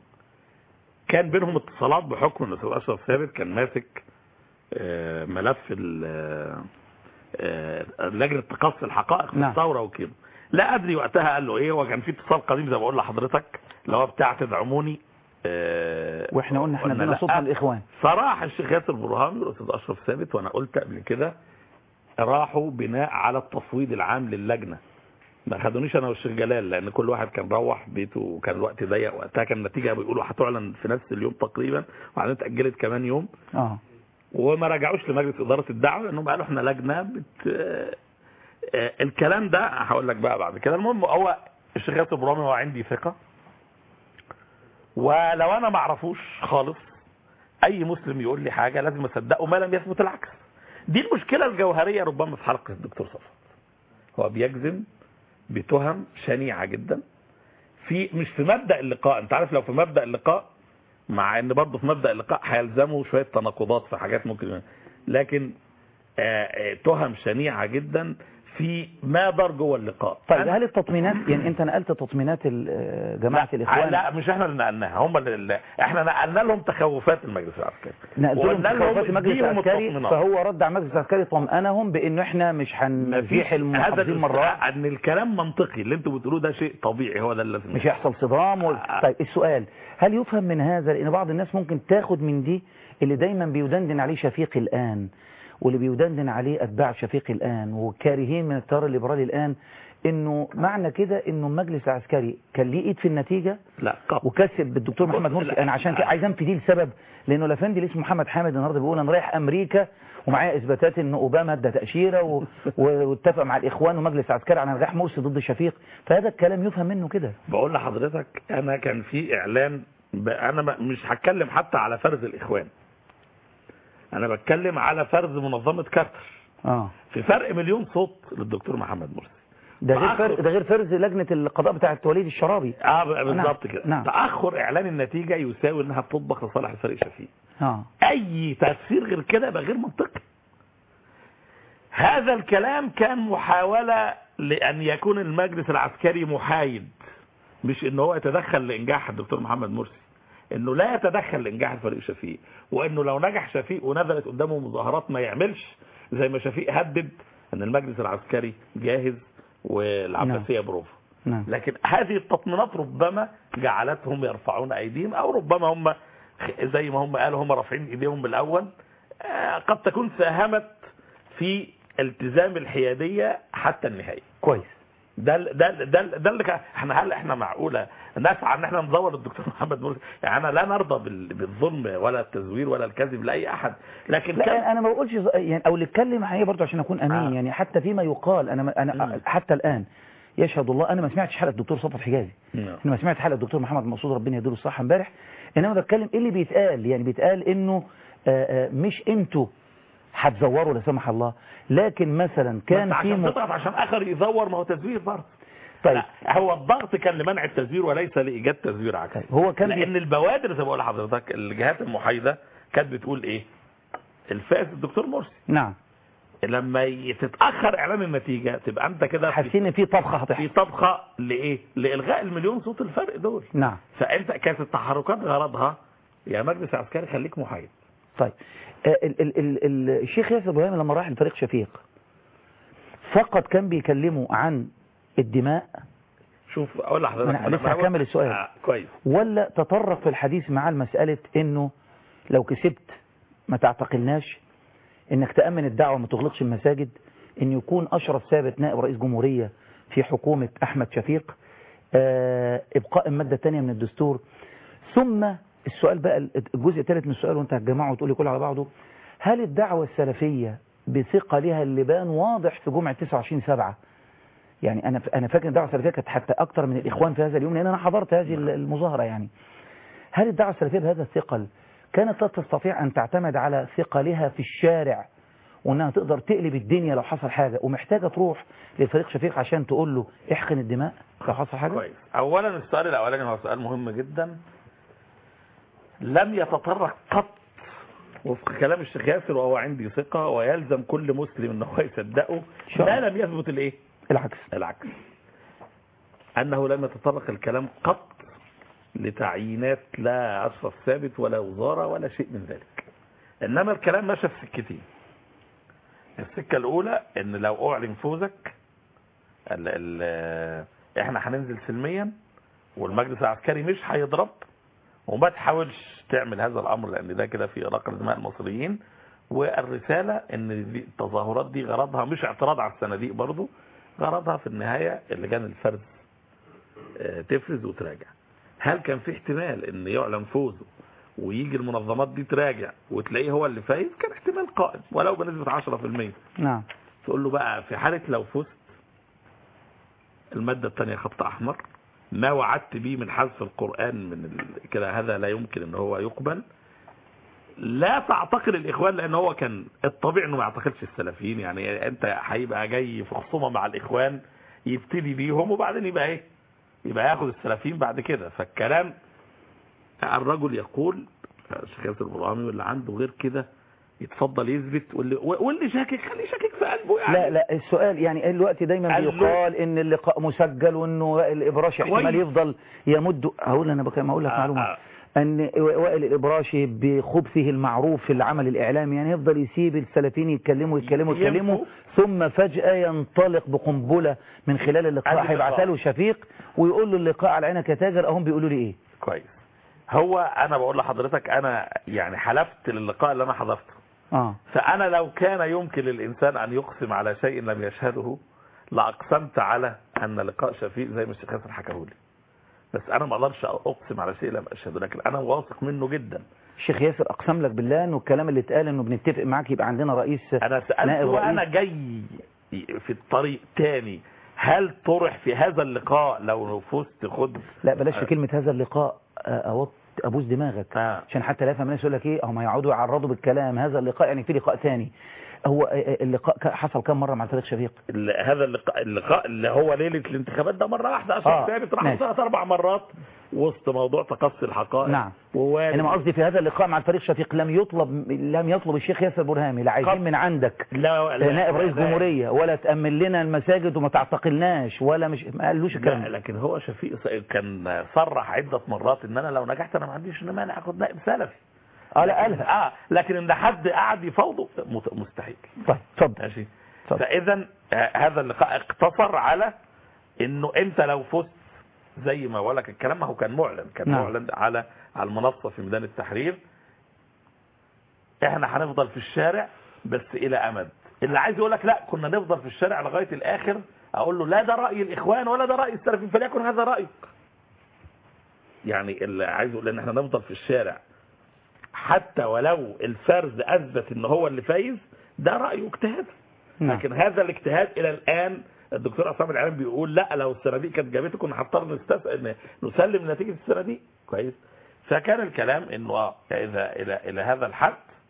كان بينهم اتصالات بحكم ان الاستاذ اشرف ثابت كان ماسك آه، ملف ال- آه، لجنه تقصي الحقائق في نعم. الثوره وكده لا ادري وقتها قال له ايه وكان في اتصال قديم زي ما بقول لحضرتك اللي هو بتاع تدعموني آه، واحنا قلنا احنا قلنا ادينا لا. صوتنا للاخوان فراح الشيخ ياسر برهامي والاستاذ اشرف ثابت وانا قلت قبل كده راحوا بناء على التفويض العام للجنه ما خدونيش انا والشيخ جلال لان كل واحد كان روح بيته وكان الوقت ضيق وقتها كان النتيجه بيقولوا هتعلن في نفس اليوم تقريبا وبعدين اتاجلت كمان يوم اه وما رجعوش لمجلس اداره الدعوه لانهم قالوا احنا لجنه بت آه، الكلام ده هقول لك بقى بعد كده المهم هو الشيخ ياسر برامي هو عندي ثقه ولو انا ما اعرفوش خالص اي مسلم يقول لي حاجه لازم اصدقه ما لم يثبت العكس دي المشكله الجوهريه ربما في حلقه الدكتور صفوت هو بيجزم بتهم شنيعه جدا في مش في مبدا اللقاء انت عارف لو في مبدا اللقاء مع ان برضه في مبدا اللقاء هيلزموا شويه تناقضات في حاجات ممكن لكن آه، آه، تهم شنيعه جدا في ما دار جوه اللقاء طيب أنا- هل التطمينات يعني انت نقلت تطمينات ال- آه، جماعه الاخوان لا مش احنا اللي نقلناها هم اللي احنا نقلنا لهم تخوفات المجلس العسكري نقلت لهم وقلنا لهم تخوفات المجلس اديهم العسكري التطمينات. فهو رد على المجلس العسكري طمأنهم بانه احنا مش هنزيح هذا المحافظين مره واحده الاستدعاء ان الكلام منطقي اللي انتوا بتقولوه ده شيء طبيعي هو ده اللي لازم مش هيحصل صدام و... آه. طيب السؤال هل يفهم من هذا لان بعض الناس ممكن تاخد من دي اللي دايما بيدندن عليه شفيق الان واللي بيدندن عليه اتباع شفيق الان وكارهين من التيار الليبرالي الان انه معنى كده انه المجلس العسكري كان ليه ايد في النتيجه لا قط وكسب الدكتور محمد مرسي انا عشان كده عايز انفي دي لسبب لانه الافندي اللي اسمه محمد حامد النهارده بيقول انا رايح امريكا ومعايا اثباتات ان اوباما ادى تاشيره و... و- واتفق مع الاخوان ومجلس عسكري على نجاح مرسي ضد شفيق فهذا الكلام يفهم منه كده بقول لحضرتك انا كان في اعلان ب... انا ما- مش هتكلم حتى على فرز الاخوان انا بتكلم على فرز منظمه كارتر اه في فرق مليون صوت للدكتور محمد مرسي ده غير تأخر. فرز ده غير فرز لجنه القضاء بتاعه وليد الشرابي اه بالظبط نعم. كده نعم. تاخر اعلان النتيجه يساوي انها بتطبخ لصالح الفريق شفيق اه اي تفسير غير كده يبقى غير منطقي هذا الكلام كان محاولة لأن يكون المجلس العسكري محايد مش ان هو يتدخل لإنجاح الدكتور محمد مرسي انه لا يتدخل لإنجاح الفريق شفيق وانه لو نجح شفيق ونزلت قدامه مظاهرات ما يعملش زي ما شفيق هدد ان المجلس العسكري جاهز والعباسية بروفه نعم لكن هذه التطمينات ربما جعلتهم يرفعون ايديهم او ربما هم زي ما هم قالوا هم رافعين ايديهم بالاول آه، قد تكون ساهمت في التزام الحياديه حتى النهايه كويس ده ال- ده ال- ده ال- ده اللي كان- احنا هل احنا معقوله نسعى ان احنا نزور الدكتور محمد مرسي يعني انا لا نرضى بال- بالظلم ولا التزوير ولا الكذب لاي احد لكن كان لا انا ما بقولش ز- يعني او اللي اتكلم عليه برضه عشان اكون امين آه. يعني حتى فيما يقال انا ما- انا مم. حتى الان يشهد الله انا ما سمعتش حلقه الدكتور صفوت حجازي نعم. انا ما سمعت حلقه الدكتور محمد مقصود ربنا يديله الصحه امبارح انما بتكلم ايه اللي بيتقال يعني بيتقال انه آه، آه، مش انتوا هتزوروا لا سمح الله لكن مثلا كان بس في عشان م... تضغط عشان اخر يزور ما هو تزوير برضه طيب لا هو الضغط كان لمنع التزوير وليس لايجاد تزوير عكسي طيب هو كان بي... لان البوادر زي ما بقول لحضرتك الجهات المحايده كانت بتقول ايه الفائز الدكتور مرسي نعم لما ي- تتاخر اعلان النتيجه تبقى انت كده في, حاسين ان في طبخه في هتحصل طبخه لايه لالغاء المليون صوت الفرق دول نعم فانت كانت التحركات غرضها يا مجلس عسكري خليك محايد طيب آه، ال ال ال ال الشيخ ياسر ابراهيم لما راح لفريق شفيق فقط كان بيكلموا عن الدماء شوف اقول لحضرتك أنا لسه بقول- هكمل السؤال. آه كويس ولا تطرق في الحديث مع المسألة انه لو كسبت ما تعتقلناش انك تأمن الدعوة ما تغلقش المساجد ان يكون اشرف ثابت نائب رئيس جمهورية في حكومة احمد شفيق آه ابقاء المادة الثانية من الدستور ثم السؤال بقى الجزء الثالث من السؤال وانت هتجمعه وتقولي كله على بعضه هل الدعوة السلفية بثقة لها اللبان واضح في جمعة 29 سبعة يعني انا انا فاكر الدعوه السلفيه كانت حتى اكتر من الاخوان في هذا اليوم لان انا حضرت هذه المظاهره يعني هل الدعوه السلفيه بهذا الثقل كانت لا تستطيع ان تعتمد على ثقلها في الشارع وانها تقدر تقلب الدنيا لو حصل حاجه ومحتاجه تروح لفريق شفيق عشان تقول له احقن الدماء لو حصل حاجه كويس اولا السؤال الاولاني هو سؤال مهم جدا لم يتطرق قط وفق كلام الشيخ ياسر وهو عندي ثقة ويلزم كل مسلم ان هو يصدقه شاء ما الله. لم يثبت الايه العكس العكس انه لم يتطرق الكلام قط لتعيينات لا اشرف ثابت ولا وزارة ولا شيء من ذلك انما الكلام مشى في سكتين السكة الاولى ان لو اعلن فوزك ال ال احنا هننزل سلميا والمجلس العسكري مش هيضرب وما تحاولش تعمل هذا الامر لان ده كده في اراق دماء المصريين والرساله ان دي التظاهرات دي غرضها مش اعتراض على الصناديق برضو غرضها في النهايه اللجان الفرز آه، تفرز وتراجع هل كان في احتمال ان يعلن فوزه ويجي المنظمات دي تراجع وتلاقيه هو اللي فايز كان احتمال قائم ولو بنسبه 10% نعم تقول له بقى في حالة لو فزت المادة الثانية خط أحمر ما وعدت به من حذف القرآن من ال... كده هذا لا يمكن ان هو يقبل لا تعتقد الإخوان لأن هو كان الطبيعي انه ما يعتقدش السلفيين يعني أنت هيبقى جاي في خصومة مع الإخوان يبتدي بيهم وبعدين يبقى إيه يبقى ياخد السلفيين بعد كده فالكلام الرجل يقول الشيخ ياسر البرهامي واللي عنده غير كده يتفضل يثبت واللي, واللي شاكك خليه شاكك في قلبه يعني لا لا السؤال يعني الوقت دايما قال له- بيقال ان اللقاء مسجل وانه وائل الابراشي كويس. احتمال يفضل يمد هقول انا بك- هقول لك آه، معلومه آه. ان وائل الابراشي بخبثه المعروف في العمل الاعلامي يعني يفضل يسيب السلفيين يتكلموا يتكلموا ينفوا. يتكلموا ثم فجاه ينطلق بقنبله من خلال اللقاء عندي هيبعتها لقاء. له شفيق ويقول له اللقاء على عينك يا تاجر اهم بيقولوا لي ايه كويس هو انا بقول لحضرتك انا يعني حلفت للقاء اللي انا حضرته اه فانا لو كان يمكن للانسان ان يقسم على شيء لم يشهده لاقسمت على ان لقاء شفيق زي ما الشيخ حسن حكاه لي بس انا ما اقدرش اقسم على شيء لم اشهده لكن انا واثق منه جدا الشيخ ياسر اقسم لك بالله انه الكلام اللي اتقال انه بنتفق معاك يبقى عندنا رئيس انا نائب سالته وانا رئيس. جاي في الطريق تاني هل طرح في هذا اللقاء لو فزت خد لا بلاش في كلمة هذا اللقاء آه، أوط أبوس دماغك آه. عشان حتى لا يفهم الناس يقول لك إيه هم يقعدوا يعرضوا بالكلام هذا اللقاء يعني في لقاء تاني هو آه، آه، اللقاء ك- حصل كم مرة مع فريق شفيق ال- هذا اللقاء, اللقاء اللي هو ليلة الانتخابات ده مرة واحدة أشرف آه، ثابت راح ماشي. ثلاث أربع مرات وسط موضوع تقصي الحقائق نعم ووارد انما قصدي في هذا اللقاء مع الفريق شفيق لم يطلب لم يطلب الشيخ ياسر برهامي لا عايزين قط- من عندك لا لا نائب رئيس لا- جمهورية ولا تأمن لنا المساجد وما تعتقلناش ولا مش ما قالوش الكلام لا ده. لكن هو شفيق س- كان صرح عدة مرات ان انا لو نجحت انا ما عنديش مانع اخد نائب سلفي اه لا لكن- قالها اه لكن ان حد قعد يفاوضه مت- مستحيل طيب اتفضل ماشي اتفضل. فاذا آه، هذا اللقاء اقتصر على انه انت لو فزت زي ما بقول لك الكلام ما هو كان معلن كان نعم. معلن على على المنصه في ميدان التحرير احنا هنفضل في الشارع بس الى امد اللي عايز يقول لك لا كنا نفضل في الشارع لغايه الاخر اقول له لا ده راي الاخوان ولا ده راي السلفيين فليكن هذا رايك يعني اللي عايز يقول ان احنا نفضل في الشارع حتى ولو الفرز اثبت ان هو اللي فايز ده رايه واجتهاد نعم. لكن هذا الاجتهاد الى الان الدكتور عصام العلم بيقول لا لو الصناديق كانت جابته كنا هنضطر نستس... إن نسلم نتيجه الصناديق كويس فكان الكلام انه اه اذا الى الى هذا الحد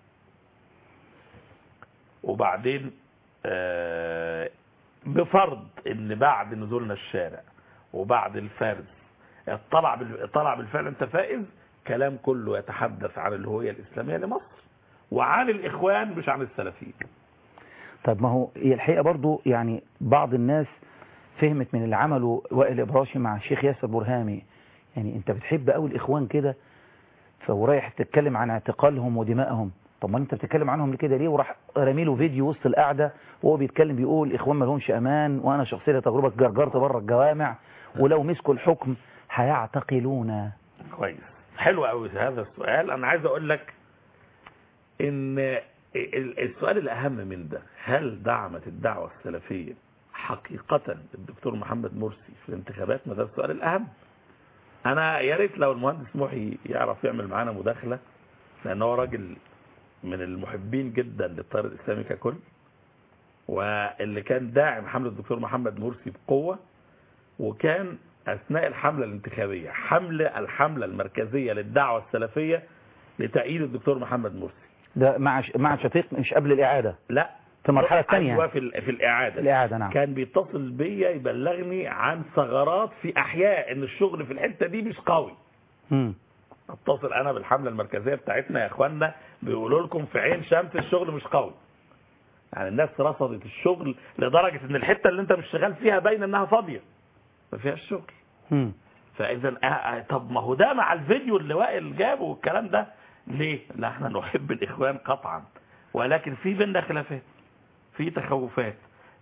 وبعدين آه بفرض ان بعد نزولنا الشارع وبعد الفرز اطلع بال- اطلع بالفعل انت فائز كلام كله يتحدث عن الهويه الاسلاميه لمصر وعن الاخوان مش عن السلفيين طب ما هو هي الحقيقة برضو يعني بعض الناس فهمت من اللي عمله وائل إبراشي مع الشيخ ياسر برهامي يعني انت بتحب قوي الإخوان كده فورايح تتكلم عن اعتقالهم ودمائهم طب ما انت بتتكلم عنهم كده ليه وراح رامي له فيديو وسط القعدة وهو بيتكلم بيقول إخوان ما لهمش أمان وأنا شخصيا تجربة جرجرت بره الجوامع ولو مسكوا الحكم هيعتقلونا كويس حلو قوي هذا السؤال انا عايز اقول لك ان ال- السؤال الاهم من ده هل دعمت الدعوه السلفيه حقيقه الدكتور محمد مرسي في الانتخابات ما ده السؤال الاهم انا يا ريت لو المهندس محي يعرف يعمل معانا مداخله لان هو راجل من المحبين جدا للتيار الاسلامي ككل واللي كان داعم حمله الدكتور محمد مرسي بقوه وكان اثناء الحمله الانتخابيه حمله الحمله المركزيه للدعوه السلفيه لتأييد الدكتور محمد مرسي ده مع ش- مع شفيق مش قبل الإعادة لا في المرحلة الثانية أيوة في ال- في الاعاده الإعادة نعم كان بيتصل بيا يبلغني عن ثغرات في احياء ان الشغل في الحته دي مش قوي مم. اتصل انا بالحمله المركزيه بتاعتنا يا اخوانا بيقولوا لكم في عين شمس الشغل مش قوي يعني الناس رصدت الشغل لدرجه ان الحته اللي انت مش شغال فيها باين انها فاضيه ما فيهاش شغل مم. فاذا آه، آه، طب ما هو ده مع الفيديو اللي وائل جابه والكلام ده ليه لا احنا نحب الاخوان قطعا ولكن في بيننا خلافات في تخوفات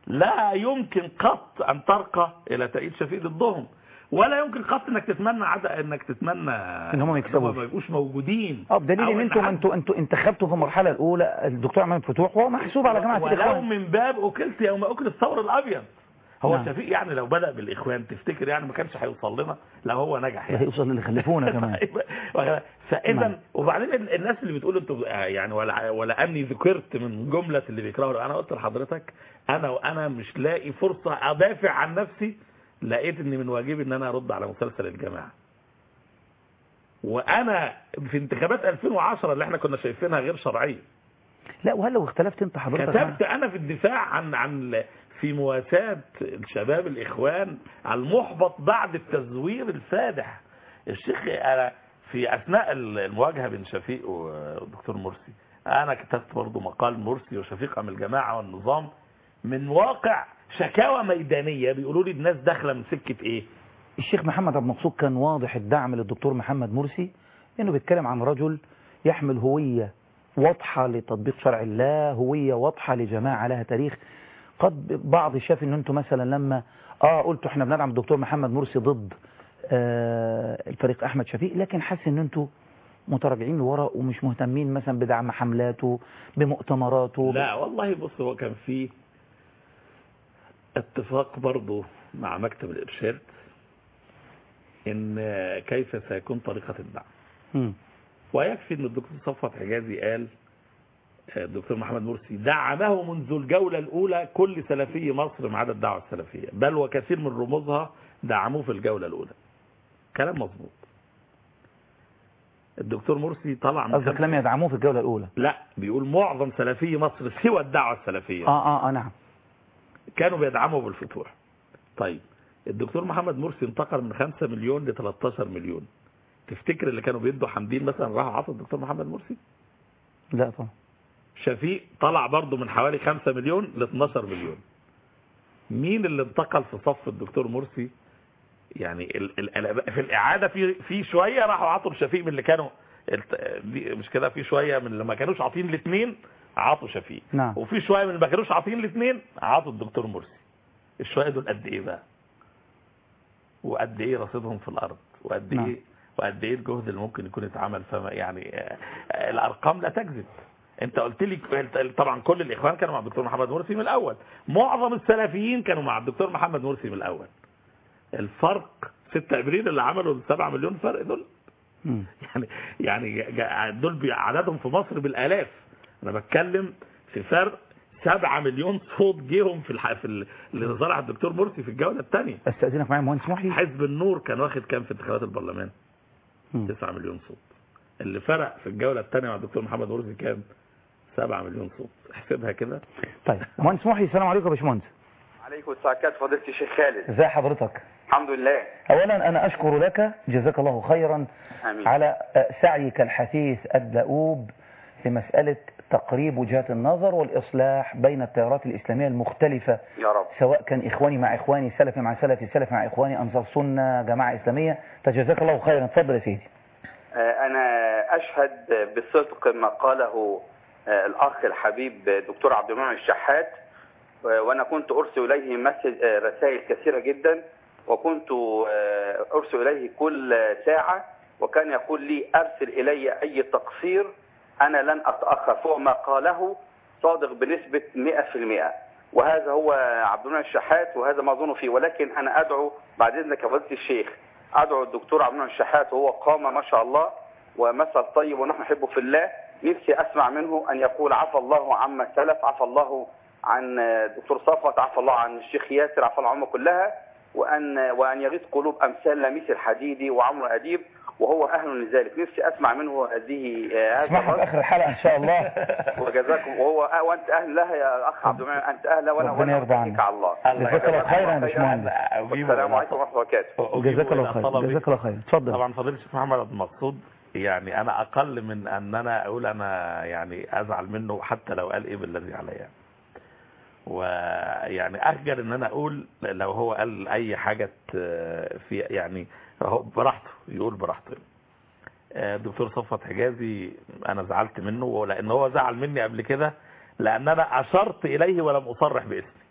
لا يمكن قط ان ترقى الى تأييد شفيق ضدهم ولا يمكن قط انك تتمنى عدد انك تتمنى إن هم ما يكسبوش. ما يبقوش موجودين اه بدليل أو ان انتم حد- انتوا انتوا انتخبتوا في المرحله الاولى الدكتور عماد فتوح وهو محسوب على جماعه ولو الاخوان من باب اكلت يوم اكل الثور الابيض هو نعم. شفيق يعني لو بدأ بالاخوان تفتكر يعني ما كانش هيوصل لنا لو هو نجح ده يعني هيوصل للي خلفونا كمان فاذا نعم. وبعدين ال- الناس اللي بتقول انتوا يعني ولا ولا اني ذكرت من جمله اللي بيكرهوا انا قلت لحضرتك انا وانا مش لاقي فرصه ادافع عن نفسي لقيت ان من واجبي ان انا ارد على مسلسل الجماعه وانا في انتخابات 2010 اللي احنا كنا شايفينها غير شرعيه لا وهل لو اختلفت انت حضرتك كتبت انا في الدفاع عن عن في مواساة الشباب الاخوان المحبط بعد التزوير الفادح الشيخ انا في اثناء المواجهه بين شفيق والدكتور مرسي انا كتبت برضو مقال مرسي وشفيق عن الجماعه والنظام من واقع شكاوى ميدانيه بيقولوا لي الناس داخله من سكه ايه الشيخ محمد عبد المقصود كان واضح الدعم للدكتور محمد مرسي انه بيتكلم عن رجل يحمل هوية واضحة لتطبيق شرع الله هوية واضحة لجماعة لها تاريخ قد بعض شاف ان انتم مثلا لما اه قلتوا احنا بندعم الدكتور محمد مرسي ضد آه الفريق احمد شفيق لكن حاسس ان انتم متراجعين لورا ومش مهتمين مثلا بدعم حملاته بمؤتمراته لا والله بص هو كان في اتفاق برضه مع مكتب الارشاد ان كيف سيكون طريقة الدعم مم. ويكفي ان الدكتور صفوت حجازي قال الدكتور محمد مرسي دعمه منذ الجولة الأولى كل سلفي مصر ما عدا الدعوة السلفية بل وكثير من رموزها دعموه في الجولة الأولى كلام مظبوط الدكتور مرسي طلع من قصدك خمس- لم يدعموه في الجولة الأولى لا بيقول معظم سلفي مصر سوى الدعوة السلفية اه اه اه نعم كانوا بيدعموا بالفتوح طيب الدكتور محمد مرسي انتقل من 5 مليون ل 13 مليون تفتكر اللي كانوا بيدوا حمدين مثلا راحوا عطوا الدكتور محمد مرسي لا طبعا شفيق طلع برضه من حوالي 5 مليون ل 12 مليون مين اللي انتقل في صف الدكتور مرسي يعني ال ال في الاعاده في في شويه راحوا عطوا شفيق من اللي كانوا الت- دي- مش كده في شويه من اللي ما كانوش عاطين الاثنين عطوا شفيق نعم. وفي شويه من اللي ما كانوش عاطين الاثنين عطوا الدكتور مرسي الشويه دول قد ايه بقى وقد ايه رصيدهم في الارض وقد نعم. ايه وقد ايه الجهد اللي ممكن يكون اتعمل فما يعني آه، آه، الارقام لا تكذب انت قلت لي طبعا كل الاخوان كانوا مع الدكتور محمد مرسي من الاول معظم السلفيين كانوا مع الدكتور محمد مرسي من الاول الفرق 6 ابريل اللي عملوا 7 مليون فرق دول مم. يعني يعني جا- دول بي- عددهم في مصر بالالاف انا بتكلم في فرق 7 مليون صوت جيهم في الح... في ال- اللي صالح الدكتور مرسي في الجوله الثانيه استاذنك معايا مهندس محي حزب النور كان واخد كام في انتخابات البرلمان مم. 9 مليون صوت اللي فرق في الجوله الثانيه مع الدكتور محمد مرسي كام 7 مليون صوت احسبها كده طيب مهندس محي السلام عليكم يا باشمهندس عليكم السلام فضيلة الشيخ خالد ازي حضرتك الحمد لله اولا انا اشكر لك جزاك الله خيرا امين على سعيك الحثيث الدؤوب لمسألة تقريب وجهات النظر والإصلاح بين التيارات الإسلامية المختلفة يا رب سواء كان إخواني مع إخواني سلفي مع سلفي سلفي مع إخواني أنصار سنة جماعة إسلامية فجزاك الله خيرا اتفضل يا سيدي آه، انا اشهد بصدق ما قاله آه، الاخ الحبيب آه، دكتور عبد المنعم الشحات آه، وانا كنت ارسل اليه مسج آه، رسائل كثيره جدا وكنت آه، ارسل اليه كل ساعه وكان يقول لي ارسل الي اي تقصير انا لن اتاخر فوق ما قاله صادق بنسبه 100% وهذا هو عبد المنعم الشحات وهذا ما اظن فيه ولكن انا ادعو بعد اذنك يا فضيله الشيخ ادعو الدكتور عبد المنعم الشحات وهو قامه ما شاء الله ومثل طيب ونحن نحبه في الله نفسي اسمع منه ان يقول عفى الله عما سلف عفى الله عن دكتور صفوت عفى الله عن الشيخ ياسر عفى الله عنهم كلها وان وان يغيث قلوب امثال لميس الحديدي وعمرو اديب وهو اهل لذلك نفسي اسمع منه هذه آه، اسمعها في هذا آخر الحلقة إن شاء الله وجزاكم وهو آه، وانت اهل لها يا اخ عبد المنعم انت اهل وانا ربنا وانا يرضى عنك. أتقيك على الله جزاك الله خيرا يا باشمهندس والسلام عليكم ورحمه الله وبركاته جزاك الله خير جزاك الله خير اتفضل طبعا فضيله الشيخ محمد عبد المقصود يعني انا اقل من ان انا اقول انا يعني ازعل منه حتى لو قال ايه بالذي عليا ويعني اخجل ان انا اقول لو هو قال اي حاجه ت- في يعني هو براحته يقول براحته آه، الدكتور صفوت حجازي انا زعلت منه لان هو زعل مني قبل كده لان انا اشرت اليه ولم اصرح باسمي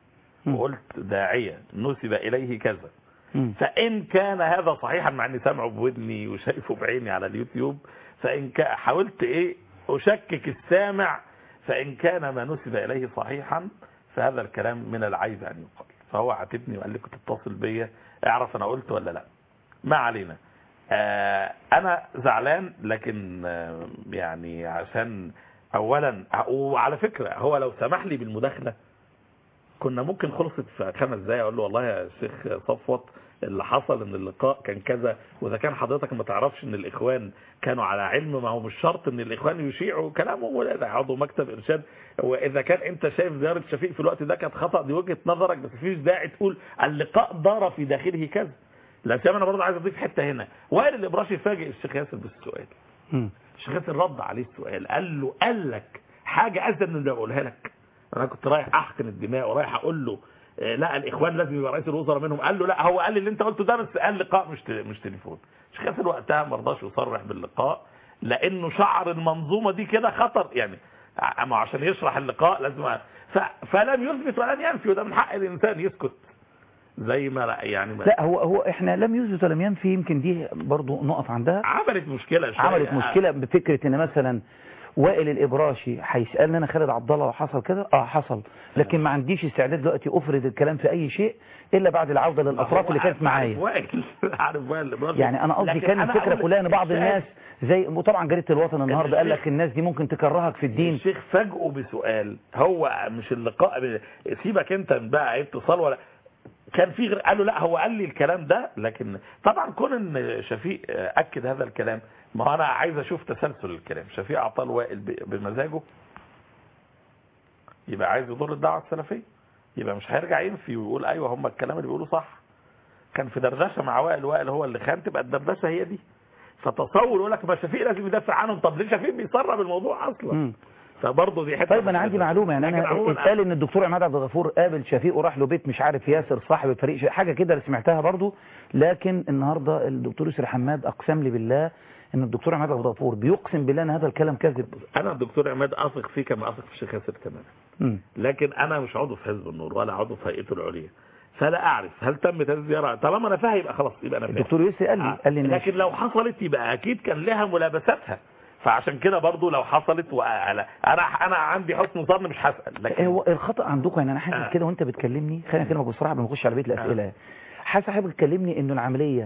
مم. وقلت داعية نسب إليه كذا مم. فإن كان هذا صحيحا مع إني سامعه بودني وشايفه بعيني على اليوتيوب فإن كان حاولت إيه أشكك السامع فإن كان ما نسب إليه صحيحا فهذا الكلام من العيب أن يقال فهو عاتبني وقال لي كنت تتصل بيا اعرف أنا قلت ولا لا ما علينا آه أنا زعلان لكن آه يعني عشان أولا وعلى فكرة هو لو سمح لي بالمداخلة كنا ممكن خلصت في خمس دقايق اقول له والله يا شيخ صفوت اللي حصل ان اللقاء كان كذا واذا كان حضرتك ما تعرفش ان الاخوان كانوا على علم ما هو مش شرط ان الاخوان يشيعوا كلامهم ولا ده عضو مكتب ارشاد واذا كان انت شايف زياره شفيق في الوقت ده كانت خطا دي وجهه نظرك بس مفيش داعي تقول اللقاء دار في داخله كذا لا سيما انا برضه عايز اضيف حته هنا وائل الابراشي فاجئ الشيخ ياسر بالسؤال مم. الشيخ ياسر رد عليه السؤال قال له قال لك حاجه ازيد من اللي بقولها لك انا كنت رايح احقن الدماء ورايح اقول له آه، لا الاخوان لازم يبقى رئيس الوزراء منهم قال له لا هو قال لي اللي انت قلته ده بس قال لقاء مش ت- مش تليفون الشيخ ياسر وقتها ما رضاش يصرح باللقاء لانه شعر المنظومه دي كده خطر يعني ع- ما عشان يشرح اللقاء لازم ف... فلم يثبت ولن ينفي وده من حق الانسان يسكت زي ما لا يعني ما لا هو هو احنا لم يثبت ولم ينفي يمكن دي برضو نقف عندها عملت مشكله شويه عملت مشكلة بفكرة ان مثلا وائل الابراشي هيسالني انا خالد عبد الله وحصل كده اه حصل لكن ما عنديش استعداد دلوقتي افرد الكلام في اي شيء الا بعد العوده للاطراف اللي كانت معايا وائل عارف وائل الإبراشي. يعني انا قصدي لكن كان أنا الفكره أقول كلها ان بعض الشيخ- الناس زي وطبعا جريده الوطن النهارده قال لك الناس دي ممكن تكرهك في الدين الشيخ فاجئه بسؤال هو مش اللقاء ب- سيبك انت من بقى اتصال ولا كان في غير قال له لا هو قال لي الكلام ده لكن طبعا كون ان شفيق اكد هذا الكلام ما هو انا عايز اشوف تسلسل الكلام شفيق اعطاه وائل ب- بمزاجه يبقى عايز يضر الدعوه السلفيه يبقى مش هيرجع ينفي ويقول ايوه هم الكلام اللي بيقولوه صح كان في دردشه مع وائل وائل هو اللي خان تبقى الدردشه هي دي فتصور يقول لك ما شفيق لازم يدافع عنهم طب ليه شفيق بيسرب الموضوع اصلا مم. فبرضه دي حته طيب انا عندي معلومه يعني لكن انا عموماً اتقال ان الدكتور عماد عبد الغفور قابل شفيق وراح له بيت مش عارف ياسر صاحب فريق ش- حاجه كده اللي سمعتها برضو لكن النهارده الدكتور يسري حماد اقسم لي بالله ان الدكتور عماد عبد الغفور بيقسم بالله ان هذا الكلام كذب انا الدكتور عماد اثق فيه كما اثق في الشيخ ياسر تماما مم. لكن انا مش عضو في حزب النور ولا عضو في هيئته العليا فلا اعرف هل تمت هذه الزياره طالما انا فاهم يبقى خلاص يبقى انا فاهم الدكتور يسري قال لي قال لي إن لكن لو حصلت يبقى اكيد كان لها ملابساتها فعشان كده برضو لو حصلت وأنا انا انا عندي حسن ظن مش هسال لكن هو الخطا عندكم يعني انا حاسس آه. كده وانت بتكلمني خلينا اكلمك بصراحه قبل ما نخش على بيت الاسئله حاسس حضرتك بتكلمني انه العمليه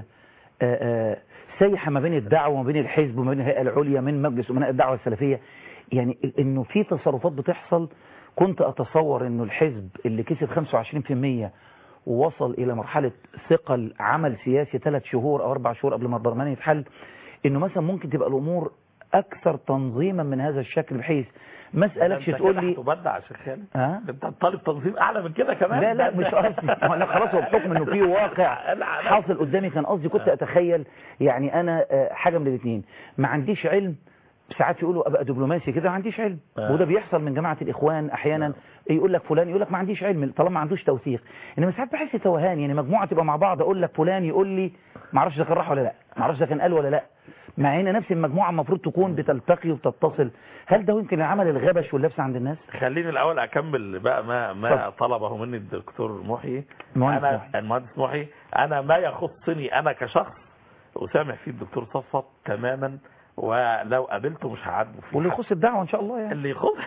آه، آه، سايحه ما بين الدعوه وما بين الحزب وما بين الهيئه العليا من مجلس امناء الدعوه السلفيه يعني ال- انه في تصرفات بتحصل كنت اتصور انه الحزب اللي كسب 25% ووصل الى مرحله ثقل عمل سياسي ثلاث شهور او اربع شهور قبل ما البرلمان يتحل انه مثلا ممكن تبقى الامور اكثر تنظيما من هذا الشكل بحيث ما اسالكش تقول لي تبدع يا شيخ خالد ها انت طالب تنظيم اعلى من كده كمان لا لا ده- مش قصدي ما انا خلاص هو بحكم انه في واقع لا، لا. حاصل قدامي كان قصدي كنت اتخيل يعني انا آه، حاجه من الاثنين ما عنديش علم ساعات يقولوا ابقى دبلوماسي كده ما عنديش علم آه. وده بيحصل من جماعه الاخوان احيانا يقول لك فلان يقول لك ما عنديش علم طالما ما عندوش توثيق انما ساعات بحس توهان يعني مجموعه تبقى مع بعض اقول لك فلان يقول لي ما اعرفش ده كان راح ولا لا ما اعرفش ده كان قال ولا لا مع ان نفس المجموعه المفروض تكون بتلتقي وتتصل هل ده يمكن عمل الغبش واللبس عند الناس خليني الاول اكمل بقى ما ما طلبه مني الدكتور محي المهندس انا محي. المهندس محي انا ما يخصني انا كشخص اسامح فيه الدكتور صفوت تماما ولو قابلته مش هعاتبه فيه واللي يخص الدعوه ان شاء الله يعني اللي يخص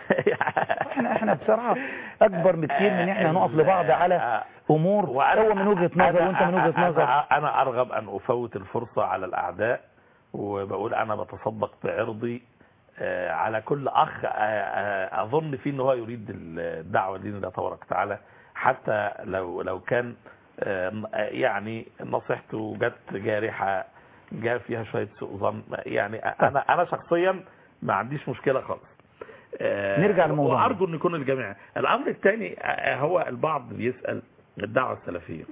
احنا احنا بصراحه اكبر بكتير من احنا نقف لبعض على امور هو من وجهه نظر وانت من وجهه نظر أنا, انا ارغب ان افوت الفرصه على الاعداء وبقول انا بتصدق بعرضي آه، على كل اخ آه، آه، اظن فيه ان هو يريد الدعوه لدين الله تبارك وتعالى حتى لو لو كان آه، يعني نصيحته جت جارحه جاء فيها شويه سوء ظن يعني انا انا شخصيا ما عنديش مشكله خالص آه، نرجع لموضوعنا. وارجو ان يكون الجميع الامر الثاني آه، هو البعض بيسال الدعوه السلفيه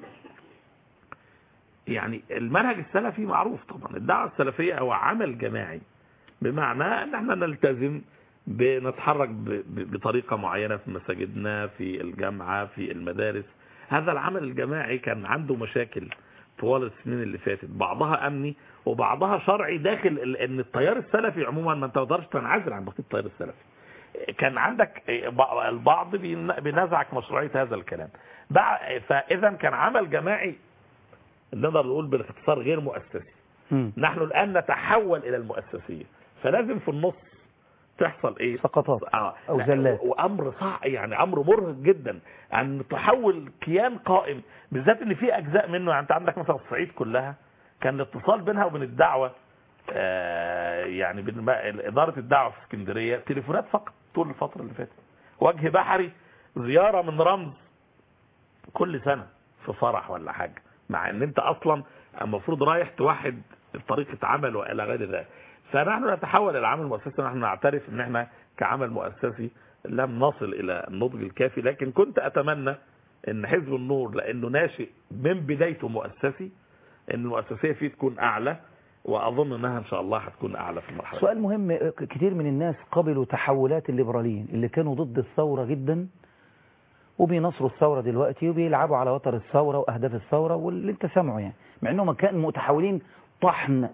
يعني المنهج السلفي معروف طبعا الدعوه السلفيه هو عمل جماعي بمعنى ان احنا نلتزم بنتحرك ب- ب- بطريقه معينه في مساجدنا في الجامعه في المدارس هذا العمل الجماعي كان عنده مشاكل طوال السنين اللي فاتت بعضها امني وبعضها شرعي داخل ال- ان التيار السلفي عموما ما انت ما تقدرش تنعزل عن بقيه التيار السلفي كان عندك البعض بين- بينازعك مشروعيه هذا الكلام بع- فاذا كان عمل جماعي نقدر نقول بالاختصار غير مؤسسي مم. نحن الان نتحول الى المؤسسيه فلازم في النص تحصل ايه سقطات اه أو لا، زلات. وامر صعب يعني امر مرهق جدا ان تحول كيان قائم بالذات ان في اجزاء منه يعني انت عندك مثلا الصعيد كلها كان الاتصال بينها وبين الدعوه آه يعني بين ما- اداره الدعوه في اسكندريه تليفونات فقط طول الفتره اللي فاتت وجه بحري زياره من رمز كل سنه في فرح ولا حاجه مع ان انت اصلا المفروض رايح توحد طريقه عمل والى غير ذلك فنحن نتحول الى عمل مؤسسي نحن نعترف ان احنا كعمل مؤسسي لم نصل الى النضج الكافي لكن كنت اتمنى ان حزب النور لانه ناشئ من بدايته مؤسسي ان المؤسسيه فيه تكون اعلى واظن انها ان شاء الله هتكون اعلى في المرحله سؤال مهم كتير من الناس قبلوا تحولات الليبراليين اللي كانوا ضد الثورة جدا وبينصروا الثورة دلوقتي وبيلعبوا على وتر الثورة وأهداف الثورة واللي انت سامعه يعني مع انهم كانوا متحولين طحن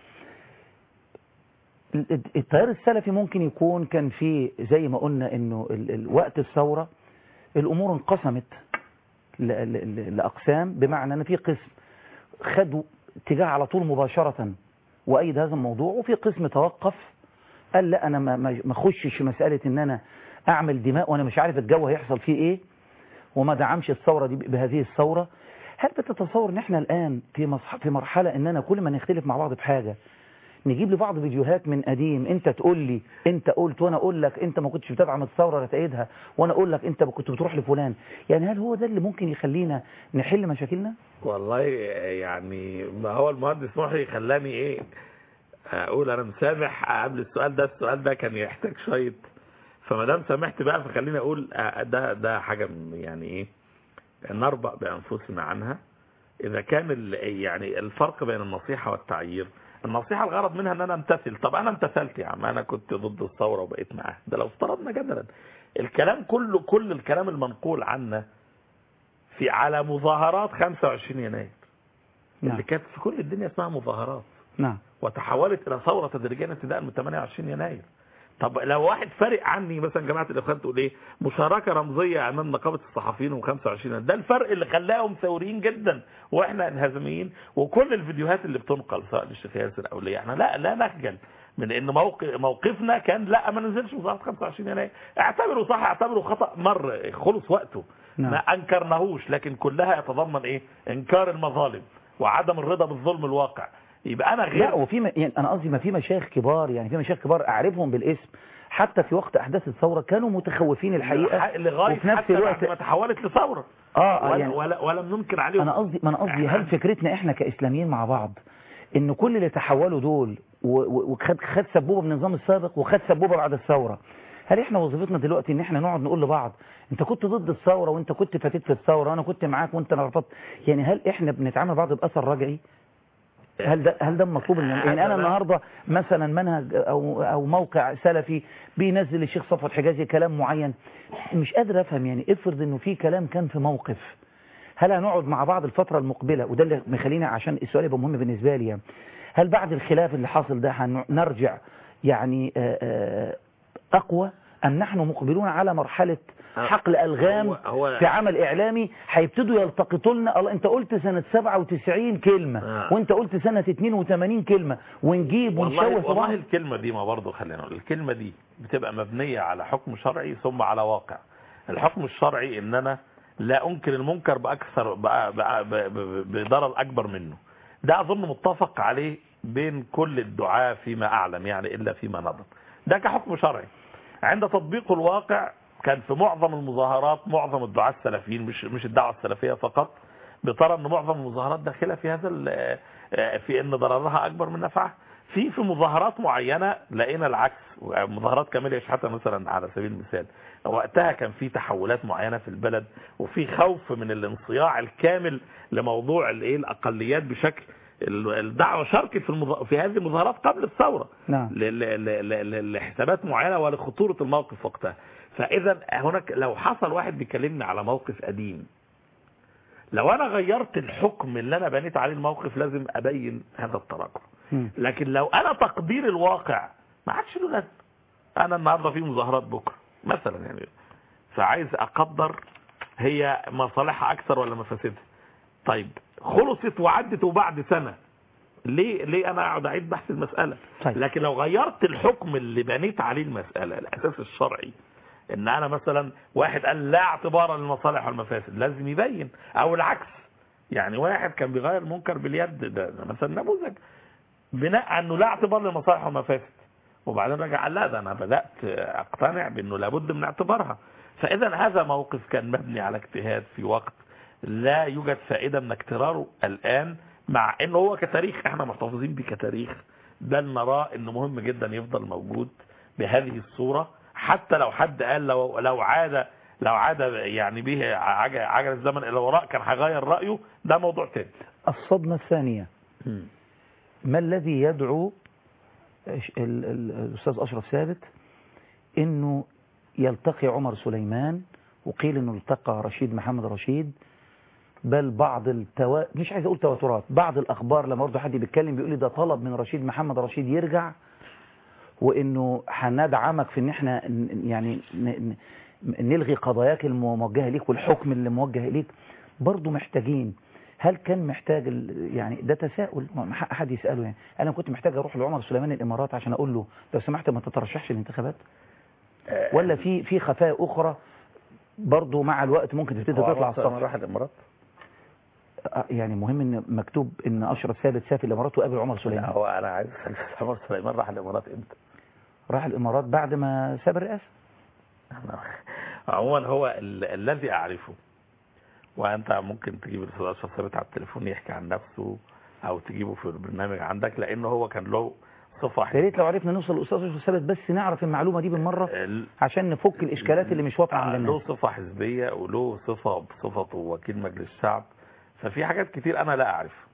ال- التيار السلفي ممكن يكون كان فيه زي ما قلنا انه ال- ال- وقت الثورة الامور انقسمت ل- ل- ل- لاقسام بمعنى ان في قسم خدوا اتجاه على طول مباشرة وايد هذا الموضوع وفي قسم توقف قال لا انا ما ما ما اخشش في مساله ان انا اعمل دماء وانا مش عارف الجو هيحصل فيه ايه وما دعمش الثوره دي بهذه الثوره هل بتتصور ان احنا الان في مصح- في مرحله اننا كل ما نختلف مع بعض في حاجه نجيب لبعض فيديوهات من قديم انت تقول لي انت قلت وانا اقول لك انت ما كنتش بتدعم الثوره ولا تأيدها وانا اقول لك انت كنت بتروح لفلان يعني هل هو ده اللي ممكن يخلينا نحل مشاكلنا والله يعني ما هو المهندس محي خلاني ايه اقول انا مسامح قبل السؤال ده السؤال ده كان يحتاج شويه فما دام سامحت بقى فخليني اقول آه، ده ده حاجه م- يعني ايه نربأ بانفسنا عنها اذا كان ال- يعني الفرق بين النصيحه والتعيير النصيحه الغرض منها ان انا امتثل طب انا امتثلت يا عم انا كنت ضد الثوره وبقيت معاها ده لو افترضنا جدلا الكلام كله كل الكلام المنقول عنا في على مظاهرات 25 يناير نعم اللي كانت في كل الدنيا اسمها مظاهرات نعم وتحولت الى ثوره تدريجيا ابتداء من 28 يناير طب لو واحد فارق عني مثلا جماعه الاخوان تقول ايه مشاركه رمزيه امام نقابه الصحفيين و25 ده الفرق اللي خلاهم ثوريين جدا واحنا انهزاميين وكل الفيديوهات اللي بتنقل سواء للشيخ ياسر او لي احنا لا لا نخجل من ان موقف موقفنا كان لا ما ننزلش مظاهره 25 يناير اعتبره صح اعتبره خطا مر خلص وقته نعم. ما انكرناهوش لكن كلها يتضمن ايه انكار المظالم وعدم الرضا بالظلم الواقع يبقى انا غير لا وفي م... يعني انا قصدي ما في مشايخ كبار يعني في مشايخ كبار اعرفهم بالاسم حتى في وقت احداث الثوره كانوا متخوفين الحقيقه لغايه وفي نفس حتى الوقت بعد ما تحولت لثوره اه ولا, يعني ولا ولم ننكر عليهم انا قصدي ما انا قصدي هل فكرتنا احنا كاسلاميين مع بعض ان كل اللي تحولوا دول و- و- وخد خد سبوبه من النظام السابق وخد سبوبه بعد الثوره هل احنا وظيفتنا دلوقتي ان احنا نقعد نقول لبعض انت كنت ضد الثوره وانت كنت فاتت في الثوره وانا كنت معاك وانت رفضت يعني هل احنا بنتعامل مع بعض باثر رجعي هل ده هل ده المطلوب من يعني انا لا. النهارده مثلا منهج او او موقع سلفي بينزل الشيخ صفوت حجازي كلام معين مش قادر افهم يعني افرض انه في كلام كان في موقف هل هنقعد مع بعض الفترة المقبلة وده اللي مخلينا عشان السؤال يبقى مهم بالنسبة لي يعني. هل بعد الخلاف اللي حاصل ده هنرجع يعني آه، آه، أقوى أم نحن مقبلون على مرحلة حقل ألغام هو- هو- في عمل إعلامي هيبتدوا يلتقطوا لنا الله أنت قلت سنة 97 كلمة آه. وأنت قلت سنة 82 كلمة ونجيب والله ونشوه في والله بعض الكلمه دي ما برضه خلينا نقول الكلمه دي بتبقى مبنيه على حكم شرعي ثم على واقع الحكم الشرعي ان انا لا انكر المنكر باكثر بقى بقى ب- ب- بضرر اكبر منه ده اظن متفق عليه بين كل الدعاة فيما اعلم يعني الا فيما نظر ده كحكم شرعي عند تطبيق الواقع كان في معظم المظاهرات معظم الدعاة السلفيين مش مش الدعوة السلفية فقط بترى ان معظم المظاهرات داخله في هذا ال- في ان ضررها اكبر من نفعها في في مظاهرات معينه لقينا العكس مظاهرات كامله شحاته مثلا على سبيل المثال وقتها كان في تحولات معينه في البلد وفي خوف من الانصياع الكامل لموضوع الايه الاقليات بشكل ال- الدعوه شاركت في المظا... في هذه المظاهرات قبل الثوره نعم ل- ل- ل- ل- لحسابات معينه ولخطوره الموقف وقتها فاذا هناك لو حصل واحد بيكلمني على موقف قديم لو انا غيرت الحكم اللي انا بنيت عليه الموقف لازم ابين هذا التراجع مم. لكن لو انا تقدير الواقع ما عادش له لازمه انا النهارده في مظاهرات بكره مثلا يعني فعايز اقدر هي مصالحها اكثر ولا مفاسدها طيب خلصت وعدت وبعد سنه ليه ليه انا اقعد اعيد بحث المساله طيب. لكن لو غيرت الحكم اللي بنيت عليه المساله الاساس الشرعي ان انا مثلا واحد قال لا اعتبار للمصالح والمفاسد لازم يبين او العكس يعني واحد كان بيغير المنكر باليد ده, ده مثلا نموذج بناء على انه لا اعتبار للمصالح والمفاسد وبعدين رجع قال لا ده انا بدات اقتنع بانه لابد من اعتبارها فاذا هذا موقف كان مبني على اجتهاد في وقت لا يوجد فائده من اكتراره الان مع انه هو كتاريخ احنا محتفظين بيه كتاريخ بل نراه انه مهم جدا يفضل موجود بهذه الصوره حتى لو حد قال لو لو عاد لو عاد يعني به عجل, عجل الزمن الى وراء كان هيغير رايه ده موضوع تاني الصدمة الثانية ما الذي يدعو ال- ال- الأستاذ أشرف ثابت أنه يلتقي عمر سليمان وقيل أنه التقى رشيد محمد رشيد بل بعض التوا... مش عايز أقول تواترات بعض الأخبار لما برضه حد بيتكلم بيقول لي ده طلب من رشيد محمد رشيد يرجع وانه هندعمك في ان احنا ن- يعني ن- ن- نلغي قضاياك الموجهه ليك والحكم اللي موجه ليك برضه محتاجين هل كان محتاج ال- يعني ده تساؤل ما ح- حد يساله يعني انا كنت محتاج اروح لعمر سليمان الامارات عشان اقول له لو سمحت ما تترشحش الانتخابات ولا في في خفايا اخرى برضه مع الوقت ممكن تبتدي هو تطلع عمر الصف راح الامارات آه، يعني مهم ان مكتوب ان اشرف ثابت سافر الامارات وقابل عمر لا سليمان هو انا عايز أسأل عمر سليمان راح الامارات امتى راح الامارات بعد ما ساب الرئاسه عموما هو ال- الذي اعرفه وانت ممكن تجيب الاستاذ اشرف ثابت على التليفون يحكي عن نفسه او تجيبه في البرنامج عندك لانه هو كان له صفه يا ريت لو عرفنا نوصل للاستاذ اشرف ثابت بس نعرف المعلومه دي بالمره ال- عشان نفك الاشكالات اللي مش واضحه عند له الناس صفه حزبيه وله صفه بصفته وكيل مجلس الشعب ففي حاجات كتير انا لا اعرف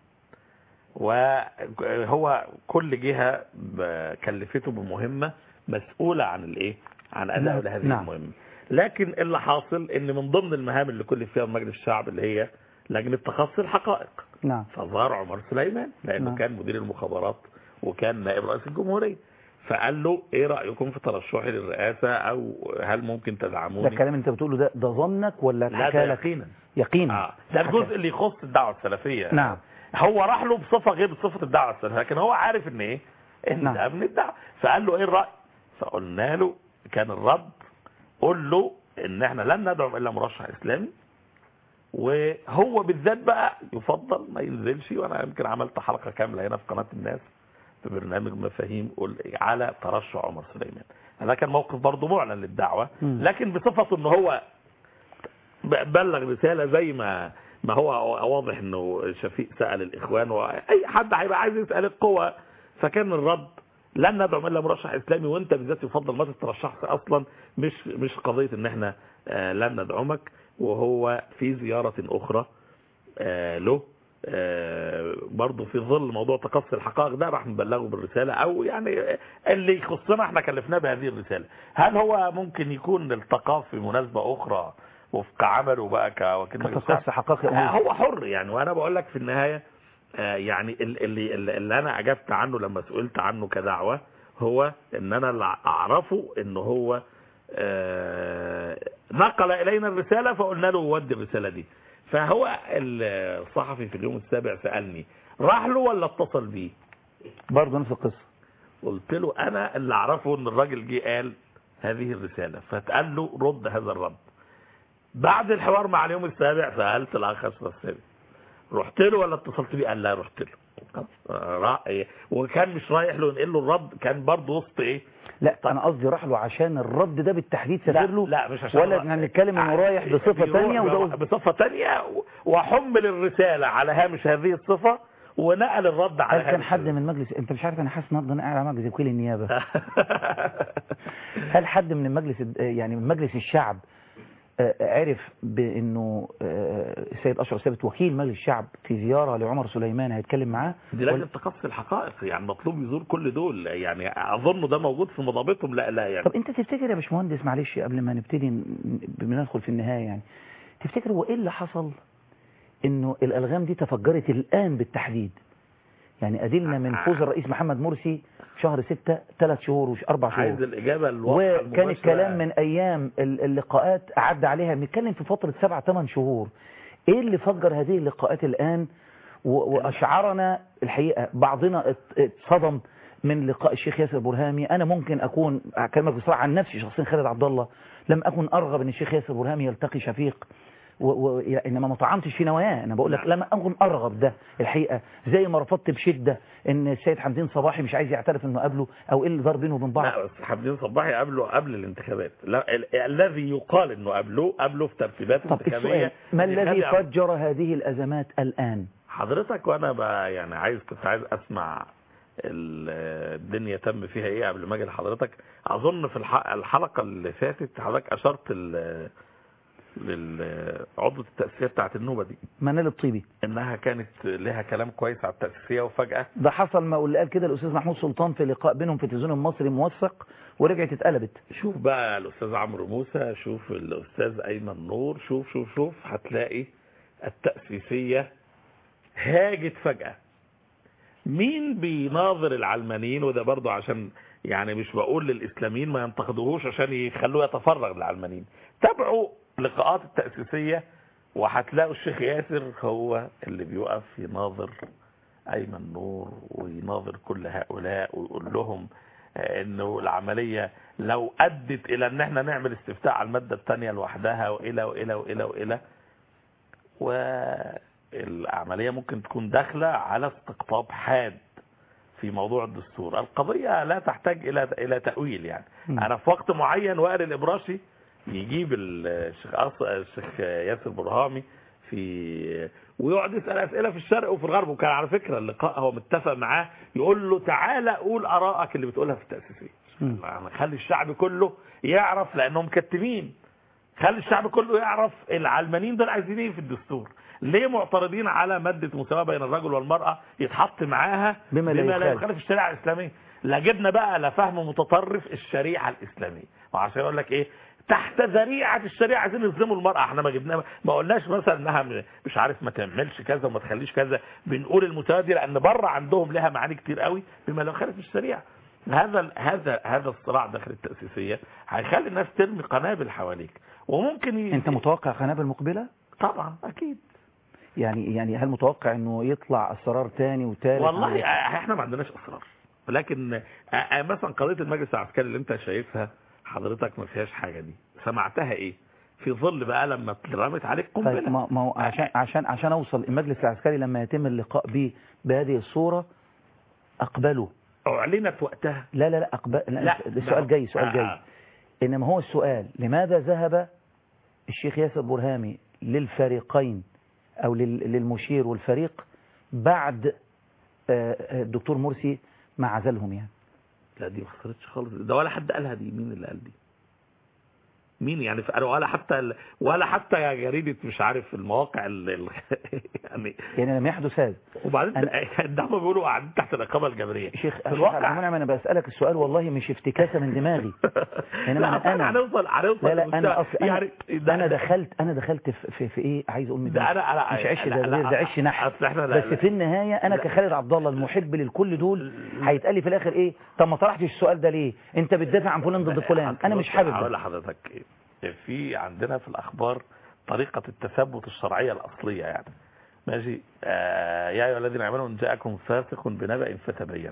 وهو كل جهه ب- كلفته بمهمه مسؤوله عن الايه عن اداء نعم. لهذه نعم. المهمه لكن اللي حاصل ان من ضمن المهام اللي كلف فيها مجلس الشعب اللي هي لجنه تخصي الحقائق نعم فظهر عمر سليمان لانه نعم. كان مدير المخابرات وكان نائب رئيس الجمهوريه فقال له ايه رايكم في ترشحي للرئاسه او هل ممكن ده تدعموني الكلام اللي انت بتقوله ده ده ظنك ولا لا اتحكى ده لك يقينا يقينا اه ده الجزء اللي يخص الدعوه السلفيه نعم هو راح له بصفه غير بصفه الدعوه السلفيه لكن هو عارف ان ايه ان نعم. ده من الدعوه فقال له ايه الراي فقلنا له كان الرد قول له ان احنا لن ندعم الا مرشح اسلامي وهو بالذات بقى يفضل ما ينزلش وانا يمكن عملت حلقه كامله هنا في قناه الناس في برنامج مفاهيم قول على ترشح عمر سليمان هذا كان موقف برضه معلن للدعوه مم. لكن بصفته ان هو ب- بلغ رساله زي ما ما هو واضح انه شفيق سال الاخوان واي حد هيبقى عايز يسال القوى فكان الرد لن ندعم الا مرشح اسلامي وانت بالذات يفضل ما تترشحش اصلا مش مش قضيه ان احنا آه، لن ندعمك وهو في زياره اخرى آه، له آه، برضه في ظل موضوع تقصي الحقائق ده راح نبلغه بالرساله او يعني اللي يخصنا احنا كلفناه بهذه الرساله هل هو ممكن يكون التقاه في مناسبه اخرى وفق عمله بقى كوكيل مجلس الشعب؟ كتقصي حقائق آه، أمور. هو حر يعني وانا بقول لك في النهايه آه، يعني ال- اللي اللي اللي انا اجبت عنه لما سئلت عنه كدعوه هو ان انا اللي اعرفه ان هو آه، نقل الينا الرساله فقلنا له ودي الرساله دي فهو الصحفي في اليوم السابع سالني راح له ولا اتصل بيه برضه نفس القصه قلت له انا اللي اعرفه ان الراجل جه قال هذه الرساله فتقال له رد هذا الرد بعد الحوار مع اليوم السابع سالت الاخ اشرف ثابت رحت له ولا اتصلت بيه قال لا رحت له را- إيه، وكان مش رايح له ينقل له الرد كان برضه وسط ايه لا انا قصدي راح له عشان الرد ده بالتحديد لا سافر له لا مش عشان ولا احنا بنتكلم انه رايح بصفه بيروح ثانيه وده بصفه ثانيه وحمل الرساله على هامش هذه الصفه ونقل الرد على هل كان هامش حد من مجلس انت مش عارف انا حاسس النهارده انا قاعد على مجلس وكيل النيابه هل حد من المجلس يعني من مجلس الشعب آه، عرف بانه آه، السيد اشرف ثابت وكيل مجلس الشعب في زياره لعمر سليمان هيتكلم معاه دي لجنه تقصي الحقائق يعني مطلوب يزور كل دول يعني اظن ده موجود في مضابطهم لا لا يعني طب انت تفتكر يا باشمهندس معلش قبل ما نبتدي ن- بندخل في النهايه يعني تفتكر هو ايه اللي حصل انه الالغام دي تفجرت الان بالتحديد يعني أدلنا من فوز الرئيس محمد مرسي شهر ستة ثلاث شهور وش أربع شهور عايز الإجابة الواضحة وكان المباشرة. الكلام من أيام ال- اللقاءات عدى عليها بنتكلم في فترة سبع ثمان شهور إيه اللي فجر هذه اللقاءات الآن و- وأشعرنا الحقيقة بعضنا ات- اتصدم من لقاء الشيخ ياسر برهامي أنا ممكن أكون أكلمك بصراحة عن نفسي شخصيا خالد عبد الله لم أكن أرغب أن الشيخ ياسر برهامي يلتقي شفيق و... و... انما ما طعنتش في نواياه انا بقول لك لما اكون ارغب ده الحقيقه زي ما رفضت بشده ان السيد حمدين صباحي مش عايز يعترف انه قبله او ايه اللي دار بينه وبين بعض لا بس حمدين صباحي قبله قبل الانتخابات لا ال- الذي يقال انه قبله قبله في ترتيبات طب انتخابيه السؤال ما الذي خدع- فجر هذه الازمات الان حضرتك وانا بقى يعني عايز كنت عايز اسمع ال- الدنيا تم فيها ايه قبل ما اجي لحضرتك اظن في الح- الحلقه اللي فاتت حضرتك اشرت ال- للعضو التاسيسيه بتاعت النوبه دي منال الطيبي انها كانت لها كلام كويس على التاسيسيه وفجاه ده حصل ما اللي قال كده الاستاذ محمود سلطان في لقاء بينهم في التلفزيون المصري موثق ورجعت اتقلبت شوف بقى الاستاذ عمرو موسى شوف الاستاذ ايمن نور شوف شوف شوف هتلاقي التاسيسيه هاجت فجاه مين بيناظر العلمانيين وده برضو عشان يعني مش بقول للاسلاميين ما ينتقدوهوش عشان يخلوه يتفرغ للعلمانيين تابعوا لقاءات التاسيسيه وهتلاقوا الشيخ ياسر هو اللي بيقف يناظر ايمن نور ويناظر كل هؤلاء ويقول لهم آه، انه العمليه لو ادت الى ان احنا نعمل استفتاء على الماده الثانيه لوحدها والى والى والى والى والعمليه ممكن تكون داخله على استقطاب حاد في موضوع الدستور القضيه لا تحتاج الى الى تاويل يعني مم. انا في وقت معين وائل الابراشي يجيب الشيخ أص- الشيخ ياسر برهامي في ويقعد يسال اسئله في الشرق وفي الغرب وكان على فكره اللقاء هو متفق معاه يقول له تعالى قول ارائك اللي بتقولها في التاسيسيه مم. يعني خلي الشعب كله يعرف لانهم مكتمين خلي الشعب كله يعرف العلمانيين دول عايزين ايه في الدستور ليه معترضين على مادة مساواة بين الرجل والمرأة يتحط معاها بما لا يخالف. يخالف الشريعة الإسلامية لا جبنا بقى لا فهم متطرف الشريعة الإسلامية وعشان يقول لك ايه تحت ذريعة الشريعة عايزين يظلموا المرأة احنا ما جبناها ما قلناش مثلا انها م- مش عارف ما تعملش كذا وما تخليش كذا بنقول المساواة دي لان بره عندهم لها معاني كتير قوي بما لا يخالف الشريعة هذا ال- هذا هذا الصراع داخل التأسيسية هيخلي الناس ترمي قنابل حواليك وممكن ي... انت متوقع قنابل مقبله طبعا اكيد يعني يعني هل متوقع انه يطلع اسرار تاني وتالت والله آه، احنا ما عندناش اسرار لكن آه، آه، مثلا قضيه المجلس العسكري اللي انت شايفها حضرتك ما فيهاش حاجه دي سمعتها ايه في ظل بقى لما اترمت عليك طيب قنبله ما ما هو عشان عشان عشان اوصل المجلس العسكري لما يتم اللقاء به بهذه الصوره اقبله اعلنت وقتها لا لا لا اقبل لا, لا، ده ده- السؤال جاي سؤال آه، جاي آه. انما هو السؤال لماذا ذهب الشيخ ياسر برهامي للفريقين او لل- للمشير والفريق بعد آه، آه، الدكتور مرسي ما عزلهم يعني لا دي ما خسرتش خالص ده ولا حد قالها دي مين اللي قال دي مين يعني ف- ولا حتى ال- ولا حتى يا جريده مش عارف المواقع ال- ال- يعني يعني لم يحدث هذا وبعدين أنا- ده هم بيقولوا قاعدين تحت الاقامه الجبريه شيخ في شيخ الواقع عبد المنعم انا بسالك السؤال والله مش افتكاسه من دماغي انما لا انا انا هنوصل هنوصل لا لا لمستوى- انا اصل انا, يعني ده- أنا دخلت انا دخلت في, في, في ايه عايز اقول من ده دماغي. انا انا مش عش لا- ده لا- غير ده عش نحس اصل احنا لا- بس لا- في النهايه انا لا. كخالد عبد الله المحب للكل دول هيتقال لي في الاخر ايه طب ما طرحتش السؤال ده ليه انت بتدافع عن فلان ضد فلان انا مش حابب هقول ده. لحضرتك إيه. في عندنا في الاخبار طريقه التثبت الشرعيه الاصليه يعني ماشي آه يا ايها الذين امنوا ان جاءكم فاسق بنبأ فتبين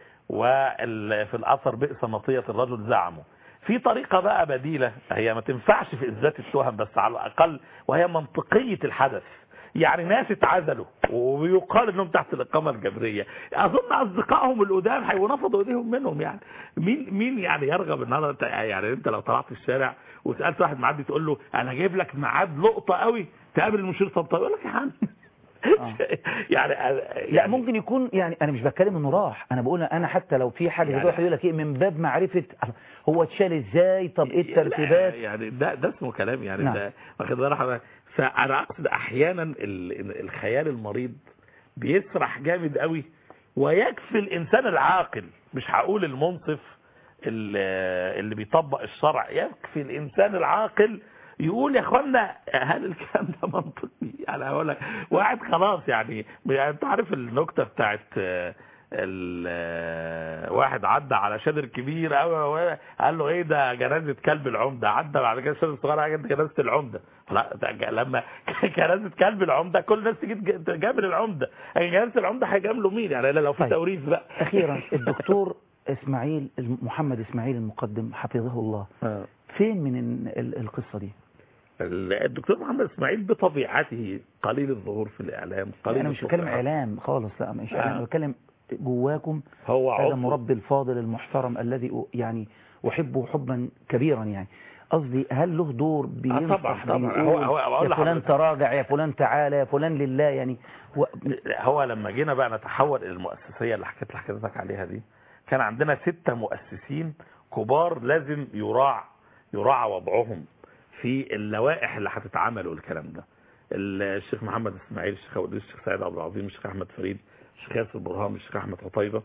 وفي الاثر بئس مطيه الرجل زعمه في طريقة بقى بديلة هي ما تنفعش في إثبات التهم بس على الأقل وهي منطقية الحدث يعني ناس اتعزلوا ويقال انهم تحت الاقامه الجبريه اظن اصدقائهم القدام هيبقوا نفضوا ايديهم منهم يعني مين مين يعني يرغب النهارده أنت- يعني انت لو طلعت الشارع وسالت واحد معدي تقول له انا جايب لك ميعاد لقطه قوي تقابل المشير طبطب يقول لك يا عم آه. يعني لا يعني ممكن يكون يعني انا مش بتكلم انه راح انا بقول انا حتى لو في حاجه يعني- يعني يقول لك ايه من باب معرفه هو اتشال ازاي طب ايه لا، الترتيبات يعني ده ده اسمه كلام يعني نعم. ده واخد بالك حضرتك؟ فانا اقصد احيانا ال- الخيال المريض بيسرح جامد قوي ويكفي الانسان العاقل مش هقول المنصف اللي اللي بيطبق الشرع يكفي الانسان العاقل يقول يا اخوانا هل الكلام ده منطقي يعني هقول لك واحد خلاص يعني يعني انت عارف النكته بتاعت آه، ال- آه، واحد عدى على شادر كبير قوي قال له ايه ده جنازه كلب العمده عدى بعد كده شادر صغير قال ده جنازه العمده لا ده ج- لما جنازه كلب العمده كل الناس تجي تج- تجامل العمده جنازه العمده هيجاملوا مين يعني إلا لو في طيب. توريث بقى اخيرا الدكتور اسماعيل محمد اسماعيل المقدم حفظه الله آه. فين من ال- ال- القصه دي الدكتور محمد اسماعيل بطبيعته قليل الظهور في الاعلام قليل انا مش بتكلم الظهور. اعلام خالص لا مش آه. اعلام أنا بتكلم جواكم هو هذا عضو المربي الفاضل المحترم الذي أ- يعني احبه حبا كبيرا يعني قصدي هل له دور بينصح طبعاً، طبعاً. بيقول هو- هو- أقول يا فلان لحضرتك. تراجع يا فلان تعالى يا فلان لله يعني و... هو لما جينا بقى نتحول الى المؤسسيه اللي حكيت لحضرتك عليها دي كان عندنا ستة مؤسسين كبار لازم يراع يراعى وضعهم في اللوائح اللي هتتعمل والكلام ده الشيخ محمد اسماعيل الشيخ ابو الشيخ سعيد عبد العظيم الشيخ احمد فريد الشيخ ياسر برهام الشيخ احمد حطيبه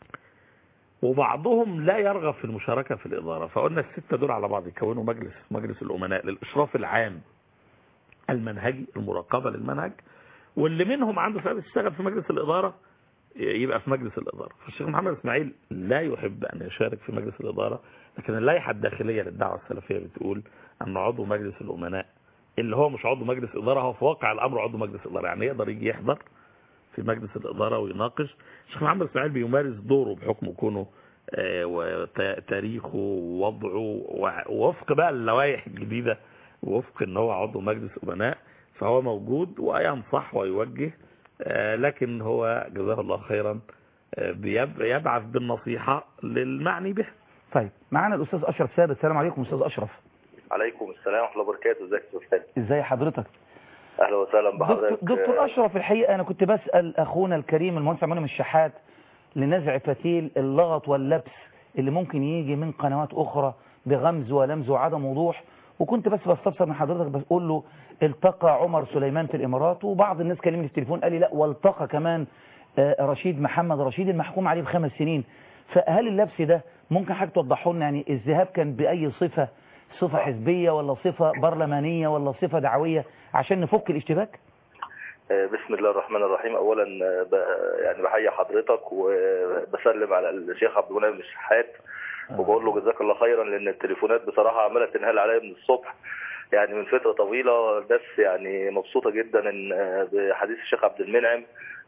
وبعضهم لا يرغب في المشاركه في الاداره فقلنا السته دول على بعض يكونوا مجلس مجلس الامناء للاشراف العام المنهجي المراقبه للمنهج واللي منهم عنده سبب يشتغل في مجلس الاداره يبقى في مجلس الاداره فالشيخ محمد اسماعيل لا يحب ان يشارك في مجلس الاداره لكن اللائحه الداخليه للدعوه السلفيه بتقول ان عضو مجلس الامناء اللي هو مش عضو مجلس اداره هو في واقع الامر عضو مجلس اداره يعني يقدر يجي يحضر في مجلس الاداره ويناقش الشيخ محمد اسماعيل بيمارس دوره بحكم كونه آه، وتاريخه ووضعه ووفق بقى اللوائح الجديده ووفق ان هو عضو مجلس امناء فهو موجود وينصح ويوجه آه، لكن هو جزاه الله خيرا آه، بيب- يبعث بالنصيحه للمعني به طيب معانا الاستاذ اشرف ثابت السلام عليكم استاذ اشرف عليكم السلام ورحمه الله وبركاته ازيك يا استاذ خالد ازاي حضرتك اهلا وسهلا دكتور, بحضرتك دكتور اشرف الحقيقه انا كنت بسال اخونا الكريم المهندس عمرو من الشحات لنزع فتيل اللغط واللبس اللي ممكن يجي من قنوات اخرى بغمز ولمز وعدم وضوح وكنت بس بستفسر من حضرتك بقول له التقى عمر سليمان في الامارات وبعض الناس كلمني في التليفون قال لي لا والتقى كمان آه، رشيد محمد رشيد المحكوم عليه بخمس سنين فهل اللبس ده ممكن حضرتك توضحوا لنا يعني الذهاب كان باي صفه صفه حزبيه ولا صفه برلمانيه ولا صفه دعويه عشان نفك الاشتباك آه، بسم الله الرحمن الرحيم اولا آه، ب- يعني بحيي حضرتك وبسلم على الشيخ عبد المنعم الشحات وبقول له جزاك الله خيرا لان التليفونات بصراحه عماله تنهال عليا من الصبح يعني من فتره طويله بس يعني مبسوطه جدا ان آه، بحديث الشيخ عبد المنعم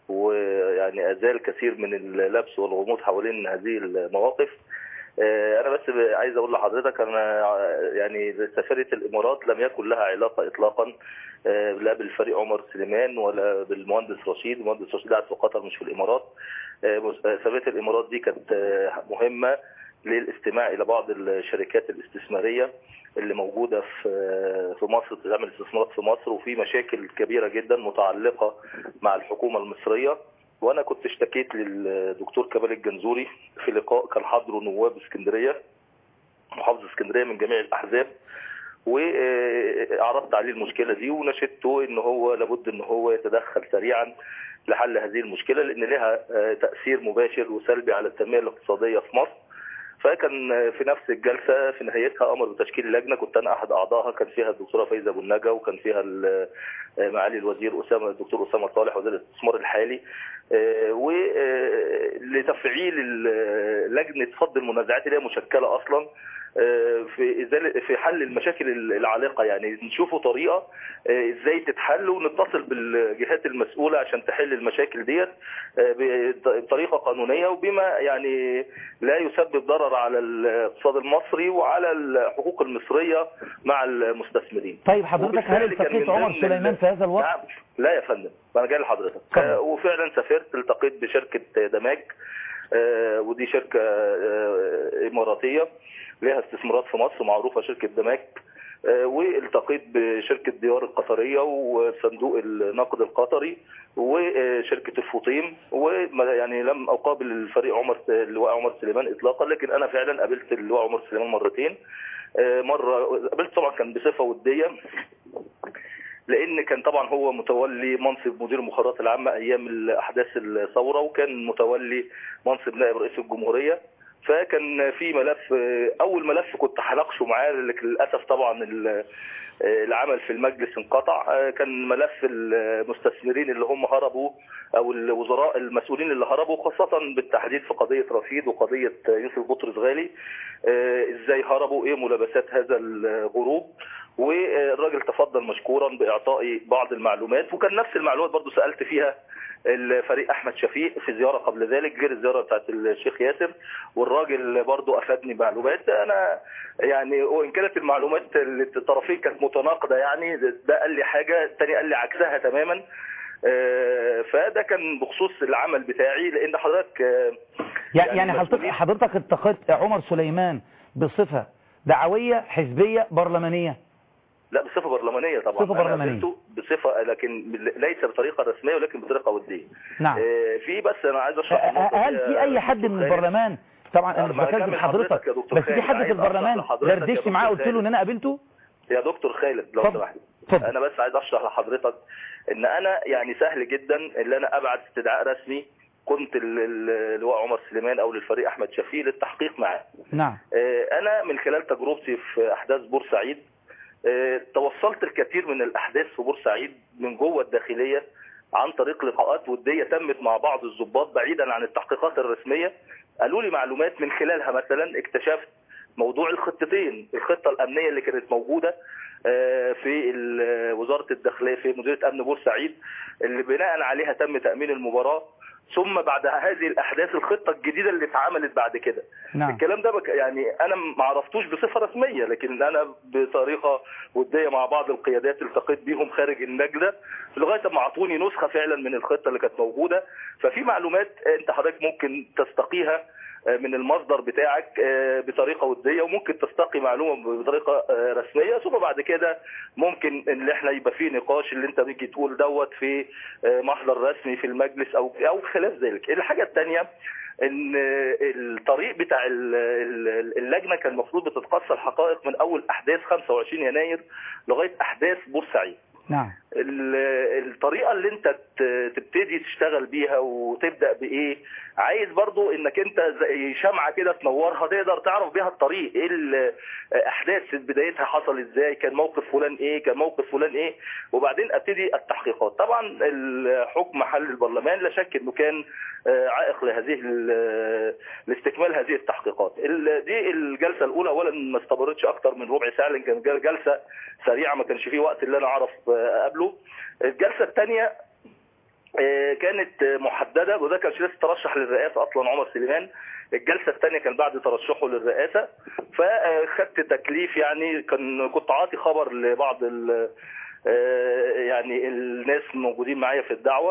ويعني ازال كثير من اللبس والغموض حوالين هذه المواقف آه، انا بس ب- عايز اقول لحضرتك انا آه، يعني سفاره الامارات لم يكن لها علاقه اطلاقا آه، لا بالفريق عمر سليمان ولا بالمهندس رشيد المهندس رشيد قاعد في قطر مش في الامارات آه، مس- آه، سفاره الامارات دي كانت آه، مهمه للاستماع الى بعض الشركات الاستثماريه اللي موجوده في آه، في مصر بتعمل استثمارات في مصر وفي مشاكل كبيره جدا متعلقه مع الحكومه المصريه وانا كنت اشتكيت للدكتور كمال الجنزوري في لقاء كان حضره نواب اسكندريه محافظ اسكندريه من جميع الاحزاب وعرضت عليه المشكله دي ونشدته ان هو لابد ان هو يتدخل سريعا لحل هذه المشكله لان لها آه، تاثير مباشر وسلبي على التنميه الاقتصاديه في مصر فكان آه، في نفس الجلسه في نهايتها امر بتشكيل لجنه كنت انا احد اعضائها كان فيها الدكتوره فايزه ابو النجا وكان فيها ال- آه، معالي الوزير اسامه الدكتور اسامه صالح وزير الاستثمار الحالي ولتفعيل لجنه فض المنازعات اللي هي مشكله اصلا آه، في ازاله في حل المشاكل العالقه يعني نشوفوا طريقه آه، ازاي تتحل ونتصل بالجهات المسؤوله عشان تحل المشاكل ديت آه، بطريقه قانونيه وبما يعني لا يسبب ضرر على الاقتصاد المصري وعلى الحقوق المصريه مع المستثمرين طيب حضرتك هل وبالتالي كان التقيت من عمر ضمن سليمان ال- في هذا الوقت نعم لا يا فندم انا جاي لحضرتك اتفضل. آه، وفعلا سافرت التقيت بشركه دماج آه، ودي شركه آه، اماراتيه لها استثمارات في مصر معروفه شركه دماج آه، والتقيت بشركه ديار القطريه وصندوق النقد القطري وشركه الفطيم ويعني لم اقابل الفريق عمر اللواء عمر سليمان اطلاقا لكن انا فعلا قابلت اللواء عمر سليمان مرتين آه، مره قابلت طبعا كان بصفه وديه لان كان طبعا هو متولي منصب مدير المخابرات العامه ايام احداث الثوره وكان متولي منصب نائب رئيس الجمهوريه فكان في ملف اول ملف كنت هناقشه معاه لكن للاسف طبعا ال- العمل في المجلس انقطع كان ملف المستثمرين اللي هم هربوا او الوزراء المسؤولين اللي هربوا خاصه بالتحديد في قضيه رشيد وقضيه يوسف بطرس غالي آه، ازاي هربوا ايه ملابسات هذا الهروب والراجل تفضل مشكورا باعطائي بعض المعلومات وكان نفس المعلومات برضو سالت فيها الفريق احمد شفيق في زياره قبل ذلك غير الزياره بتاعت الشيخ ياسر والراجل برضو افادني معلومات انا يعني وان كانت المعلومات اللي الطرفين كانت متناقضه يعني ده قال لي حاجه الثاني قال لي عكسها تماما آه، فده كان بخصوص العمل بتاعي لان حضرتك آه، يعني, يعني حضرتك المسؤولين- حضرتك التقيت عمر سليمان بصفة دعوية حزبية برلمانية لا بصفه برلمانيه طبعا صفة أنا برلمانية. قابلته بصفه لكن ليس بطريقه رسميه ولكن بطريقه وديه نعم آه، في بس انا عايز اشرح أه- النقطة هل دي في يا اي حد دكتور من خالد. البرلمان طبعا انا مش ما بكلم أكمل حضرتك حضرتك يا دكتور بس في خالد. حد عايز في أشرح البرلمان لحضرتك يا دردشت دكتور معاه قلت له خالد. ان انا قابلته يا دكتور خالد لو اتفضل. سمحت اتفضل. انا بس عايز اشرح لحضرتك ان انا يعني سهل جدا ان انا ابعت استدعاء رسمي كنت ال- ال- اللواء عمر سليمان او للفريق احمد شفيق للتحقيق معاه نعم آه، انا من خلال تجربتي في احداث بورسعيد آه، توصلت الكثير من الاحداث في بورسعيد من جوه الداخليه عن طريق لقاءات وديه تمت مع بعض الضباط بعيدا عن التحقيقات الرسميه قالوا لي معلومات من خلالها مثلا اكتشفت موضوع الخطتين الخطه الامنيه اللي كانت موجوده آه، في ال- وزاره الداخليه في مديريه امن بورسعيد اللي بناء عليها تم تامين المباراه ثم بعد هذه الاحداث الخطه الجديده اللي اتعملت بعد كده نعم الكلام ده بك يعني انا ما عرفتوش بصفه رسميه لكن انا بطريقه وديه مع بعض القيادات التقيت بيهم خارج النجده لغايه ما اعطوني نسخه فعلا من الخطه اللي كانت موجوده ففي معلومات انت حضرتك ممكن تستقيها آه، من المصدر بتاعك آه، بطريقه وديه وممكن تستقي معلومه بطريقه آه، رسميه ثم بعد كده ممكن ان احنا يبقى فيه نقاش اللي انت بيجي تقول دوت في آه، محضر رسمي في المجلس او او خلاف ذلك الحاجه الثانيه ان الطريق بتاع ال- ال- اللجنه كان المفروض بتتقصى الحقائق من اول احداث 25 يناير لغايه احداث بورسعيد نعم ال- الطريقه اللي انت ت- تبتدي تشتغل بيها وتبدا بايه عايز برضو انك انت زي شمعه كده تنورها تقدر تعرف بيها الطريق ايه الاحداث بدايتها حصل ازاي كان موقف فلان ايه كان موقف فلان ايه وبعدين ابتدي التحقيقات طبعا الحكم محل البرلمان لا شك انه كان آه، عائق لهذه ال- لاستكمال هذه التحقيقات ال- دي الجلسه الاولى اولا ما استمرتش اكتر من ربع ساعه لان كانت جلسه سريعه ما كانش فيه وقت اللي انا اعرف آه، اقابله الجلسه الثانيه آه، كانت آه، محدده وده كان لسه ترشح للرئاسه اصلا عمر سليمان الجلسه الثانيه كان بعد ترشحه للرئاسه فخدت تكليف يعني كان كنت عاطي خبر لبعض ال- آه، يعني الناس الموجودين معايا في الدعوه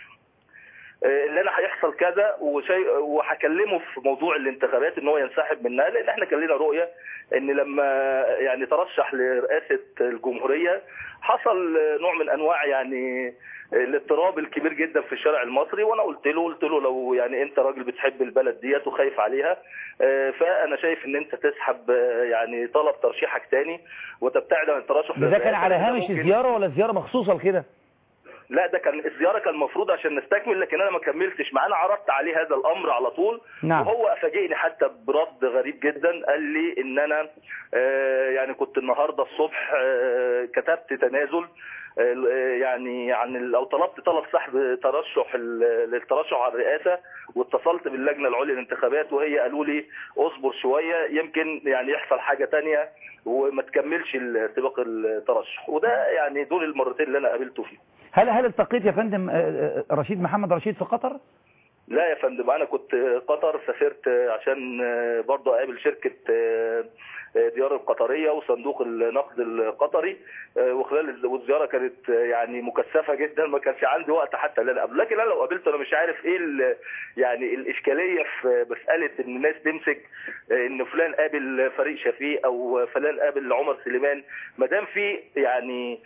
آه، اللي انا هيحصل كذا وشيء وهكلمه في موضوع الانتخابات ان هو ينسحب منها لان احنا كان لنا رؤيه ان لما يعني ترشح لرئاسه الجمهوريه حصل آه، نوع من انواع يعني الاضطراب الكبير جدا في الشارع المصري وانا قلت له قلت له لو يعني انت راجل بتحب البلد ديت وخايف عليها آه، فانا شايف ان انت تسحب آه، يعني طلب ترشيحك تاني وتبتعد عن الترشح ده كان للرئاسة، على لأن ده هامش ممكن- الزيارة ولا زيارة مخصوصة لكده لا ده كان الزياره كان المفروض عشان نستكمل لكن انا ما كملتش معاه انا عرضت عليه هذا الامر على طول نعم. وهو فاجئني حتى برد غريب جدا قال لي ان انا آه، يعني كنت النهارده الصبح آه، كتبت تنازل آه، يعني عن ال- او طلبت طلب سحب ترشح ال- للترشح على الرئاسه واتصلت باللجنه العليا للانتخابات وهي قالوا لي اصبر شويه يمكن يعني يحصل حاجه تانية وما تكملش ال- سباق الترشح وده يعني دول المرتين اللي انا قابلته فيهم هل هل التقيت يا فندم آه، آه، رشيد محمد رشيد في قطر لا يا فندم انا كنت قطر سافرت عشان برضه اقابل شركه ديار القطريه وصندوق النقد القطري وخلال والزياره كانت يعني مكثفه جدا ما كانش عندي وقت حتى ان انا اقابله لكن انا لو قابلته انا مش عارف ايه ال- يعني الاشكاليه في مساله ان الناس تمسك ان فلان قابل فريق شفيق او فلان قابل عمر سليمان ما دام في يعني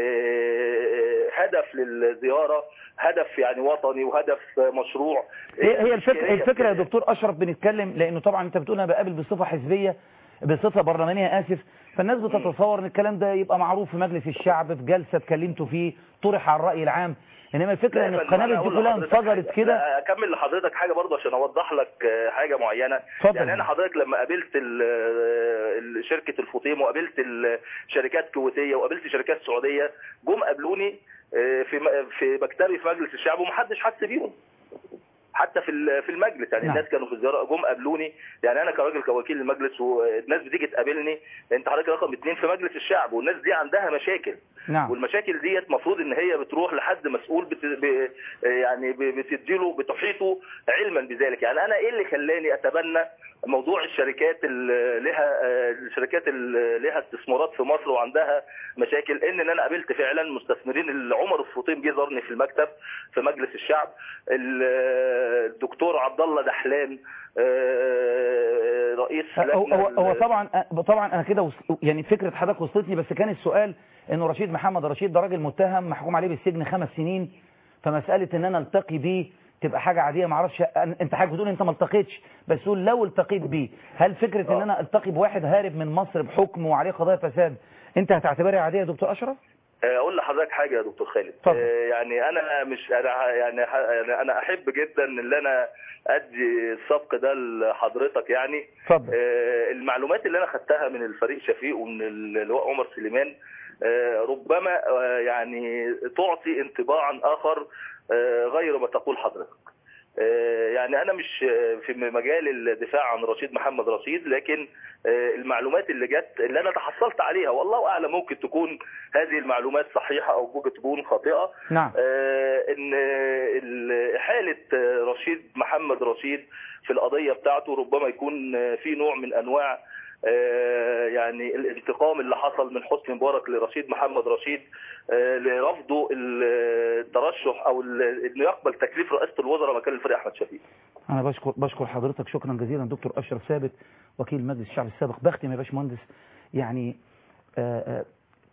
آه، هدف للزياره هدف يعني وطني وهدف مشروع هي هي الفكرة, الإشكالية الفكرة يا في- دكتور أشرف بنتكلم لأنه طبعا أنت بتقول أنا بقابل بصفة حزبية بصفة برلمانية آسف فالناس بتتصور ان الكلام ده يبقى معروف في مجلس الشعب في جلسة اتكلمتوا فيه طرح على الرأي العام انما الفكرة ان لا، القنابل أنا دي أقول كلها لحضرتك انفجرت حاجة. كده لا، اكمل لحضرتك حاجه برضه عشان اوضح لك آه، حاجه معينه اتفضل. يعني انا حضرتك لما قابلت ال- ال- شركه الفطيم وقابلت الشركات كويتيه وقابلت شركات سعوديه جم قابلوني آه، في م- في مكتبي في مجلس الشعب ومحدش حس بيهم حتى في ال- في المجلس يعني نعم. الناس كانوا في الزياره جم قابلوني يعني انا كراجل كوكيل المجلس والناس بتيجي تقابلني انت حضرتك رقم اثنين في مجلس الشعب والناس دي عندها مشاكل نعم والمشاكل ديت مفروض ان هي بتروح لحد مسؤول بت... ب... يعني ب... بتديله بتحيطه علما بذلك يعني انا ايه اللي خلاني اتبنى موضوع الشركات اللي لها آه، الشركات اللي لها استثمارات في مصر وعندها مشاكل ان انا قابلت فعلا مستثمرين اللي عمر الفطيم جه زارني في المكتب في مجلس الشعب ال- الدكتور عبد الله دحلان آه، رئيس هو, لجنة هو, هو ال- طبعا طبعا انا كده وص- يعني فكره حضرتك وصلتني بس كان السؤال انه رشيد محمد رشيد ده راجل متهم محكوم عليه بالسجن خمس سنين فمساله ان انا التقي بيه تبقى حاجه عاديه ما اعرفش أن- انت حاجه بتقول انت ما التقيتش بس تقول لو التقيت بيه هل فكره ان انا التقي بواحد هارب من مصر بحكم وعليه قضايا فساد انت هتعتبرها عاديه يا دكتور اشرف اقول لحضرتك حاجه يا دكتور خالد اتفضل. آه، يعني انا مش انا يعني ح- يعني انا احب جدا ان انا ادي السبق ده لحضرتك يعني اتفضل آه، المعلومات اللي انا خدتها من الفريق شفيق ومن اللواء عمر سليمان آه، ربما آه، يعني تعطي انطباعا اخر آه، غير ما تقول حضرتك آه، يعني انا مش آه، في مجال الدفاع عن رشيد محمد رشيد لكن آه، المعلومات اللي جت اللي انا تحصلت عليها والله اعلم ممكن تكون هذه المعلومات صحيحه او ممكن تكون خاطئه نعم آه، ان ال- حاله آه، رشيد محمد رشيد في القضيه بتاعته ربما يكون آه، في نوع من انواع آه، يعني الانتقام اللي حصل من حسني مبارك لرشيد محمد رشيد آه، لرفضه ال- الترشح او ال- انه يقبل تكليف رئاسه الوزراء مكان الفريق احمد شفيق انا بشكر بشكر حضرتك شكرا جزيلا دكتور اشرف ثابت وكيل مجلس الشعب السابق بختم يا باشمهندس يعني آه، آه،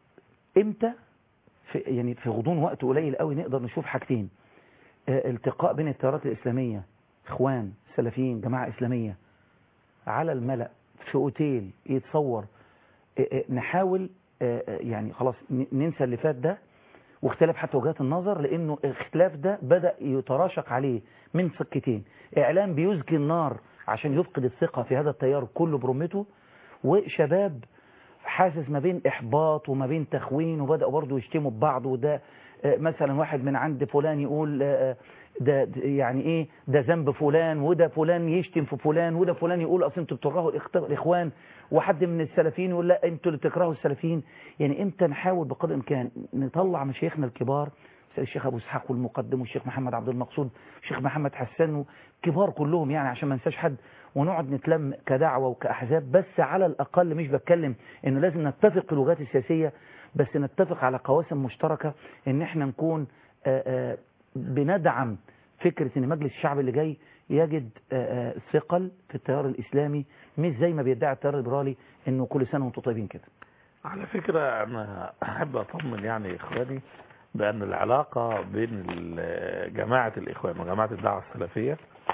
امتى في يعني في غضون وقت قليل قوي نقدر نشوف حاجتين آه، التقاء بين التيارات الاسلاميه اخوان سلفيين جماعه اسلاميه على الملأ في اوتيل يتصور آه، آه، نحاول آه، آه، يعني خلاص ن- ننسى اللي فات ده واختلاف حتى وجهات النظر لانه الاختلاف ده بدأ يتراشق عليه من سكتين اعلام بيزكي النار عشان يفقد الثقة في هذا التيار كله برمته وشباب حاسس ما بين احباط وما بين تخوين وبدأوا برضه يشتموا ببعض وده آه، مثلا واحد من عند فلان يقول آه، ده ده يعني ايه ده ذنب فلان وده فلان يشتم في فلان وده فلان يقول اصل انتوا بتكرهوا الاخت- الاخوان وحد من السلفيين يقول لا انتوا اللي بتكرهوا السلفيين يعني امتى نحاول بقدر الامكان نطلع مشايخنا الكبار زي الشيخ ابو اسحاق والمقدم والشيخ محمد عبد المقصود الشيخ محمد حسان كبار كلهم يعني عشان ما ننساش حد ونقعد نتلم كدعوه وكاحزاب بس على الاقل مش بتكلم انه لازم نتفق في الوجهات السياسيه بس نتفق على قواسم مشتركه ان احنا نكون آه، آه، بندعم فكره ان مجلس الشعب اللي جاي يجد آه، آه، ثقل في التيار الاسلامي مش زي ما بيدعي التيار الليبرالي انه كل سنه وانتم طيبين كده على فكرة أنا أحب أطمن يعني إخواني بأن العلاقة بين ال- جماعة الإخوان وجماعة الدعوة السلفية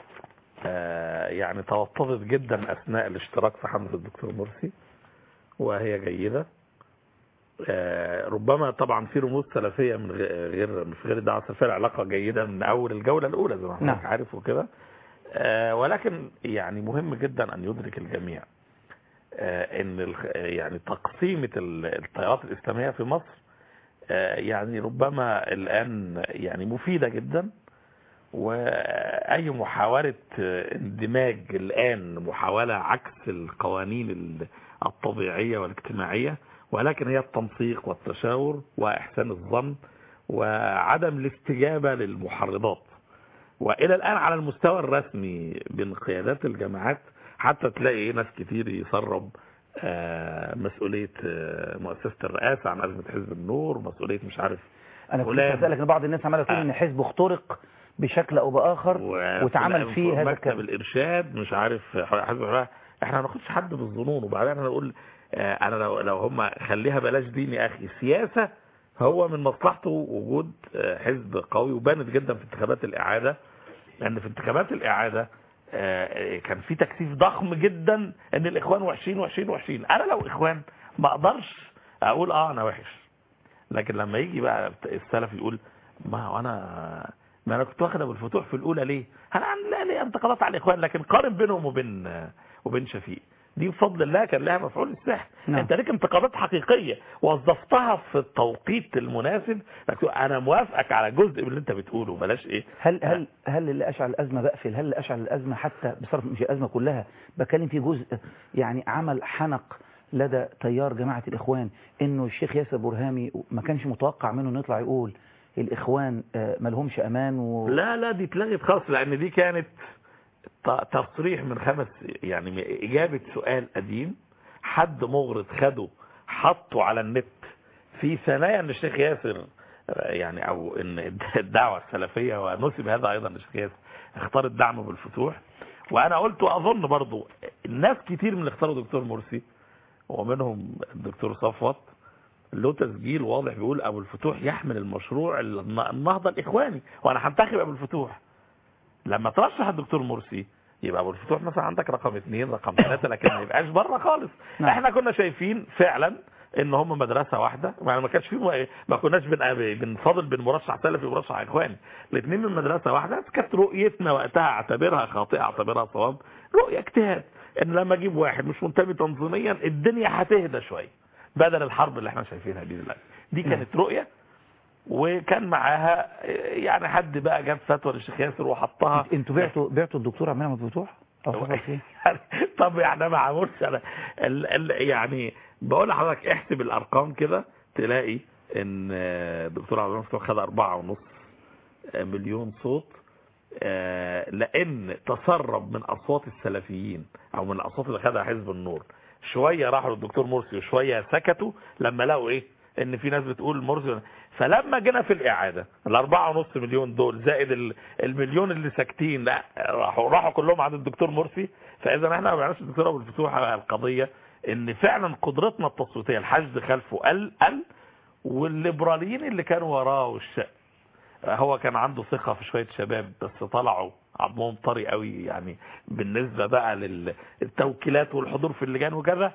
آه، يعني توطدت جدا أثناء الاشتراك في حملة الدكتور مرسي وهي جيدة آه، ربما طبعا في رموز سلفية من غ- غير مش غير الدعوة السلفية العلاقة جيدة من أول الجولة الأولى زي ما نعم. حضرتك عارف وكده آه، ولكن يعني مهم جدا أن يدرك الجميع آه، ان الخ- آه، يعني تقسيمة ال- التيارات الإسلامية في مصر آه، يعني ربما الآن يعني مفيدة جدا وأي محاولة آه، اندماج الآن محاولة عكس القوانين ال- الطبيعية والاجتماعية ولكن هي التنسيق والتشاور وإحسان الظن وعدم الاستجابة للمحرضات والى الان على المستوى الرسمي بين قيادات الجماعات حتى تلاقي ناس كتير يسرب آه، مسؤولية آه، مؤسسة الرئاسة عن أزمة حزب النور مسؤولية مش عارف انا كنت فلان. اسالك ان بعض الناس عماله تقول آه. ان حزب اخترق بشكل او باخر واتعمل فيه هذا مكتب الكلام الإرشاد مش عارف حزب الحرية. احنا ما ناخدش حد بالظنون وبعدين احنا نقول آه، انا لو لو هم خليها بلاش دين يا اخي سياسة هو من مصلحته وجود آه، حزب قوي وبانت جدا في انتخابات الإعادة لأن في انتخابات الإعادة آه، كان في تكثيف ضخم جدا ان الاخوان وحشين وحشين وحشين انا لو اخوان ما اقدرش اقول اه انا وحش لكن لما يجي بقى السلف يقول ما هو انا ما انا كنت واخد ابو الفتوح في الاولى ليه انا عن- لا ليه انتقادات على الاخوان لكن قارن بينهم وبين وبين شفيق دي بفضل الله كان لها مفعول السحر نعم. انت ليك انتقادات حقيقيه وظفتها في التوقيت المناسب لك تقول انا موافقك على جزء من اللي انت بتقوله بلاش ايه هل هل هل اللي اشعل الازمه بقفل هل اللي اشعل الازمه حتى بصرف مش الازمه كلها بكلم في جزء يعني عمل حنق لدى تيار جماعه الاخوان انه الشيخ ياسر برهامي ما كانش متوقع منه انه يطلع يقول الاخوان آه، ما لهمش امان و... لا لا دي اتلغت خالص لان دي كانت ت- تصريح من خمس يعني م- اجابه سؤال قديم حد مغرض خده حطه على النت في ثنايا ان الشيخ ياسر آه، يعني او ان الدعوه السلفيه ونسب هذا ايضا للشيخ ياسر اختار الدعم بالفتوح وانا قلت واظن برضو الناس كتير من اللي اختاروا دكتور مرسي ومنهم الدكتور صفوت له تسجيل واضح بيقول ابو الفتوح يحمل المشروع الن- النهضه الاخواني وانا هنتخب ابو الفتوح لما ترشح الدكتور مرسي يبقى ابو الفتوح مثلا عندك رقم اثنين رقم ثلاثة لكن ما يبقاش بره خالص نعم. احنا كنا شايفين فعلا ان هم مدرسه واحده يعني ما كانش في ما كناش بن بنفاضل بين مرشح سلفي ومرشح اخواني الاثنين من مدرسه واحده بس كانت رؤيتنا وقتها اعتبرها خاطئه اعتبرها صواب رؤيه اجتهاد ان لما اجيب واحد مش منتمي تنظيميا الدنيا هتهدى شويه بدل الحرب اللي احنا شايفينها دي دلوقتي دي كانت رؤيه وكان معاها يعني حد بقى جاب فتوى للشيخ ياسر وحطها انتوا بعتوا بعتوا الدكتور عبد المنعم فتوح او حصل فيه طب يعني ما عملش انا ال ال يعني بقول لحضرتك احسب الارقام كده تلاقي ان آه، الدكتور عبد المنعم فتوح خد أربعة ونص آه، مليون صوت آه، لان تسرب من اصوات السلفيين او من الاصوات اللي خدها حزب النور شويه راحوا للدكتور مرسي وشويه سكتوا لما لقوا ايه ان في ناس بتقول مرسي فلما جينا في الاعاده الأربعة ونص مليون دول زائد ال- المليون اللي ساكتين لا راحوا راحوا كلهم عند الدكتور مرسي فاذا احنا ما بنعرفش الدكتور ابو الفتوح على القضيه ان فعلا قدرتنا التصويتيه الحشد خلفه قل قل والليبراليين اللي كانوا وراه والشق هو كان عنده ثقة في شوية شباب بس طلعوا عضمهم طري قوي يعني بالنسبة بقى للتوكيلات والحضور في اللجان وكذا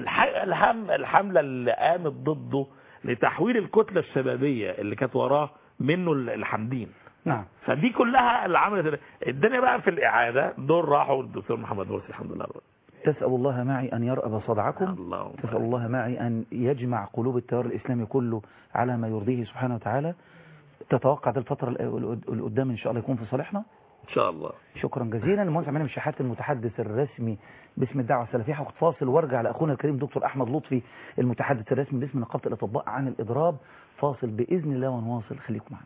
والحم الحملة اللي قامت ضده لتحويل الكتلة الشبابية اللي كانت وراه منه الحمدين نعم فدي كلها اللي عملت الدنيا بقى في الإعادة دول راحوا للدكتور محمد مرسي الحمد لله تسأل الله معي أن يرأب صدعكم اللهم تسأل الله معي أن يجمع قلوب التيار الإسلامي كله على ما يرضيه سبحانه وتعالى تتوقع ده الفترة اللي قدام إن شاء الله يكون في صالحنا إن شاء الله شكرا جزيلا المهندس عماد الشحات المتحدث الرسمي باسم الدعوة السلفية هاخد فاصل وارجع لأخونا الكريم دكتور أحمد لطفي المتحدث الرسمي باسم نقابة الأطباء عن الإضراب فاصل بإذن الله ونواصل خليكم معنا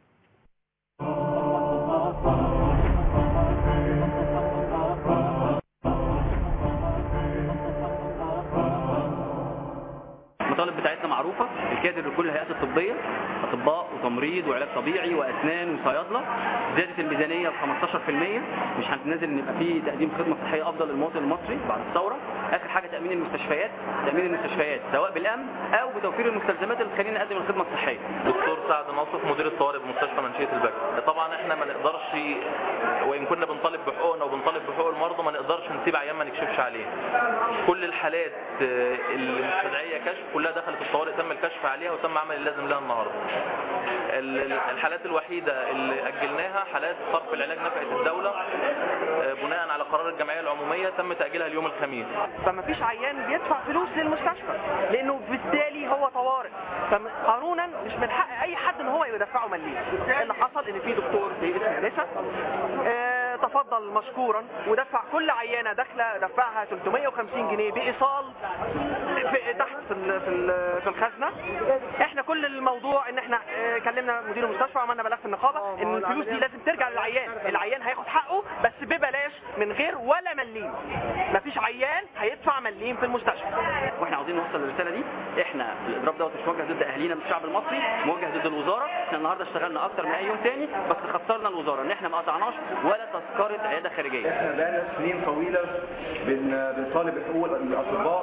المطالب بتاعتنا معروفة الكادر لكل الهيئات الطبية أطباء وتمريض وعلاج طبيعي وأسنان وصيادلة زيادة الميزانية ب 15% مش هننزل ان يبقى في تقديم خدمة صحية أفضل للمواطن المصري بعد الثورة آخر حاجة تأمين المستشفيات تأمين المستشفيات سواء بالأمن أو بتوفير المستلزمات اللي تخلينا نقدم الخدمة الصحية دكتور سعد ناصف مدير الطوارئ بمستشفى منشية البكر طبعا احنا ما نقدرش وان كنا بنطالب بحقوقنا وبنطالب بحقوق المرضى ما نقدرش نسيب عيان ما نكشفش عليه كل الحالات آه، اللي مستدعيه كشف كلها دخلت الطوارئ تم الكشف عليها وتم عمل اللازم لها النهارده ال- ال- الحالات الوحيده اللي اجلناها حالات صرف العلاج نفقه الدوله آه، بناء على قرار الجمعيه العموميه تم تاجيلها اليوم الخميس فما فيش عيان بيدفع فلوس للمستشفى لانه بالتالي هو طوارئ فقانونا مش من حق اي حد ان هو يدفعه مليم اللي حصل ان في دكتور باسم نسا آه، تفضل مشكورا ودفع كل عيانه داخله دفعها 350 جنيه بايصال في تحت في ال- في ال- في الخزنه احنا كل الموضوع ان احنا آه، كلمنا مدير المستشفى وعملنا بلاغ في النقابه ان الفلوس دي لازم ترجع للعيان العيان هياخد حقه بس ببلاش من غير ولا مليم مفيش عيان هيدفع مليم في المستشفى واحنا عاوزين نوصل الرساله دي احنا الاضراب دوت مش موجه ضد اهالينا من الشعب المصري موجه ضد الوزاره احنا النهارده اشتغلنا اكتر من اي يوم تاني بس خسرنا الوزاره ان احنا ما قطعناش ولا تذكره عياده خارجيه احنا بقالنا سنين طويله بن- بنطالب بحقوق الاطباء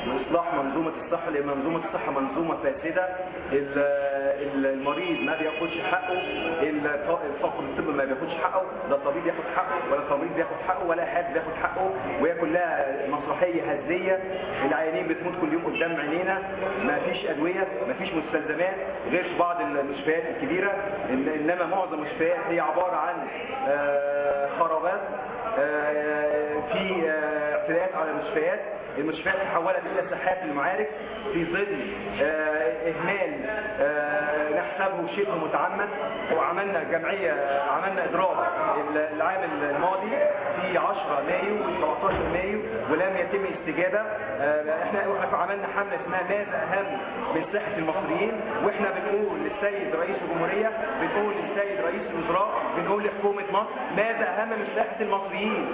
واصلاح منظومه الصحه لان منظومه الصحه منظومه فاسده ال- ال- المريض ما بياخدش حقه الف- الفقر الطب ما بياخدش حقه لا الطبيب ياخد حقه ولا الطبيب بياخد حقه ولا حد بياخد حقه وهي كلها مسرحيه هزليه العيانين بتموت كل يوم قدام عينينا ما فيش ادويه ما فيش مستلزمات غير في بعض المستشفيات الكبيره إن- انما معظم المستشفيات هي عباره عن آه، خرابات آه، في آه، اعتداءات على المستشفيات المستشفيات تحولت الى ساحات المعارك في ظل آه، اهمال آه، نحسبه شبه متعمد وعملنا جمعيه عملنا اضراب العام الماضي في 10 مايو و 17 مايو ولم يتم استجابه آه، احنا احنا عملنا حمله اسمها ماذا اهم من صحه المصريين واحنا بنقول للسيد رئيس الجمهوريه بنقول للسيد رئيس الوزراء بنقول لحكومه مصر ماذا اهم من صحه المصريين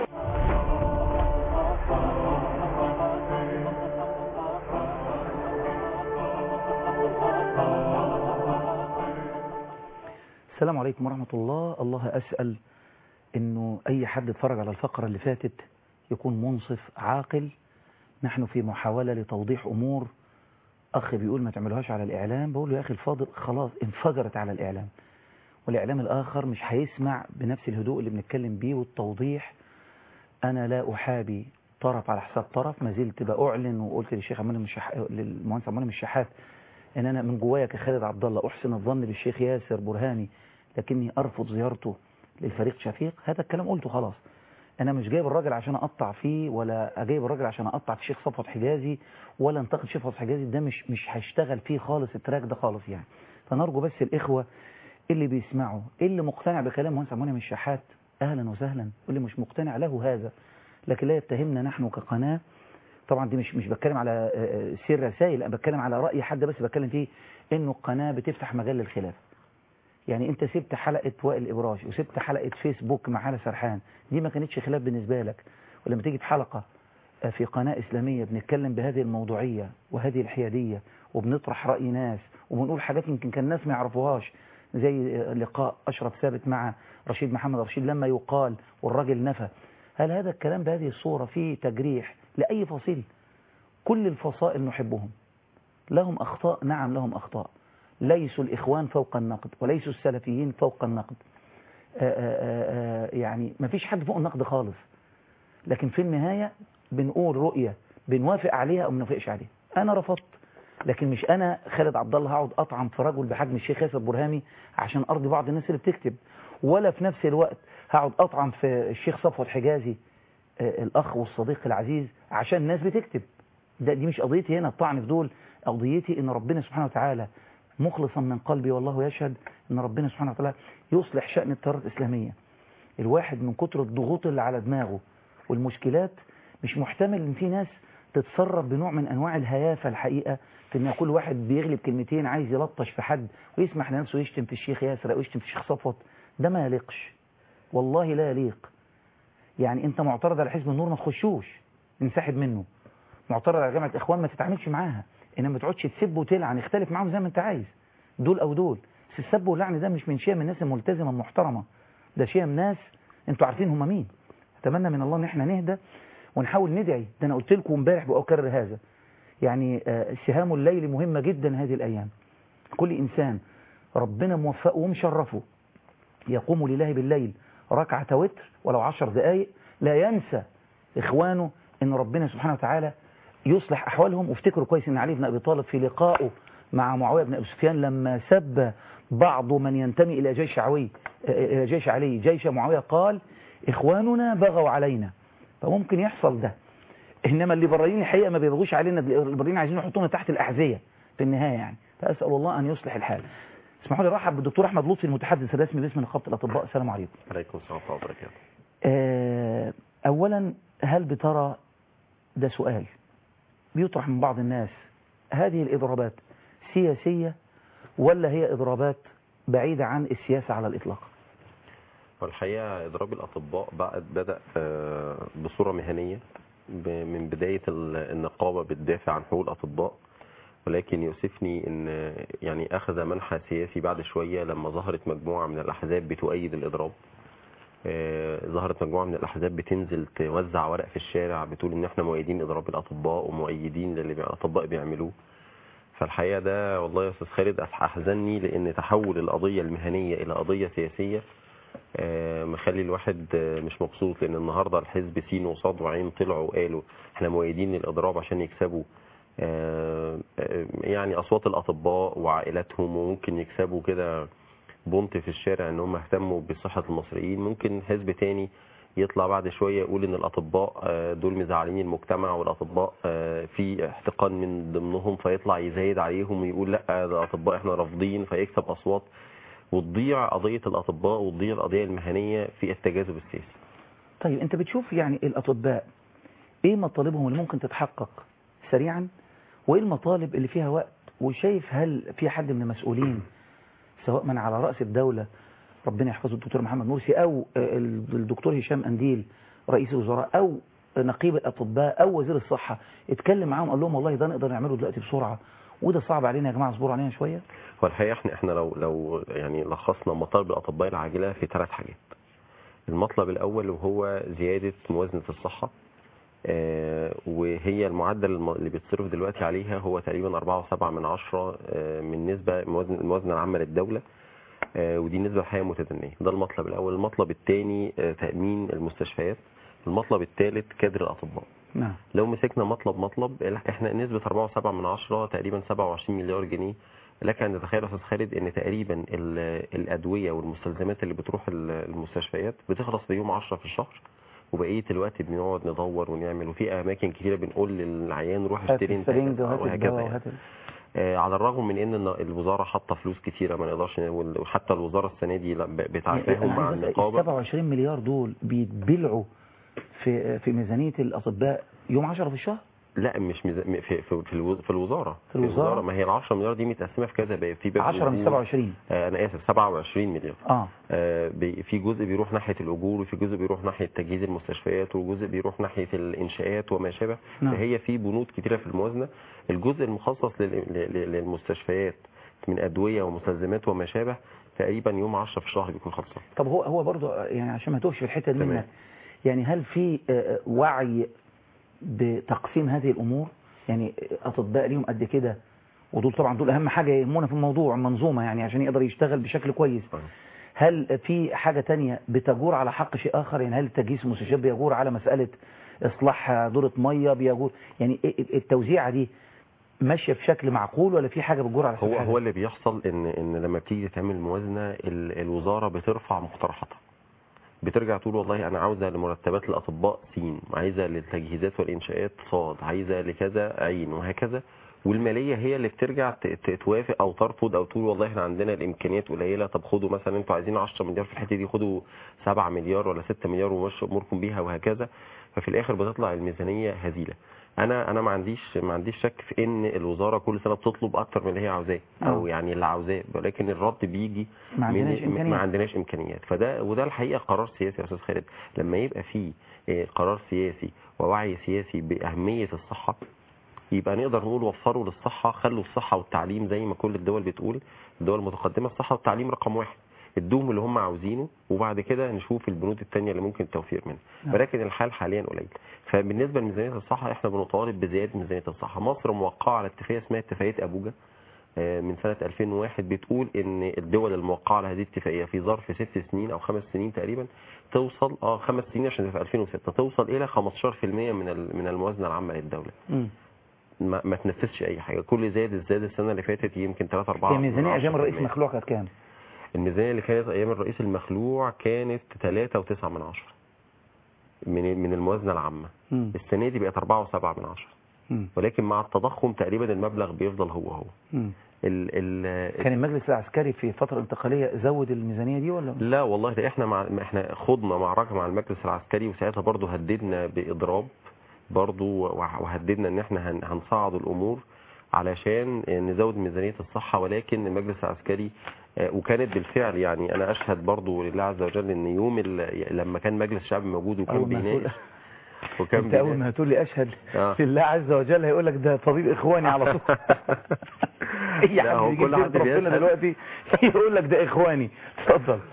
السلام عليكم ورحمة الله الله أسأل أنه أي حد اتفرج على الفقرة اللي فاتت يكون منصف عاقل نحن في محاولة لتوضيح أمور أخ بيقول ما تعملوهاش على الإعلام بقول له يا أخي الفاضل خلاص انفجرت على الإعلام والإعلام الآخر مش هيسمع بنفس الهدوء اللي بنتكلم بيه والتوضيح أنا لا أحابي طرف على حساب طرف ما زلت بأعلن وقلت للشيخ عمال المشح... للمهندس عمال الشحات ان انا من جوايا كخالد عبد الله احسن الظن بالشيخ ياسر برهاني لكني ارفض زيارته للفريق شفيق هذا الكلام قلته خلاص انا مش جايب الراجل عشان اقطع فيه ولا جايب الراجل عشان اقطع في الشيخ صفوت حجازي ولا انتقد شيخ صفوت حجازي ده مش مش هشتغل فيه خالص التراك ده خالص يعني فنرجو بس الاخوه اللي بيسمعوا اللي مقتنع بكلام مهندس عمال الشحات اهلا وسهلا واللي مش مقتنع له هذا لكن لا يتهمنا نحن كقناه طبعا دي مش مش بتكلم على آه، آه، سير رسائل انا بتكلم على راي حد بس بتكلم فيه انه القناه بتفتح مجال للخلاف يعني انت سبت حلقه وائل ابراج وسبت حلقه فيسبوك مع حلا سرحان دي ما كانتش خلاف بالنسبه لك ولما تيجي في حلقه آه، في قناه اسلاميه بنتكلم بهذه الموضوعيه وهذه الحياديه وبنطرح راي ناس وبنقول حاجات يمكن كان الناس ما يعرفوهاش زي آه، لقاء اشرف ثابت مع رشيد محمد رشيد لما يقال والراجل نفى هل هذا الكلام بهذه الصوره فيه تجريح لاي فصيل كل الفصائل نحبهم لهم أخطاء نعم لهم أخطاء ليسوا الإخوان فوق النقد وليسوا السلفيين فوق النقد آآ آآ آآ يعني ما فيش حد فوق النقد خالص لكن في النهاية بنقول رؤية بنوافق عليها أو ما بنوافقش عليها أنا رفضت لكن مش أنا خالد عبد الله هقعد أطعم في رجل بحجم الشيخ ياسر برهامي عشان أرضي بعض الناس اللي بتكتب ولا في نفس الوقت هقعد أطعم في الشيخ صفوت حجازي آه، الأخ والصديق العزيز عشان الناس بتكتب ده دي مش قضيتي هنا الطعن في دول قضيتي ان ربنا سبحانه وتعالى مخلصا من قلبي والله يشهد ان ربنا سبحانه وتعالى يصلح شأن التيارات الإسلامية الواحد من كتر الضغوط اللي على دماغه والمشكلات مش محتمل ان في ناس تتصرف بنوع من انواع الهيافة الحقيقة في ان كل واحد بيغلب كلمتين عايز يلطش في حد ويسمح لنفسه يشتم في الشيخ ياسر او يشتم في الشيخ صفوت ده ما يليقش والله لا يليق يعني انت معترض على حزب النور ما تخشوش انسحب منه معترض على جامعة اخوان ما تتعاملش معاها انما ما تقعدش تسب وتلعن اختلف معاهم زي ما انت عايز دول او دول بس السب واللعن ده مش من شيء من الناس الملتزمة المحترمة ده شيء من ناس انتوا عارفين هم مين اتمنى من الله ان احنا نهدى ونحاول ندعي ده انا قلت لكم امبارح واكرر هذا يعني آه، سهام الليل مهمة جدا هذه الايام كل انسان ربنا موفقه ومشرفه يقوم لله بالليل ركعة وتر ولو عشر دقايق لا ينسى إخوانه أن ربنا سبحانه وتعالى يصلح أحوالهم وافتكروا كويس أن علي بن أبي طالب في لقائه مع معاوية بن أبي سفيان لما سب بعض من ينتمي إلى جيش عوي إلى جيش علي جيش معاوية قال إخواننا بغوا علينا فممكن يحصل ده إنما الليبراليين الحقيقة ما بيبغوش علينا الليبراليين عايزين يحطونا تحت الأحذية في النهاية يعني فأسأل الله أن يصلح الحال اسمحوا لي ارحب بالدكتور احمد لطفي المتحدث الرسمي باسم نقابه الاطباء السلام عليكم عليكم السلام ورحمة الله وبركاته آه، اولا هل بترى ده سؤال بيطرح من بعض الناس هذه الاضرابات سياسيه ولا هي اضرابات بعيده عن السياسه على الاطلاق والحقيقة إضراب الأطباء بعد بدأ آه، بصورة مهنية ب- من بداية ال- النقابة بتدافع عن حقوق الأطباء ولكن يؤسفني ان يعني اخذ منحى سياسي بعد شوية لما ظهرت مجموعة من الاحزاب بتؤيد الاضراب آه، ظهرت مجموعه من الاحزاب بتنزل توزع ورق في الشارع بتقول ان احنا مؤيدين اضراب الاطباء ومؤيدين للي بي- الاطباء بيعملوه فالحقيقه ده والله يا استاذ خالد أح- احزنني لان تحول القضيه المهنيه الى قضيه سياسيه آه، مخلي الواحد آه، مش مبسوط لان النهارده الحزب سين وصاد وعين طلعوا وقالوا احنا مؤيدين للاضراب عشان يكسبوا آه، آه، يعني اصوات الاطباء وعائلاتهم وممكن يكسبوا كده بونت في الشارع ان هم اهتموا بصحه المصريين ممكن حزب تاني يطلع بعد شويه يقول ان الاطباء آه، دول مزعلين المجتمع والاطباء آه، في احتقان من ضمنهم فيطلع يزايد عليهم ويقول لا ده الاطباء احنا رافضين فيكسب اصوات وتضيع قضيه الاطباء وتضيع القضيه المهنيه في التجاذب السياسي طيب انت بتشوف يعني الاطباء ايه مطالبهم اللي ممكن تتحقق سريعا وايه المطالب اللي فيها وقت وشايف هل في حد من المسؤولين سواء من على رأس الدولة ربنا يحفظه الدكتور محمد مرسي او آه، الدكتور هشام انديل رئيس الوزراء او نقيب الاطباء او وزير الصحة اتكلم معاهم قال لهم والله ده نقدر نعمله دلوقتي بسرعة وده صعب علينا يا جماعة اصبروا علينا شوية هو الحقيقه احنا احنا لو لو يعني لخصنا مطالب الاطباء العاجله في ثلاث حاجات المطلب الاول وهو زياده موازنه الصحه آه، وهي المعدل الم- اللي بيتصرف دلوقتي عليها هو تقريبا 4.7 من عشرة آه، من نسبة موازنة الموازنة العامة للدولة آه، ودي نسبة الحقيقة متدنية ده المطلب الأول المطلب الثاني آه، تأمين المستشفيات المطلب الثالث كادر الأطباء نعم لو مسكنا مطلب مطلب احنا نسبة 4.7 من عشرة تقريبا 27 مليار جنيه لك ان تتخيل يا استاذ خالد ان تقريبا ال- الادويه والمستلزمات اللي بتروح ال- المستشفيات بتخلص في يوم 10 في الشهر وبقيه الوقت بنقعد ندور ونعمل وفي اماكن كتيره بنقول للعيان روح هات اشتري انت السرنجة وهات وهكذا الدواء يعني. وهات ال- آه، على الرغم من ان الن- الوزاره حاطه فلوس كتيره ما نقدرش نقول- وحتى الوزاره السنه دي لا، ب- بتعافاهم أنا مع عايز أسأل، النقابه 27 مليار دول بيتبلعوا في في ميزانية الأطباء يوم 10 في الشهر لا مش ميزا... م- في في في الوز- في الوزاره في الوزارة؟ ما هي ال 10 مليار دي متقسمه في كذا باب في باب 10 من الأجور. 27 آه انا اسف 27 مليار اه آه بي- في جزء بيروح ناحيه الاجور وفي جزء بيروح ناحيه تجهيز المستشفيات وجزء بيروح ناحيه الانشاءات وما شابه نعم. فهي في بنود كتيره في الموازنه الجزء المخصص لل- لل- للمستشفيات من ادويه ومستلزمات وما شابه تقريبا يوم 10 في الشهر بيكون خلصان طب هو هو برضه يعني عشان ما توقفش في الحتة دي تمام. منك يعني هل في آه، آه، وعي بتقسيم هذه الأمور يعني أطباء ليهم قد كده ودول طبعا دول أهم حاجة يهمونا في الموضوع منظومة يعني عشان يقدر يشتغل بشكل كويس هل في حاجة تانية بتجور على حق شيء آخر يعني هل تجهيز المستشفيات بيجور على مسألة إصلاح دورة مية بيجور يعني إيه- التوزيعة دي ماشية في شكل معقول ولا في حاجة بتجور على حساب هو حاجة؟ هو اللي بيحصل ان ان لما بتيجي تعمل موازنه ال- الوزاره بترفع مقترحاتها بترجع تقول والله انا عاوزه لمرتبات الاطباء سين عايزه للتجهيزات والانشاءات صاد عايزه لكذا عين وهكذا والماليه هي اللي بترجع ت- ت- توافق او ترفض او تقول والله احنا عندنا الامكانيات قليله طب خدوا مثلا انتوا عايزين 10 مليار في الحته دي خدوا 7 مليار ولا 6 مليار ومشوا اموركم بيها وهكذا ففي الاخر بتطلع الميزانيه هزيله انا انا ما عنديش ما عنديش شك في ان الوزاره كل سنه بتطلب اكتر من اللي هي عاوزاه او آه. يعني اللي عاوزاه ولكن الرد بيجي ما من- عندناش ما إمكانيات. عندناش امكانيات فده وده الحقيقه قرار سياسي يا استاذ خالد لما يبقى فيه آه، قرار سياسي ووعي سياسي باهميه الصحه يبقى نقدر نقول وفروا للصحه خلوا الصحه والتعليم زي ما كل الدول بتقول الدول المتقدمه الصحه والتعليم رقم واحد ادوهم اللي هم عاوزينه وبعد كده نشوف البنود التانية اللي ممكن التوفير منها نعم. ولكن الحال حاليا قليل فبالنسبه لميزانيه الصحه احنا بنطالب بزياده ميزانيه الصحه مصر موقعه على اتفاقيه اسمها اتفاقيه ابوجا آه، من سنة 2001 بتقول ان الدول الموقعة على هذه الاتفاقية في ظرف ست سنين او خمس سنين تقريبا توصل اه خمس سنين عشان في 2006 توصل الى 15% من ال- من الموازنة العامة للدولة مم. ما, ما تنفذش اي حاجة كل زاد زاد السنة اللي فاتت يمكن 3 4 هي ميزانية أيام الرئيس مخلوع كانت كام؟ الميزانية اللي كانت ايام الرئيس المخلوع كانت 3.9 من عشرة من من الموازنة العامة مم. السنة دي بقت 4.7 من عشرة مم. ولكن مع التضخم تقريبا المبلغ بيفضل هو هو مم. ال ال كان المجلس العسكري في فترة انتقالية زود الميزانية دي ولا؟ لا والله ده احنا مع احنا خضنا معركه مع المجلس العسكري وساعتها برضه هددنا باضراب برضه وه- وهددنا ان احنا هن- هنصعد الامور علشان نزود ميزانيه الصحه ولكن المجلس العسكري آه، وكانت بالفعل يعني انا اشهد برضه لله عز وجل ان يوم ال- لما كان مجلس الشعب موجود وكان أول ما هتقول بيناقش وكان انت اول بيناقش ما هتقول لي اشهد آه. لله عز وجل هيقول لك ده طبيب اخواني على طول اي لا، هو حد يجي كل سيرة حد ربنا بيشهد. دلوقتي يقول لك ده اخواني اتفضل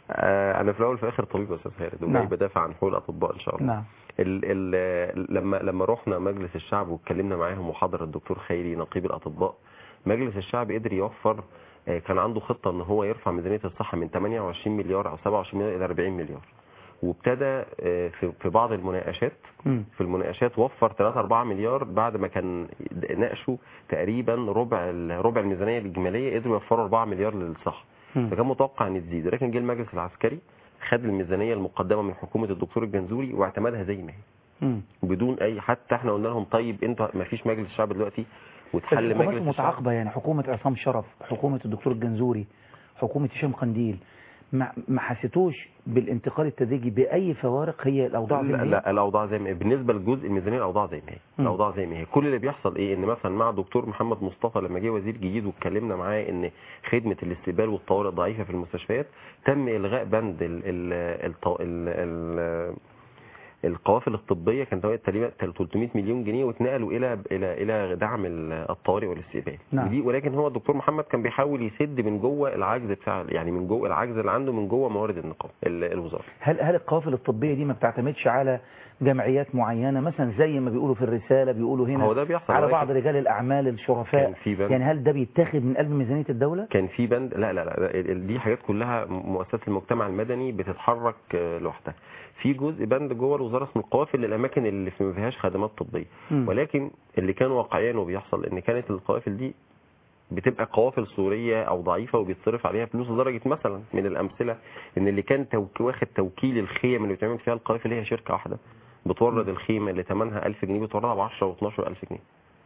آه، انا في الاول وفي الاخر طبيب يا استاذ خالد وجاي نعم. بدافع عن حقوق الاطباء ان شاء الله نعم ال ال لما لما رحنا مجلس الشعب واتكلمنا معاهم وحضر الدكتور خيري نقيب الاطباء مجلس الشعب قدر يوفر آه، كان عنده خطه ان هو يرفع ميزانيه الصحه من 28 مليار او 27 مليار الى 40 مليار وابتدى آه، في في بعض المناقشات مم. في المناقشات وفر 3 4 مليار بعد ما كان ناقشوا تقريبا ربع ال- ربع الميزانيه الاجماليه قدروا يوفروا 4 مليار للصحه مم. فكان متوقع ان تزيد ولكن جه المجلس العسكري خد الميزانيه المقدمه من حكومه الدكتور الجنزوري واعتمدها زي ما هي مم. بدون اي حتى احنا قلنا لهم طيب انتوا ما فيش مجلس شعب دلوقتي وتحل الحكومات مجلس الشعب المتعاقبة يعني حكومة عصام شرف حكومة الدكتور الجنزوري حكومة هشام قنديل ما ما حسيتوش بالانتقال التدريجي بأي فوارق هي الأوضاع زي ما لا, هي؟ لا الاوضاع زي ما هي بالنسبه لجزء الميزانيه الاوضاع زي ما هي مم. الاوضاع زي ما هي كل اللي بيحصل ايه ان مثلا مع دكتور محمد مصطفى لما جه وزير جديد واتكلمنا معاه ان خدمه الاستقبال والطوارئ ضعيفه في المستشفيات تم الغاء بند ال ال الط- ال ال القوافل الطبيه كانت تقريبا 300 مليون جنيه واتنقلوا الى الى الى دعم ال- الطوارئ والاستقبال نعم. ودي ولكن هو الدكتور محمد كان بيحاول يسد من جوه العجز بتاع يعني من جوه العجز اللي عنده من جوه موارد النقابه ال- الوزاره هل هل القوافل الطبية دي ما بتعتمدش على جمعيات معينة مثلا زي ما بيقولوا في الرسالة بيقولوا هنا هو ده بيحصل على ولكن- بعض رجال الأعمال الشرفاء كان في بند يعني هل ده بيتاخد من قلب ميزانية الدولة؟ كان في بند لا لا لا ال- ال- دي حاجات كلها م- مؤسسات المجتمع المدني بتتحرك آه، لوحدها في جزء بند جوه الوزاره اسمه القوافل للاماكن اللي في- ما فيهاش خدمات طبيه مم. ولكن اللي كان واقعيا وبيحصل ان كانت القوافل دي بتبقى قوافل سوريه او ضعيفه وبيتصرف عليها فلوس لدرجه مثلا من الامثله ان اللي كان توك... واخد توكيل الخيم اللي بتعمل فيها القوافل هي شركه واحده بتورد الخيمه اللي ثمنها 1000 جنيه بتوردها ب 10 و12000 جنيه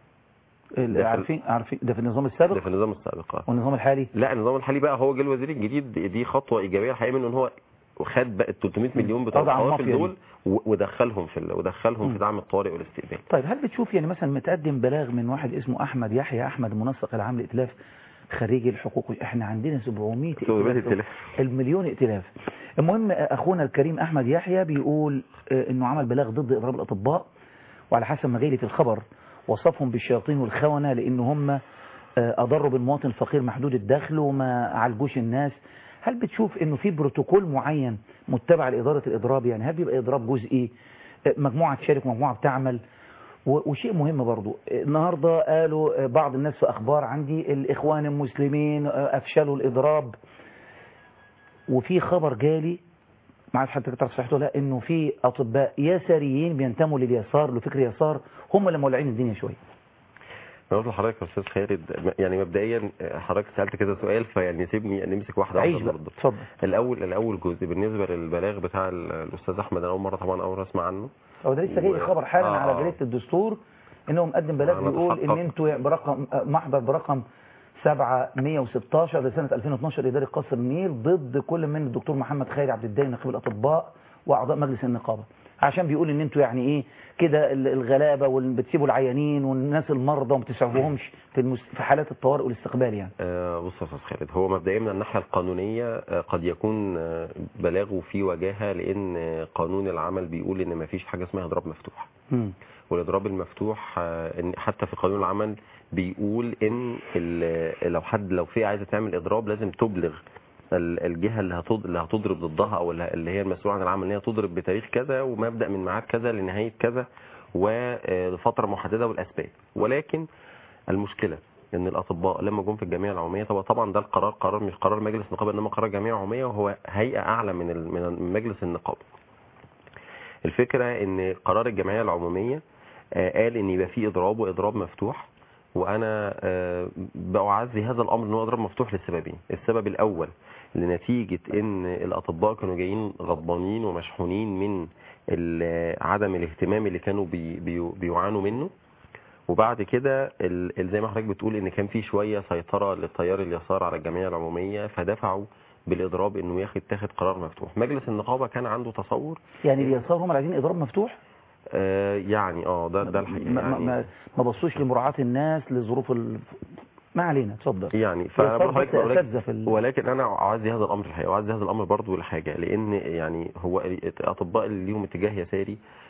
ال- ده في- عارفين عارفين ده في النظام السابق ده في النظام السابق آه. والنظام الحالي لا النظام الحالي بقى هو جه الوزير الجديد دي خطوه ايجابيه الحقيقه منه ان هو خد بقى ال 300 مليون بتوع قضى على القوافل المافيا دول و- ودخلهم في ال- ودخلهم في دعم الطوارئ والاستقبال طيب هل بتشوف يعني مثلا متقدم بلاغ من واحد اسمه احمد يحيى احمد المنسق العام للائتلاف خريج الحقوق احنا عندنا 700 700 ائتلاف. المليون ائتلاف المهم اخونا الكريم احمد يحيى بيقول آه، انه عمل بلاغ ضد اضراب الاطباء وعلى حسب ما جاي لي في الخبر وصفهم بالشياطين والخونه لان هم آه، اضروا بالمواطن الفقير محدود الدخل وما عالجوش الناس هل بتشوف انه في بروتوكول معين متبع لاداره الاضراب يعني هل بيبقى اضراب جزئي آه، مجموعه تشارك ومجموعه بتعمل و- وشيء مهم برضو النهاردة قالوا بعض الناس في أخبار عندي الإخوان المسلمين أفشلوا الإضراب وفي خبر جالي ما عارف حتى تعرف صحته لا انه في اطباء يساريين بينتموا لليسار لفكر يسار هم اللي مولعين الدنيا شويه انا قلت لحضرتك يا استاذ خالد م- يعني مبدئيا حضرتك سالت كده سؤال فيعني سيبني نمسك واحده عيش واحده بقى برضه. اتفضل الاول الاول جزء بالنسبه للبلاغ بتاع ال- الاستاذ احمد انا اول مره طبعا اول مره اسمع عنه هو ده لسه جاي لي خبر حالا آه، على آه. جريده الدستور انه مقدم بلاغ أنا بيقول ان بتحقق. انتوا برقم محضر برقم 716 لسنه 2012 اداري قصر النيل ضد كل من الدكتور محمد خيري عبد الدايم نقيب الاطباء واعضاء مجلس النقابه عشان بيقول ان انتوا يعني ايه كده ال- الغلابه وبتسيبوا العيانين والناس المرضى وما بتسعفوهمش في المس... في حالات الطوارئ والاستقبال يعني آه، بص يا استاذ خالد هو مبدئيا من الناحيه القانونيه آه، قد يكون آه، بلاغه فيه وجاهه لان آه، قانون العمل بيقول ان ما فيش حاجه اسمها اضراب مفتوح مم. والاضراب المفتوح آه، إن حتى في قانون العمل بيقول ان ال- لو حد لو في عايزه تعمل اضراب لازم تبلغ ال- الجهه اللي هتض- اللي هتضرب ضدها او اللي اللي هي المسؤوله عن العمل ان هي تضرب بتاريخ كذا ومبدا من ميعاد كذا لنهايه كذا ولفتره محدده والاسباب ولكن المشكله ان الاطباء لما جم في الجمعيه العموميه طبعا طبعا ده القرار قرار مش قرار مجلس النقابه انما قرار جمعيه عموميه وهو هيئه اعلى من ال- من مجلس النقابه الفكره ان قرار الجمعيه العموميه آه، قال ان يبقى في اضراب واضراب مفتوح وانا آه، بعزي هذا الامر ان هو اضراب مفتوح لسببين السبب الاول لنتيجه ان الاطباء كانوا جايين غضبانين ومشحونين من ال- عدم الاهتمام اللي كانوا بي بي بيعانوا منه وبعد كده ال- ال- زي ما حضرتك بتقول ان كان في شويه سيطره للتيار اليسار على الجمعيه العموميه فدفعوا بالاضراب انه ياخد تاخد قرار مفتوح مجلس النقابه كان عنده تصور يعني اليسار هم اللي عايزين اضراب مفتوح آه يعني اه ده ده الحقيقه ما, ما, يعني ما, ما بصوش لمراعاه الناس لظروف ال... ما علينا اتفضل يعني فانا اليسار بقول لحضرتك بس بقول لك- أساتذة في ال... ولكن انا اعزي هذا الامر الحقيقه واعزي هذا الامر برضه لحاجه لان يعني هو الاطباء اللي ليهم اتجاه يساري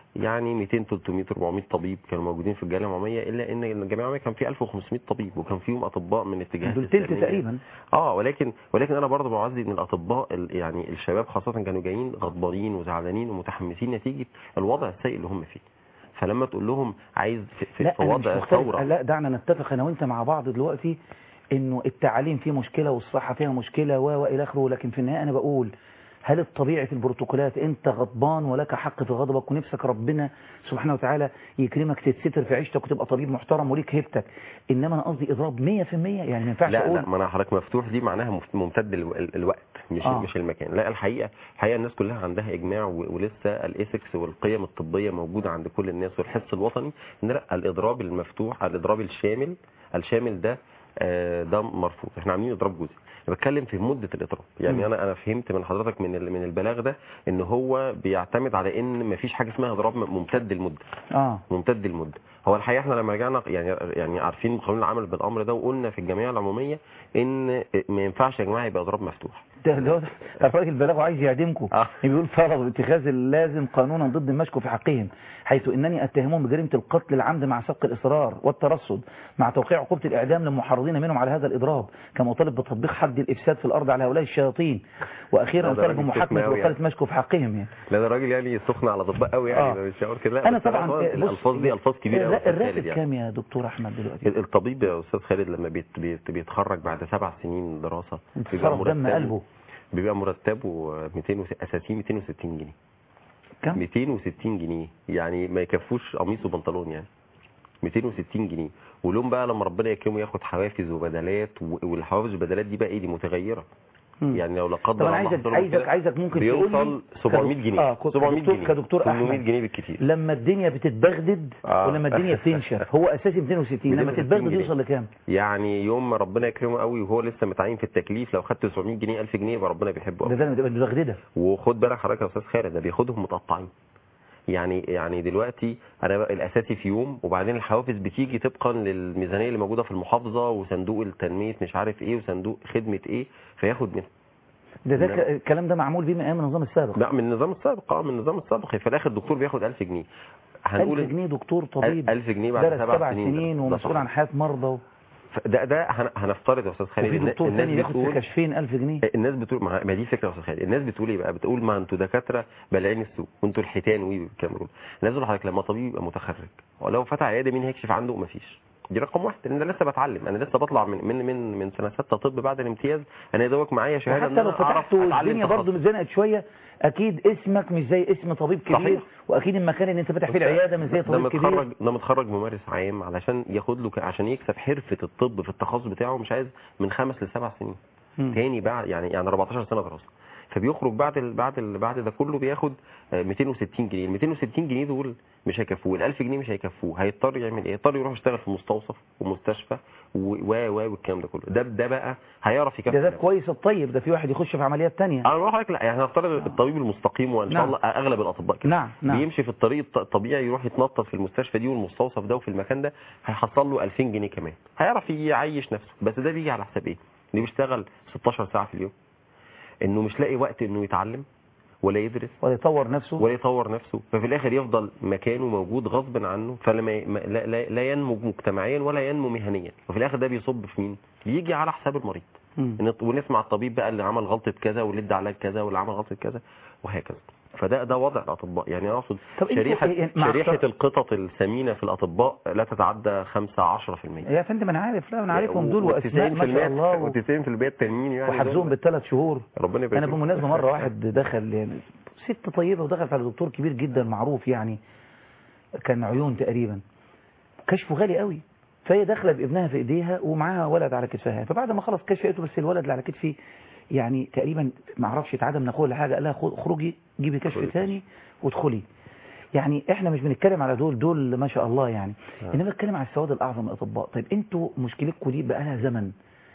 يعني 200 300 400 طبيب كانوا موجودين في الجامعه العموميه الا ان الجامعه العموميه كان فيه 1500 طبيب وكان فيهم اطباء من اتجاهات دول تلت إسلامية. تقريبا اه ولكن ولكن انا برضه بعزي ان الاطباء ال- يعني الشباب خاصه كانوا جايين غضبانين وزعلانين ومتحمسين نتيجه الوضع السيء اللي هم فيه فلما تقول لهم عايز في, في, لا في أنا مش وضع مختلف ثوره لا دعنا نتفق انا وانت مع بعض دلوقتي انه التعليم فيه مشكله والصحه فيها مشكله و والى اخره لكن في النهايه انا بقول هل الطبيعي في البروتوكولات انت غضبان ولك حق في غضبك ونفسك ربنا سبحانه وتعالى يكرمك تتستر في عيشتك وتبقى طبيب محترم وليك هيبتك انما انا قصدي اضراب 100% يعني ما ينفعش لا اقول لا ما انا حضرتك مفتوح دي معناها مف- ممتد الو- ال- الوقت مش آه. آه. مش المكان لا الحقيقه الحقيقه الناس كلها عندها اجماع و- ولسه الايثكس والقيم الطبيه موجوده عند كل الناس والحس الوطني ان لا الاضراب المفتوح الاضراب الشامل الشامل ده آه، ده مرفوض احنا عاملين اضراب جزئي انا بتكلم في مده الاضراب يعني مم. انا انا فهمت من حضرتك من ال- من البلاغ ده ان هو بيعتمد على ان مفيش حاجه اسمها اضراب م- ممتد المده اه ممتد المده هو الحقيقه احنا لما رجعنا يعني يعني عارفين قانون العمل بالامر ده وقلنا في الجمعيه العموميه ان ما ينفعش يا جماعه يبقى اضراب مفتوح ده ده الراجل بلغه عايز يعدمكم آه. بيقول فرض اتخاذ اللازم قانونا ضد المشكو في حقهم حيث انني اتهمهم بجريمه القتل العمد مع سبق الاصرار والترصد مع توقيع عقوبه الاعدام للمحرضين منهم على هذا الاضراب كما اطالب بتطبيق حد الافساد في الارض على هؤلاء الشياطين واخيرا لا، ده اطالب راجل بمحاكمه سخن أوي وكاله يعني. مشكو في حقهم يعني لا ده راجل يعني سخن على الاطباء قوي يعني آه. ده مش هقول كده لا، انا بس طبعا هو بص- الالفاظ دي الفاظ كبيره قوي لا، الراتب كام يا دكتور احمد دلوقتي الطبيب يا استاذ خالد لما بيت بيت بيتخرج بعد سبع سنين دراسه انتصار دم قلبه بيبقى مرتبه 200 وس- اساسي 260 جنيه كم 260 جنيه يعني ما يكفوش قميص وبنطلون يعني 260 جنيه ولهم بقى لما ربنا يكرمه ياخد حوافز وبدلات و- والحوافز والبدلات دي بقى ايه دي متغيره مم. يعني لو لا طب قدر انا الله عايزك حصل له عايزك كده عايزك ممكن تقول لي بيوصل 700 كدك- جنيه اه كدكتور 700 جنيه كدكتور 800 احمد جنيه بالكتير لما الدنيا بتتبغدد آه. ولما الدنيا بتنشف هو اساسي 260 لما 260 تتبغدد جنيه. يوصل لكام يعني يوم ما ربنا يكرمه قوي وهو لسه متعين في التكليف لو خدت 700 جنيه 1000 جنيه يبقى ربنا بيحبه ده قوي ده بتبقى متبغدده وخد بالك حضرتك يا استاذ خالد ده بياخدهم متقطعين يعني يعني دلوقتي انا بقى الاساسي في يوم وبعدين الحوافز بتيجي طبقا للميزانيه اللي موجوده في المحافظه وصندوق التنميه مش عارف ايه وصندوق خدمه ايه فياخد منها ده ده نعم. ك- الكلام ده معمول بيه من ايام النظام السابق لا من النظام السابق اه من النظام السابق في الاخر الدكتور بياخد 1000 جنيه 1000 جنيه دكتور طبيب 1000 جنيه بعد درس سبع سبع سنين سنين ده ومسؤول صح. عن حياه مرضى و- ده ده هن- هنفترض يا استاذ خالد وفي النا- دكتور الناس ثاني بياخد في بتقول كشفين 1000 جنيه الناس بتقول ما ما دي فكره يا استاذ خالد الناس بتقول ايه بقى بتقول ما انتوا دكاتره بلعين السوق وانتوا الحيتان وي والكاميرون الناس بتقول لحضرتك لما طبيب يبقى متخرج ولو فتح عياده مين هيكشف عنده مفيش دي رقم واحد لان انا لسه بتعلم انا لسه بطلع من من من من سنه سته طب بعد الامتياز انا يا دوبك معايا شهاده وحتى لو أنا أعرف فتحت أتعلم والدنيا تخصص. برضه اتزنقت شويه اكيد اسمك مش زي اسم طبيب كبير صحيح. واكيد المكان اللي انت فاتح فيه العياده مش زي ده طبيب كبير متخرج ده متخرج ممارس عام علشان ياخد له ك- عشان يكسب حرفه الطب في التخصص بتاعه مش عايز من خمس لسبع سنين مم. تاني بعد يعني يعني 14 سنه دراسه فبيخرج بعد ال بعد ال بعد ده كله بياخد آه، 260 جنيه ال 260 جنيه دول مش هيكفوه ال 1000 جنيه مش هيكفوه هيضطر يعمل ايه هيضطر يروح يشتغل في مستوصف ومستشفى و و و والكلام ده كله ده ده بقى هيعرف يكفي ده ده نفسه. كويس الطيب ده في واحد يخش في عمليات تانية انا بقول لحضرتك لا يعني هنفترض الطبيب المستقيم وان شاء نعم. الله اغلب الاطباء كده نعم نعم بيمشي في الطريق الط- الطبيعي يروح يتنطط في المستشفى دي والمستوصف ده وفي المكان ده هيحصل له 2000 جنيه كمان هيعرف يعيش نفسه بس ده بيجي على حساب ايه اللي بيشتغل 16 ساعه في اليوم انه مش لاقي وقت انه يتعلم ولا يدرس ولا يطور نفسه ولا يطور نفسه ففي الاخر يفضل مكانه موجود غصب عنه فلما ي- ما- لا, لا, لا ينمو مجتمعيا ولا ينمو مهنيا وفي الاخر ده بيصب في مين بيجي على حساب المريض مم. إن- ونسمع الطبيب بقى اللي عمل غلطه كذا واللي ادى علاج كذا واللي عمل غلطه كذا وهكذا فده ده وضع الاطباء يعني اقصد طب انتوا شريحه يعني مع شريحه اختار- القطط الثمينه في الاطباء لا تتعدى 5 10% يا فندم انا عارف لا انا عارفهم دول واسماء ما شاء الله و- و90% التانيين يعني وحجزهم دول- بالثلاث شهور ربنا يبارك انا فيهم. بالمناسبه مره واحد دخل يعني ست طيبه ودخلت على دكتور كبير جدا معروف يعني كان عيون تقريبا كشفه غالي قوي فهي داخله بابنها في ايديها ومعاها ولد على كتفها فبعد ما خلص كشف لقيته بس الولد اللي على كتفي يعني تقريبا ما اعرفش اتعدى من اخوه ولا حاجه قال لها خو- اخرجي جيبي كشف ثاني وادخلي يعني احنا مش بنتكلم على دول دول ما شاء الله يعني آه. انما بنتكلم على السواد الاعظم من الاطباء طيب انتوا مشكلتكم دي بقى لها زمن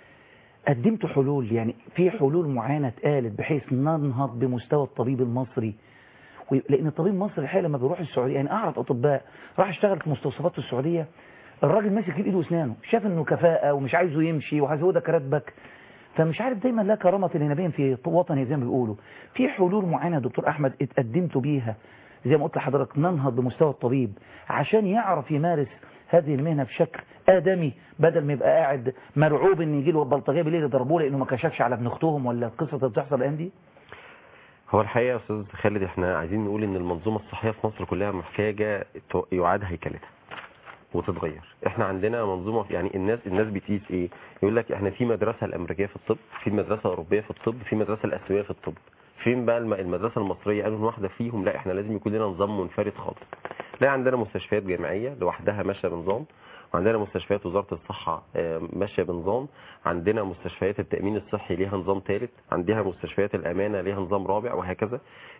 قدمتوا حلول يعني في حلول معينه اتقالت بحيث ننهض بمستوى الطبيب المصري و- لان الطبيب المصري الحقيقه لما بيروح السعوديه يعني اعرف اطباء راح اشتغل في مستوصفات في السعوديه الراجل ماسك بايده واسنانه شاف انه كفاءه ومش عايزه يمشي وهزودك راتبك فمش عارف دايما لا كرامه لنبي في وطني زي ما بيقولوا في حلول معينه يا دكتور احمد اتقدمتوا بيها زي ما قلت لحضرتك ننهض بمستوى الطبيب عشان يعرف يمارس هذه المهنة بشكل آدمي بدل ما يبقى قاعد مرعوب ان يجي له بلطجيه بالليل يضربوه لانه ما كشفش على ابن اختهم ولا القصه اللي بتحصل الايام دي هو الحقيقه يا استاذ خالد احنا عايزين نقول ان المنظومه الصحيه في مصر كلها محتاجه تو- يعاد هيكلتها وتتغير احنا عندنا منظومه يعني الناس الناس بتقيس ايه يقول لك احنا في مدرسه الامريكيه في الطب في المدرسه الاوروبيه في الطب في المدرسه الاسيويه في الطب فين بقى الم- المدرسه المصريه قالوا إن واحده فيهم لا احنا لازم يكون لنا نظام منفرد خالص لا عندنا مستشفيات جامعيه لوحدها ماشيه بنظام وعندنا مستشفيات وزاره الصحه آه، ماشيه بنظام عندنا مستشفيات التامين الصحي ليها نظام ثالث عندها مستشفيات الامانه ليها نظام رابع وهكذا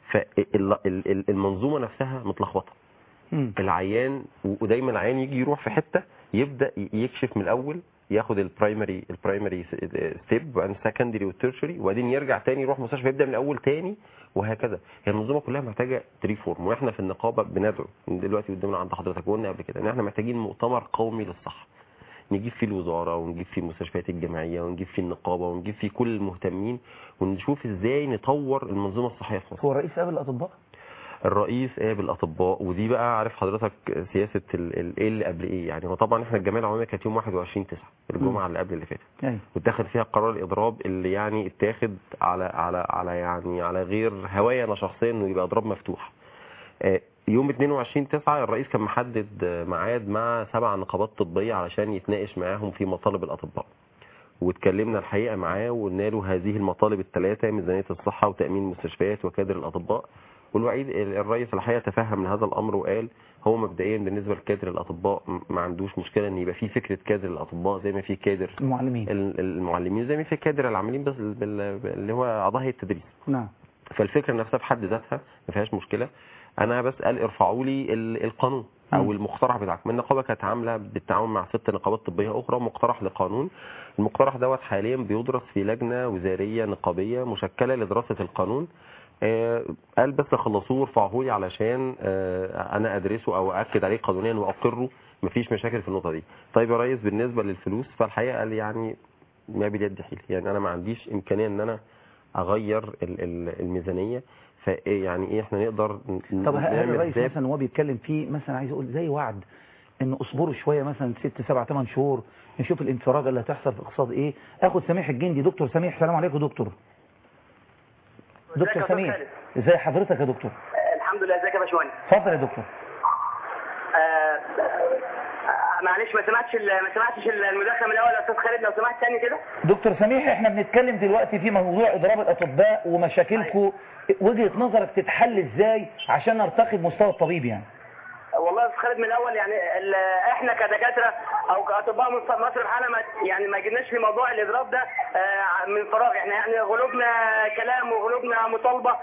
فالمنظومه نفسها متلخبطه العيان ودايما العيان يجي يروح في حته يبدا يكشف من الاول ياخد البرايمري البرايمري ستيب وبعدين سكندري والتيرشري وبعدين يرجع تاني يروح مستشفى يبدا من الاول تاني وهكذا هي المنظومه كلها محتاجه ريفورم واحنا في النقابه بندعو دلوقتي قدامنا عند حضرتك وقلنا قبل كده ان احنا محتاجين مؤتمر قومي للصحه نجيب فيه الوزاره ونجيب فيه المستشفيات الجامعيه ونجيب فيه النقابه ونجيب فيه كل المهتمين ونشوف ازاي نطور المنظومه الصحيه في مصر هو رئيس قابل الاطباء الرئيس قابل الاطباء ودي بقى عارف حضرتك سياسه ال- ال- ايه اللي قبل ايه يعني هو طبعا احنا الجمعيه العموميه كانت يوم 21 9 الجمعه اللي قبل اللي فاتت ايوه واتاخد فيها قرار الاضراب اللي يعني اتاخد على على على يعني على غير هوايا انا شخصيا انه يبقى اضراب مفتوح آه، يوم 22 9 الرئيس كان محدد آه، ميعاد مع سبع نقابات طبيه علشان يتناقش معاهم في مطالب الاطباء واتكلمنا الحقيقه معاه وقلنا له هذه المطالب الثلاثه ميزانيه الصحه وتامين المستشفيات وكادر الاطباء والوعيد الرئيس الحقيقه تفهم من هذا الامر وقال هو مبدئيا بالنسبه لكادر الاطباء م- ما عندوش مشكله ان يبقى في فكره كادر الاطباء زي ما في كادر المعلمين ال- المعلمين زي ما في كادر العاملين بس بال- بال- اللي هو اعضاء هيئه التدريس نعم فالفكره نفسها في حد ذاتها ما فيهاش مشكله انا بسال ارفعوا لي ال- القانون او المقترح بتاعكم النقابه كانت عامله بالتعاون مع ست نقابات طبيه اخرى مقترح لقانون المقترح دوت حاليا بيدرس في لجنه وزاريه نقابيه مشكله لدراسه القانون آه، قال بس خلصوه وارفعوه لي علشان آه، انا ادرسه او اكد عليه قانونيا واقره مفيش مشاكل في النقطه دي طيب يا ريس بالنسبه للفلوس فالحقيقه قال يعني ما باليد حيل يعني انا ما عنديش امكانيه ان انا اغير ال- ال- الميزانيه فايه يعني ايه احنا نقدر ن- طب هل نعمل الرئيس زي- مثلا وهو بيتكلم فيه مثلا عايز اقول زي وعد انه اصبروا شويه مثلا ست سبع ثمان شهور نشوف الانفراجه اللي هتحصل في الاقتصاد ايه اخد سميح الجندي دكتور سميح السلام عليكم دكتور دكتور ازيك يا سميح أستاذ ازي حضرتك يا دكتور الحمد لله ازيك يا باشمهندس اتفضل يا دكتور آه، آه، معلش ما سمعتش ال- ما سمعتش المداخله من الاول يا استاذ خالد لو سمحت تاني كده دكتور سميح احنا بنتكلم دلوقتي في موضوع اضراب الاطباء ومشاكلكم وجهه نظرك تتحل ازاي عشان نرتقي بمستوى الطبيب يعني والله يا استاذ خالد من الاول يعني ال- احنا كدكاتره او كاطباء من مصر الحاله ما يعني ما جبناش في موضوع الاضراب ده آه، من فراغ احنا يعني غلوبنا كلام وغلوبنا مطالبه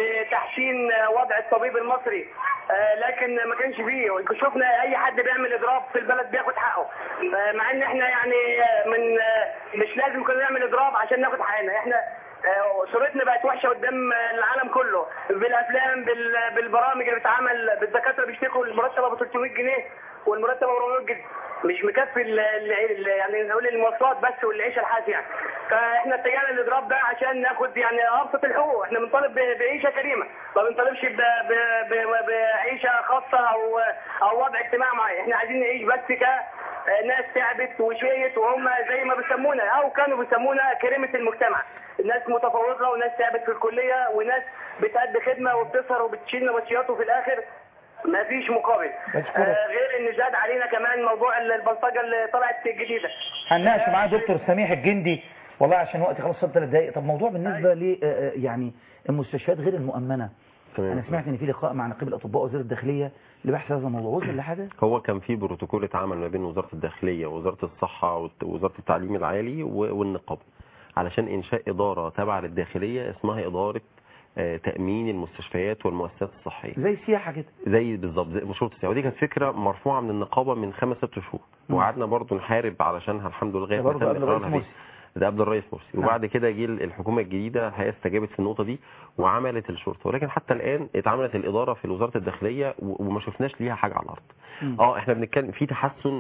بتحسين وضع الطبيب المصري آه، لكن ما كانش فيه شفنا اي حد بيعمل اضراب في البلد بياخد حقه آه، مع ان احنا يعني آه، من آه، مش لازم كنا نعمل اضراب عشان ناخد حقنا احنا آه، صورتنا بقت وحشه قدام العالم كله بالافلام بال- بالبرامج اللي بتتعمل بالدكاتره بيشتكوا المرتب ابو 300 جنيه والمرتب ابو 400 جنيه مش مكفي ال- ال- ال- يعني نقول المواصلات بس والعيشه الحاف يعني فاحنا اتجهنا للاضراب ده عشان ناخد يعني ابسط الحقوق احنا بنطالب ب- بعيشه كريمه ما بنطالبش ب- ب- ب- بعيشه خاصه او او وضع اجتماعي معين احنا عايزين نعيش بس ك ناس تعبت وشقيت وهم زي ما بيسمونا او كانوا بيسمونا كريمه المجتمع ناس متفوقه وناس تعبت في الكليه وناس بتأدي خدمه وبتسهر وبتشيل نبطشيات وفي الاخر ما فيش مقابل آه غير ان زاد علينا كمان موضوع البلطجه اللي طلعت الجديده هنناقش معاه دكتور سميح الجندي والله عشان وقتي خلاص صار ثلاث دقايق طب موضوع بالنسبه ل آه، آه، يعني المستشفيات غير المؤمنه تمام. انا سمعت ان في لقاء مع نقيب الاطباء وزير الداخليه لبحث هذا الموضوع وصل لحاجه هو كان في بروتوكول اتعمل ما بين وزاره الداخليه ووزاره الصحه والت- ووزاره التعليم العالي و- والنقابه علشان انشاء اداره تابعه للداخليه اسمها اداره آه، تامين المستشفيات والمؤسسات الصحيه زي سياحه كده زي بالظبط زي مشروط السياحه ودي كانت فكره مرفوعه من النقابه من خمس ست شهور مم. وقعدنا برضو نحارب علشانها الحمد لله ده لغايه برضو تم قبل إقرارها الرئيس بيه. مرسي. ده قبل الرئيس مرسي نعم. وبعد كده جه الحكومه الجديده الحقيقه استجابت في النقطه دي وعملت الشرطه ولكن حتى الان اتعملت الاداره في وزاره الداخليه و- وما شفناش ليها حاجه على الارض مم. اه احنا بنتكلم في تحسن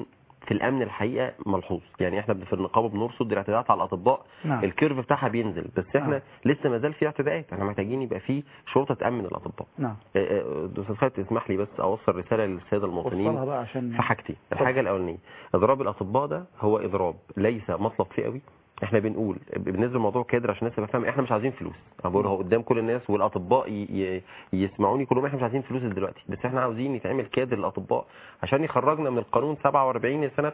في الامن الحقيقه ملحوظ يعني احنا في النقابه بنرصد الاعتداءات على الاطباء نعم. الكيرف بتاعها بينزل بس احنا نعم. لسه ما زال في اعتداءات احنا محتاجين يبقى في شرطه تامن الاطباء نعم آه، آه، استاذ خالد اسمح لي بس اوصل رساله للساده المواطنين وصلها بقى عشان في حاجتين الحاجه الاولانيه اضراب الاطباء ده هو اضراب ليس مطلب فئوي احنا بنقول بالنسبه لموضوع كادر عشان الناس تبقى فاهمه احنا مش عايزين فلوس انا بقولها قدام كل الناس والاطباء ي- ي- يسمعوني كلهم احنا مش عايزين فلوس دلوقتي بس احنا عاوزين يتعمل كادر للاطباء عشان يخرجنا من القانون 47 لسنه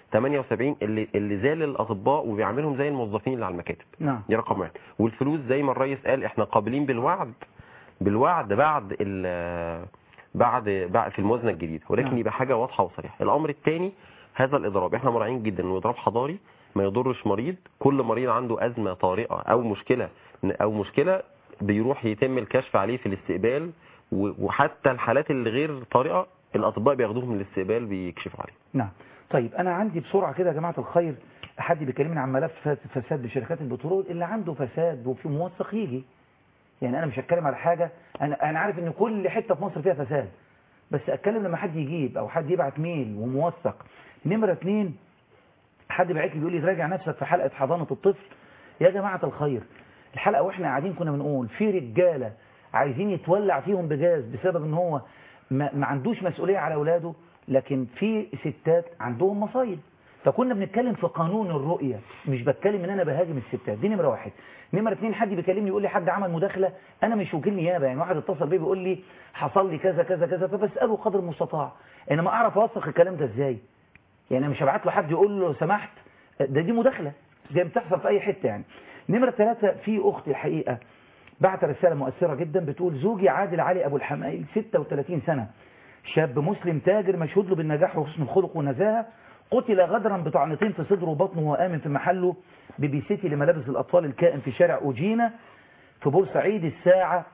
78 اللي اللي زال الاطباء وبيعملهم زي الموظفين اللي على المكاتب نعم دي رقم واحد والفلوس زي ما الرئيس قال احنا قابلين بالوعد بالوعد بعد ال بعد بعد في الموازنه الجديده ولكن نعم. يبقى حاجه واضحه وصريحه الامر الثاني هذا الاضراب احنا مراعين جدا انه اضراب حضاري ما يضرش مريض كل مريض عنده ازمه طارئه او مشكله او مشكله بيروح يتم الكشف عليه في الاستقبال و- وحتى الحالات اللي غير طارئه الاطباء بياخدوهم من الاستقبال بيكشفوا عليه نعم طيب انا عندي بسرعه كده يا جماعه الخير حد بيكلمني عن ملف فس- فساد بشركات البترول اللي عنده فساد وفي موثق يجي يعني انا مش هتكلم على حاجه انا انا عارف ان كل حته في مصر فيها فساد بس اتكلم لما حد يجيب او حد يبعت ميل وموثق نمره اتنين حد بعت لي بيقول لي راجع نفسك في حلقه حضانه الطفل يا جماعه الخير الحلقه واحنا قاعدين كنا بنقول في رجاله عايزين يتولع فيهم بجاز بسبب ان هو ما, ما عندوش مسؤوليه على اولاده لكن في ستات عندهم مصايب فكنا بنتكلم في قانون الرؤية مش بتكلم ان انا بهاجم الستات دي نمرة واحد نمرة اتنين حد بيكلمني يقول لي حد عمل مداخلة انا مش وكيل نيابة يعني واحد اتصل بيه بيقول لي حصل لي كذا كذا كذا فبسأله قدر المستطاع انما اعرف اوثق الكلام ده ازاي يعني أنا مش هبعت له حد يقول له سمحت ده دي مداخلة زي ما بتحصل في اي حتة يعني نمرة ثلاثة في اختي الحقيقة بعت رسالة مؤثرة جدا بتقول زوجي عادل علي ابو الحمايل 36 سنة شاب مسلم تاجر مشهود له بالنجاح وحسن الخلق والنزاهة قتل غدرا بطعنتين في صدره وبطنه وهو آمن في محله ببي سيتي لملابس الأطفال الكائن في شارع أوجينا في بورسعيد الساعة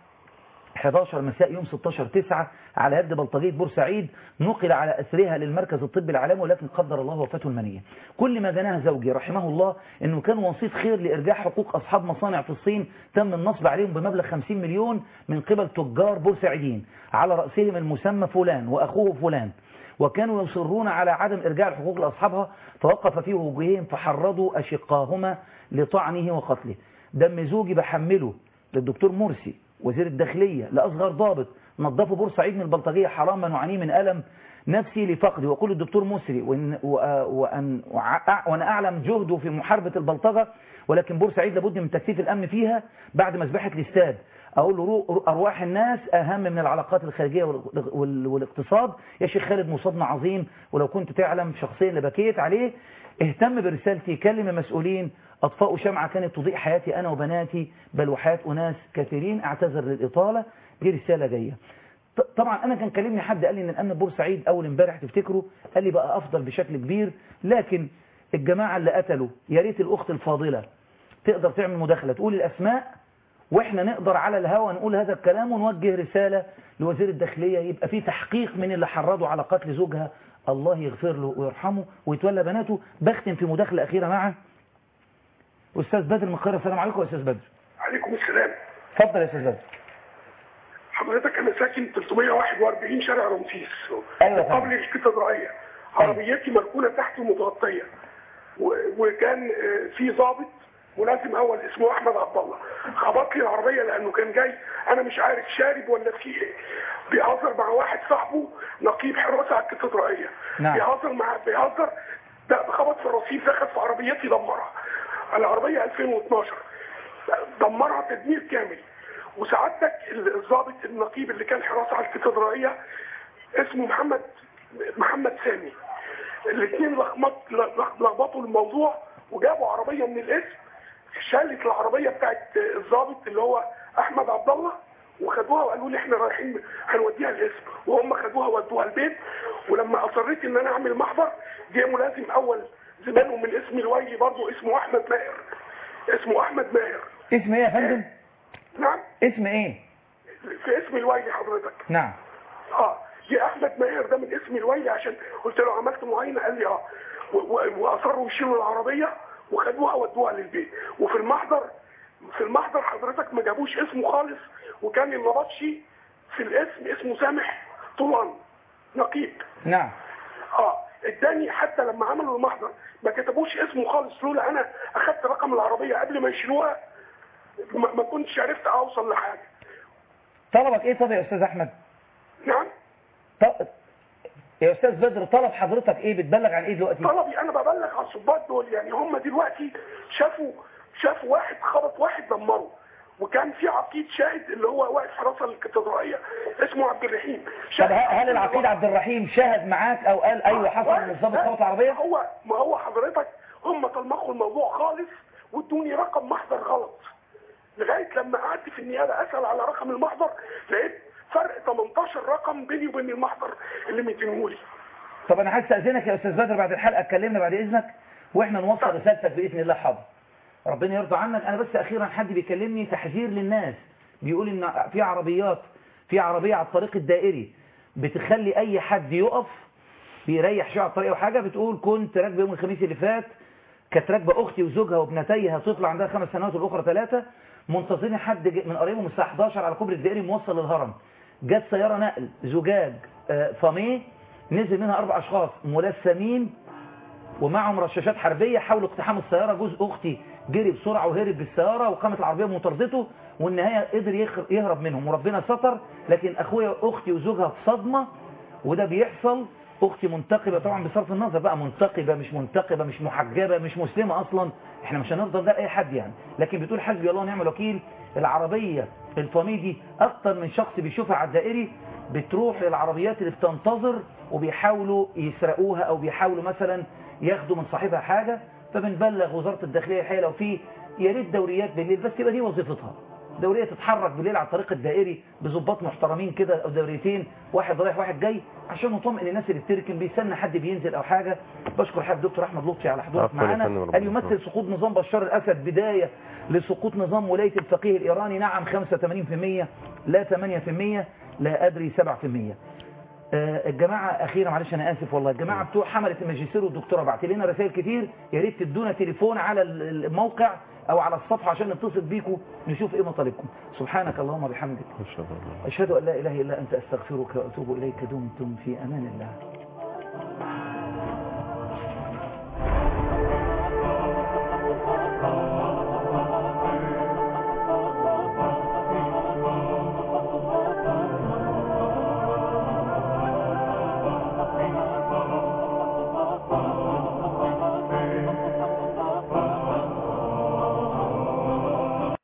11 مساء يوم 16 9 على يد بلطجية بورسعيد نقل على أسرها للمركز الطبي العالمي ولكن قدر الله وفاته المنية كل ما جناه زوجي رحمه الله أنه كان وسيط خير لإرجاع حقوق أصحاب مصانع في الصين تم النصب عليهم بمبلغ 50 مليون من قبل تجار بورسعيدين على رأسهم المسمى فلان وأخوه فلان وكانوا يصرون على عدم إرجاع الحقوق لأصحابها فوقف في وجوههم فحرضوا أشقاهما لطعنه وقتله دم زوجي بحمله للدكتور مرسي وزير الداخلية لأصغر ضابط نظفوا بورسعيد من البلطجية حراما نعانيه من ألم نفسي لفقدي وأقول الدكتور مسري وإن وأن وأنا أعلم جهده في محاربة البلطجة ولكن بورسعيد لابد من تكثيف الأمن فيها بعد مذبحة الاستاد أقول له أرواح الناس أهم من العلاقات الخارجية والاقتصاد يا شيخ خالد مصابنا عظيم ولو كنت تعلم شخصيا اللي بكيت عليه اهتم برسالتي كلم المسؤولين أطفاء شمعة كانت تضيء حياتي أنا وبناتي بل وحياة أناس كثيرين أعتذر للإطالة دي رسالة جاية طبعا أنا كان كلمني حد قال لي إن الأمن بورسعيد أول امبارح تفتكروا قال لي بقى أفضل بشكل كبير لكن الجماعة اللي قتلوا يا ريت الأخت الفاضلة تقدر تعمل مداخلة تقول الأسماء واحنا نقدر على الهوى نقول هذا الكلام ونوجه رسالة لوزير الداخلية يبقى في تحقيق من اللي حرضوا على قتل زوجها الله يغفر له ويرحمه ويتولى بناته بختم في مداخلة أخيرة مع أستاذ بدر من القاهرة السلام عليكم يا أستاذ بدر عليكم السلام اتفضل يا أستاذ بدر حضرتك أنا ساكن 341 شارع رمسيس أيوة قبل الكاتدرائية عربيتي مركونة تحت ومتغطية و- وكان آه، في ضابط ملازم اول اسمه احمد عبد الله خبط لي العربيه لانه كان جاي انا مش عارف شارب ولا في ايه بيهزر مع واحد صاحبه نقيب حراسه على الكاتدرائيه نعم. بيهزر مع بيهزر ده خبط في الرصيف دخل في عربيتي دمرها العربيه 2012 دمرها تدمير كامل وسعادتك الضابط النقيب اللي كان حراسه على الكاتدرائيه اسمه محمد محمد سامي الاثنين لخبط- لخبطوا الموضوع وجابوا عربيه من الاسم شالت العربيه بتاعت الضابط اللي هو احمد عبد الله وخدوها وقالوا لي احنا رايحين هنوديها الاسم وهم خدوها ودوها البيت ولما اصريت ان انا اعمل محضر جه ملازم اول زمانه من اسم الويلي برضه اسمه احمد ماهر اسمه احمد ماهر اسم ايه يا فندم نعم اسم ايه في اسم الويلي حضرتك نعم اه جه احمد ماهر ده من اسم الويلي عشان قلت له عملت معاينه قال لي اه و- و- واصروا يشيلوا العربيه وخدوها ودوها للبيت وفي المحضر في المحضر حضرتك ما جابوش اسمه خالص وكان النبطشي في الاسم اسمه سامح طولان نقيب نعم اه اداني حتى لما عملوا المحضر ما كتبوش اسمه خالص لولا انا اخدت رقم العربيه قبل ما يشيلوها ما ما كنتش عرفت اوصل لحاجه طلبك ايه طب يا استاذ احمد نعم ط- يا استاذ بدر طلب حضرتك ايه بتبلغ عن ايه دلوقتي طلبي انا ببلغ على الضباط دول يعني هم دلوقتي شافوا شافوا واحد خبط واحد دمره وكان في عقيد شاهد اللي هو واقف حراسه الكاتدرائيه اسمه عبد الرحيم طب ه- هل العقيد عبد الرحيم شاهد معاك او قال ايوه حصل ان الضابط خبط العربيه هو ما هو حضرتك هم طلمخوا الموضوع خالص وادوني رقم محضر غلط لغايه لما قعدت في النيابه اسال على رقم المحضر لقيت فرق 18 رقم بيني وبين المحضر اللي مدينهولي طب انا هستاذنك يا استاذ بدر بعد الحلقه اتكلمنا بعد اذنك واحنا نوصل رسالتك باذن الله حاضر ربنا يرضى عنك انا بس اخيرا حد بيكلمني تحذير للناس بيقول ان في عربيات في عربيه على الطريق الدائري بتخلي اي حد يقف بيريح شويه على الطريق وحاجه بتقول كنت راكبه يوم الخميس اللي فات كانت راكبه اختي وزوجها وابنتيها طفل عندها خمس سنوات والاخرى ثلاثه منتظرين حد جه- من قريبهم الساعه 11 على كوبري الدائري موصل للهرم جت سياره نقل زجاج آه، فاميه نزل منها اربع اشخاص ملثمين ومعهم رشاشات حربيه حاولوا اقتحام السياره جوز اختي جري بسرعه وهرب بالسياره وقامت العربيه بمطاردته والنهايه قدر يخ- يهرب منهم وربنا ستر لكن اخويا اختي وزوجها في صدمه وده بيحصل اختي منتقبه طبعا بصرف النظر بقى منتقبه مش منتقبه مش محجبه مش مسلمه اصلا احنا مش هنفضل ده اي حد يعني لكن بتقول حسبي الله ونعم الوكيل العربيه الفامي دي اكتر من شخص بيشوفها على الدائري بتروح للعربيات اللي بتنتظر وبيحاولوا يسرقوها او بيحاولوا مثلا ياخدوا من صاحبها حاجه فبنبلغ وزاره الداخليه الحقيقه لو في يا ريت دوريات بالليل بس يبقى دي وظيفتها دوريه تتحرك بالليل على الطريق الدائري بظباط محترمين كده او دوريتين واحد رايح واحد جاي عشان نطمئن الناس اللي بتركن بيستنى حد بينزل او حاجه بشكر حضرتك دكتور احمد لطفي على حضورك عفواً يا فندم، معانا ربنا هل يمثل سقوط نظام بشار الاسد بدايه لسقوط نظام ولايه الفقيه الايراني نعم 85% لا 8% لا ادري 7% آه، الجماعة أخيرا معلش أنا آسف والله الجماعة بتوع حملة الماجستير والدكتوراه بعت لنا رسائل كتير يا ريت تدونا تليفون على ال- الموقع أو على الصفحة عشان نتصل بيكم نشوف إيه مطالبكم سبحانك اللهم وبحمدك أشهد أن لا إله إلا أنت أستغفرك وأتوب إليك دمتم في أمان الله